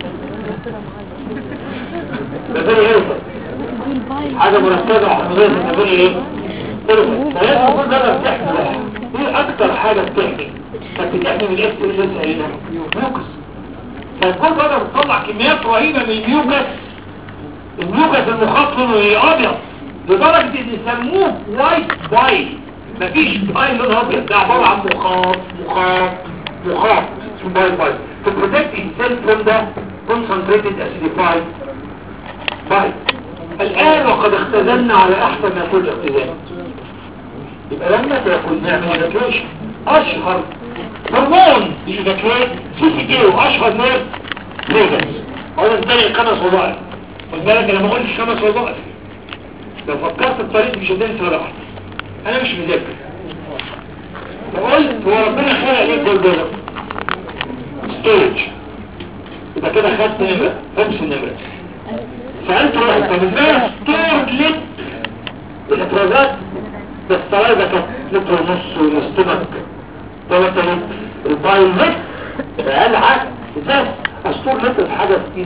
ده زي ايه حاجة مركزة وحامضية تكتبه ايه فلازم يكون ده بتحمي بقى ايه اكتر حاجة بتحمي فبتحمي من الاكس اللي لسه هنا ميوكس فالكل بقى بتطلع كميات رهيبة من الميوكس الميوكس المخاط لونه ايه ابيض لدرجة ان يسموه وايت بايل مفيش بايل لونه ابيض ده عبارة عن مخاط مخاط مخاط اسمه بايل بايل to protect itself from the concentrated acidified بايل الآن وقد اختزلنا على أحسن ما يكون الاختزال يبقى لما تكون نعمل ايفاكيويشن أشهر هرمون الايفاكيويت سي سي كيو أشهر ناس فيجاس أولا تاني خمس وظائف خد بالك أنا ما قلتش خمس وظائف لو فكرت الطريق مش هتنسى ولا واحدة أنا مش مذاكر فقلت هو ربنا خلق ليه كل ده ستورج يبقى كده خدت نمرة خمس نمرة سألت واحد طب ازاي ستور لت الافرازات بس طلعت كانت لتر ونص والاستمك ثلاثة لتر البايل لتر اقل حاجة ازاي استور لتر في حاجة كتير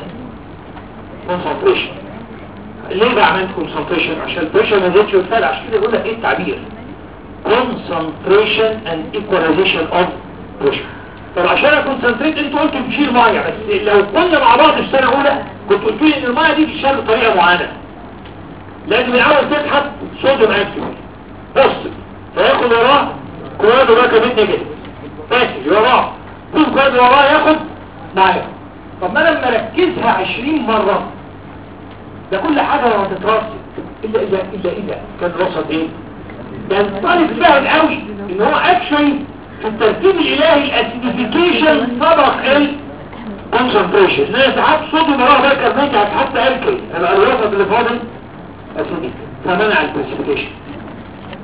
كونسنتريشن ليه بقى عملت كونسنتريشن عشان البريشر ما زادش ويتفعل عشان كده يقول لك ايه التعبير concentration and equalization of pressure طب عشان اكونسنتريت انتوا قلتوا بتشيل ميه بس لو كنا مع بعض في سنه اولى كنت قلت لي ان الميه دي بتشتغل بطريقه معينه لازم الاول تسحب صوديوم اكتف بوست فياخد وراه كوادو بقى كمان نيجاتيف باسف وراه كل كوادو وراه ياخد معايا طب ما انا لما اركزها 20 مره ده كل حاجه لو هتترصد الا اذا الا اذا كان رصد ايه ده الطالب فاهم قوي ان هو اكشن في الترتيب الالهي الاسيديفيكيشن سبق ال concentration ان انا ساعات صوديوم وراه بقى كربونات هتحط الكل انا الوسط اللي فاضل اسيديك فمنع البريسيبيتيشن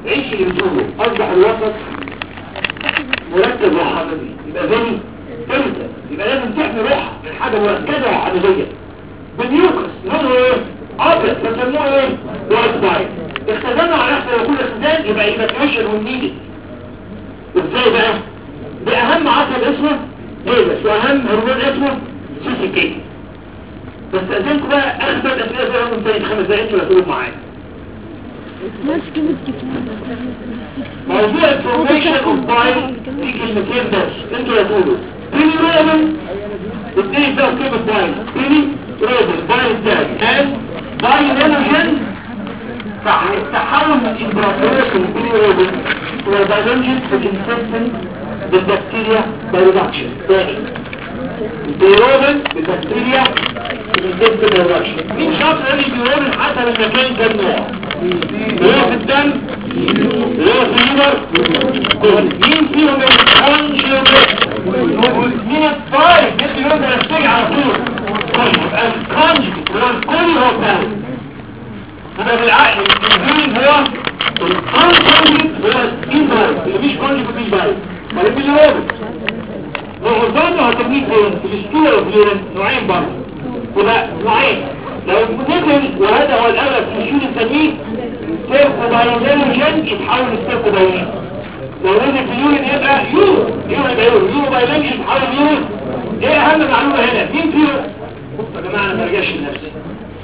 عيش اللي بتقوله اصبح الوسط مركز وحامضي يبقى زي فلتة يبقى لازم تحمي روحها من حاجة مركزة وحامضية باليوكس لونه ايه؟ ابيض فسموه ايه؟ وايت بايت اختزلنا على نفسه لو كل اختزال يبقى ايفاكيوشن والنيدد ازاي بقى؟ بأهم عصب اسمه ليبس واهم هرمون اسمه سيسي كي بس أذنكم بقى أخذت أسئلة زي من تاني خمس دقايق ولا تقولوا معايا ماشي كلمة كتير موضوع الفورميشن اوف بايل في كلمتين بس انتوا يا تقولوا بيني روبن اثنين فيهم كلمة بايل بيني روبن بايل تاني and بايلوجين فهيتحول من امبراطورية البيني روبن الى بايلوجين في الانفكشن بالبكتيريا بايرودكشن تاني البيروبن بالبكتيريا بالانفكشن بايرودكشن مين شاطر قال لي بيروبن حسب المكان كام نوع هو في الدم هو في الليفر مين فيهم الكونجوجيت مين الطارق جبت اليوم ده نفسي على طول يبقى الكونجوجيت هو الكل هو الثاني يبقى بالعقل مين هو الكونجوجيت هو الانفايت اللي مش كونجوجيت مش بايت ولكن اللي هو لو غلطانه هترميه فين في الاسطوره والفلورين نوعين برضه يبقى نوعين لو نزل وهذا هو الاغلب في الشيء الثاني سيركوبايلينوجين يتحول لسيركوبايلين لو نزل في اليورين يبقى يورو يورو يبقى يورو يورو بايلين يتحول يورو ايه اهم معلومة هنا مين فيهم بصوا يا جماعة انا مرجعش لنفسي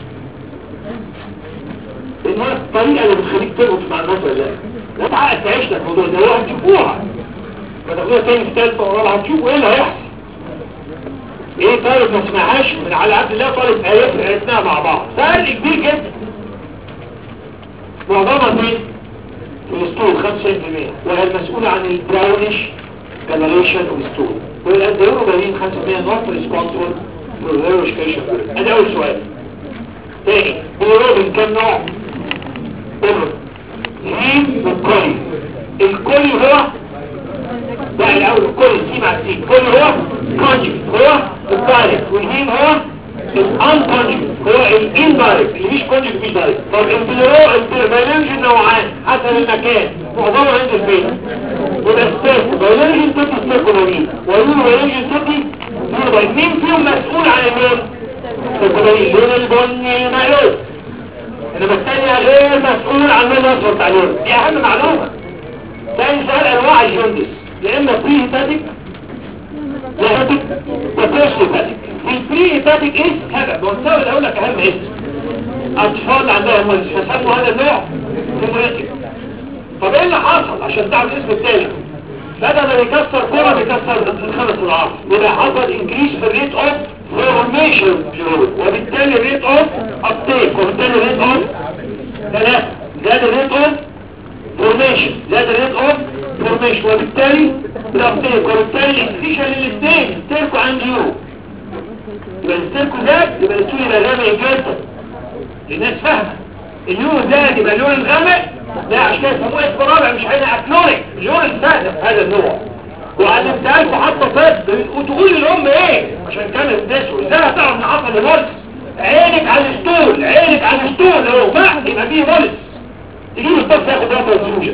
ان هو الطريقة اللي بتخليك تربط مع الناس ولا لا لا تعقد تعيش لك الموضوع ده هو هتشوفوها فتاخدوها تاني في تالتة ورابعة هتشوفوا ايه اللي هيحصل ايه طالب ما سمعهاش من على عبد الله طالب ايات عرفناها مع بعض فرق كبير جدا معظمها فين في الاسطول 95% وهي المسؤولة عن البراونش كالريشن والاسطول والانتيورو بين 5% نوت ريسبونسبل للريوشكيشن ادي اول سؤال تاني بيروبين كم نوع بيروبين هيم والكولي الكولي هو ده الاول الكولي سي مع سي الكولي هو كونجكت هو الدايركت والهيم هو الانكونجكت هو الاندايركت اللي مش كونجكت مش دايركت طب البلورو البيولوجي نوعان حسب المكان معظمه عند البيت والستيك بيولوجي تدي ستيكولوجي واليورو بيولوجي تدي يورو مين فيهم مسؤول عن اللون ستيكولوجي اللون البني المعلوم انما الثانية غير مسؤول عن اللون الاصفر بتاع اللون دي اهم معلومة ثاني سؤال انواع الجندس يا اما بري هيباتيك لا هيباتيك وبوست هيباتيك البري هيباتيك ايه سبب والسبب الاقول لك اهم ايه اطفال عندها هرمونز فسموا هذا النوع هيموليتيك طب ايه اللي حصل عشان تعرف الاسم التاني بدل ما يكسر كرة بيكسر الخمس اضعاف يبقى حصل انكريس في الريت اوف فورميشن فلويد وبالتالي ريت اوف ابتيك وبالتالي ريت اوف ثلاثة زاد الريت اوف فورميشن زاد الريت اوف فورميشن وبالتالي الابتيك وبالتالي انكريشن للاثنين تركو عن جيرو يبقى التركو زاد يبقى السوري يبقى غامق جدا الناس فاهمه اليورو زاد يبقى اللون الغامق لا عشان كده يسموه اسم رابع مش هنا اكلوريك اللون السادس هذا النوع وعلمتها لكم حتى طب وتقول للام ايه عشان كانت تسوي ازاي هتعرف ان حصل لمولس عينك على الستول عينك على الستول لو فحت يبقى فيه مولس تجيب الطب ياخد رابع سلوجن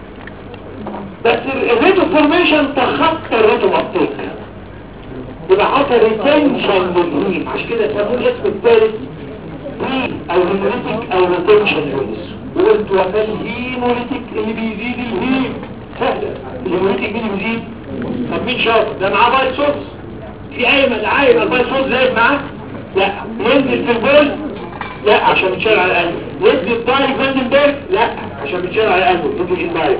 بس الريتو فورميشن تخطى الريتو ابتيك يبقى حصل ريتنشن للهيم عشان كده سموه الاسم الثالث بري او هيموليتيك او ريتنشن يونس وقلت وما الهيموليتيك اللي بيزيد الهيم سهلة الهيموليتيك مين اللي بيزيد طب مين شاطر ده معاه باي صوص في اي مدعاية الباي صوص زايد معاه لا ينزل في البول لا عشان بتشال على القلب يدي الداي فاندنبرج لا عشان بتشال على القلب يدي الداي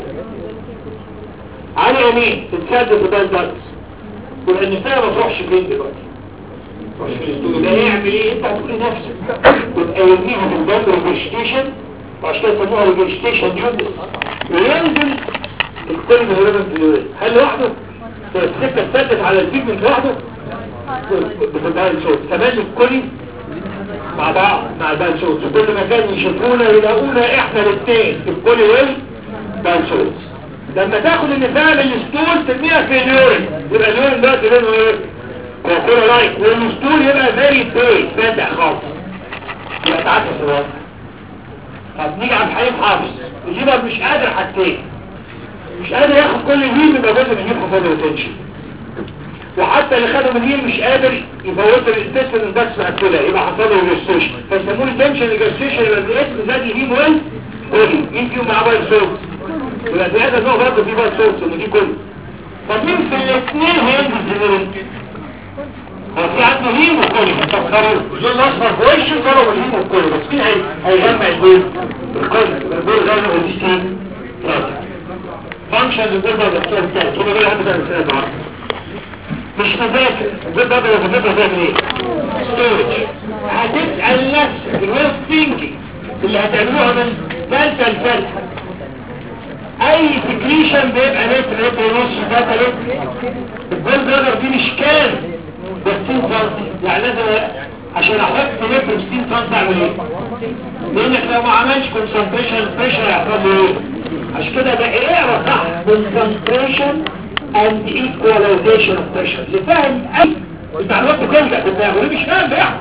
على يمين تتسدد في باي دارس والعنفاية ما تروحش فين دلوقتي تروحش في الاستوديو ده يعمل ايه انت هتقول لنفسك تبقى يرميها في البند ريجستيشن وعشان كده يسموها ريجستيشن يونس وينزل الكل من غير الفلويد هل لوحده؟ السكة تثبت على البيجمنت لوحده؟ بتبقى الصوت كمان الكل مع بعض مع البال صوت في كل مكان يشوفونا يلاقونا احنا الاثنين الكل والبال صوت لما تاخد اللي فعل الستول ترميها في اليورين يبقى اليورين ده لونه ايه؟ كوكولا لايك والستول يبقى فيري بيت فاتح خالص يبقى تعكس الوضع هتيجي على الحليب حافظ يجيبها مش قادر حاجتين مش قادر ياخد كل الهيم يبقى جزء من هيم خفاض الريتنشن وحتى اللي خده من الهيم مش قادر يفوت الانتستين بس مقفوله يبقى حصل له ريستيشن فيسموه التنشن ريجستيشن يبقى الاسم زاد الهيم وين كله مين فيهم معاه بايل سورس يبقى في هذا النوع برضه فيه بايل سورس اللي دي كله فمين في الاثنين هينزل هو في عنده هيم وكله فكروا اللون الاصفر في وشه ضربوا الهيم وكله بس مين هي- هيجمع البول الكل البول غير الاوزيستين فانكشن البول ده الاختيار بتاعي كده بقى عنده ثلاث سنوات مش مذاكر البول ده لو ذاكر تعمل ايه ستورج هتسأل نفسك الويل ثينكينج اللي هتعملوها من ثالثة لثالثة اي سكريشن بيبقى لتر لتر ونص ثلاثة لتر البول برادر دي مش كان ده 60 سم يعني لازم عشان احط لتر 60 سم اعمل ايه لانك لو ما عملش كونسنتريشن بريشر هيحصل له ايه عشان كده بقى اقرا صح كونسنتريشن اند ايكواليزيشن اوف بريشر اللي فاهم اي المعلومات بتنجح في دماغه اللي مش فاهم بيحصل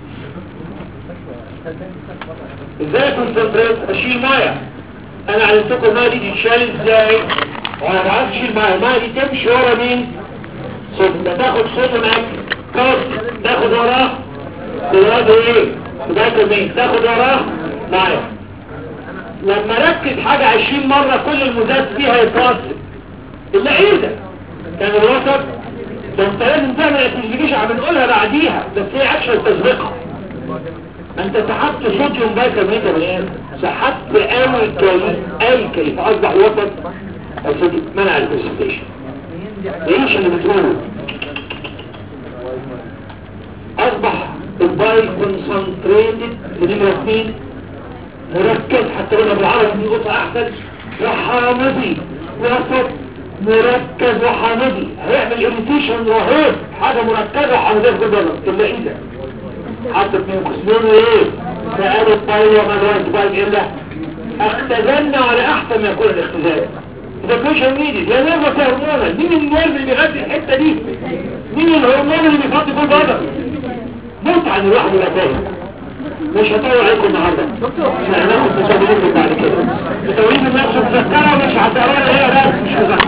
ازاي كونسنتريت اشيل ميه انا علمتكم الميه دي تتشال ازاي وانا ما بعرفش اشيل ميه الميه دي تمشي ورا مين صوت تاخد صوت معاك كاس تاخد وراه تراد ايه تبقى مين تاخد وراه معايا لما ركز حاجة عشرين مرة كل المزاد فيها يتواصل الا ايه ده كان الوسط ده انت لازم تعمل اتنجيش عم نقولها بعديها بس هي عشان تسبقها انت سحبت صوديوم بايكربونات من ايه سحبت الكلي الكلي فاصبح وسط الصوديوم منع الكونسنتريشن ايش اللي بتقوله اصبح الباي كونسنتريتد بنمرة اثنين مركز حتى لما بالعربي نقطة احسن وحامضي وسط مركز وحامضي هيعمل اريتيشن رهيب حاجة مركزة وحامضية في كل بلد الا ايه ده حتى في قسمون ايه فقالوا الطاية ما دورت بايد الا اختزلنا على احسن ما يكون الاختزال اذا كنش هنيدي يا نرفة هرمونة مين النرف اللي بيغذي الحتة دي مين الهرمون اللي بيفضي كل بدر موت عن الواحد ولا فاهم مش هطول عليكم النهاردة احنا هناخد تصورين بعد كده تصورين النفس مذكرة مش هتقراها هي لا مش مذكرة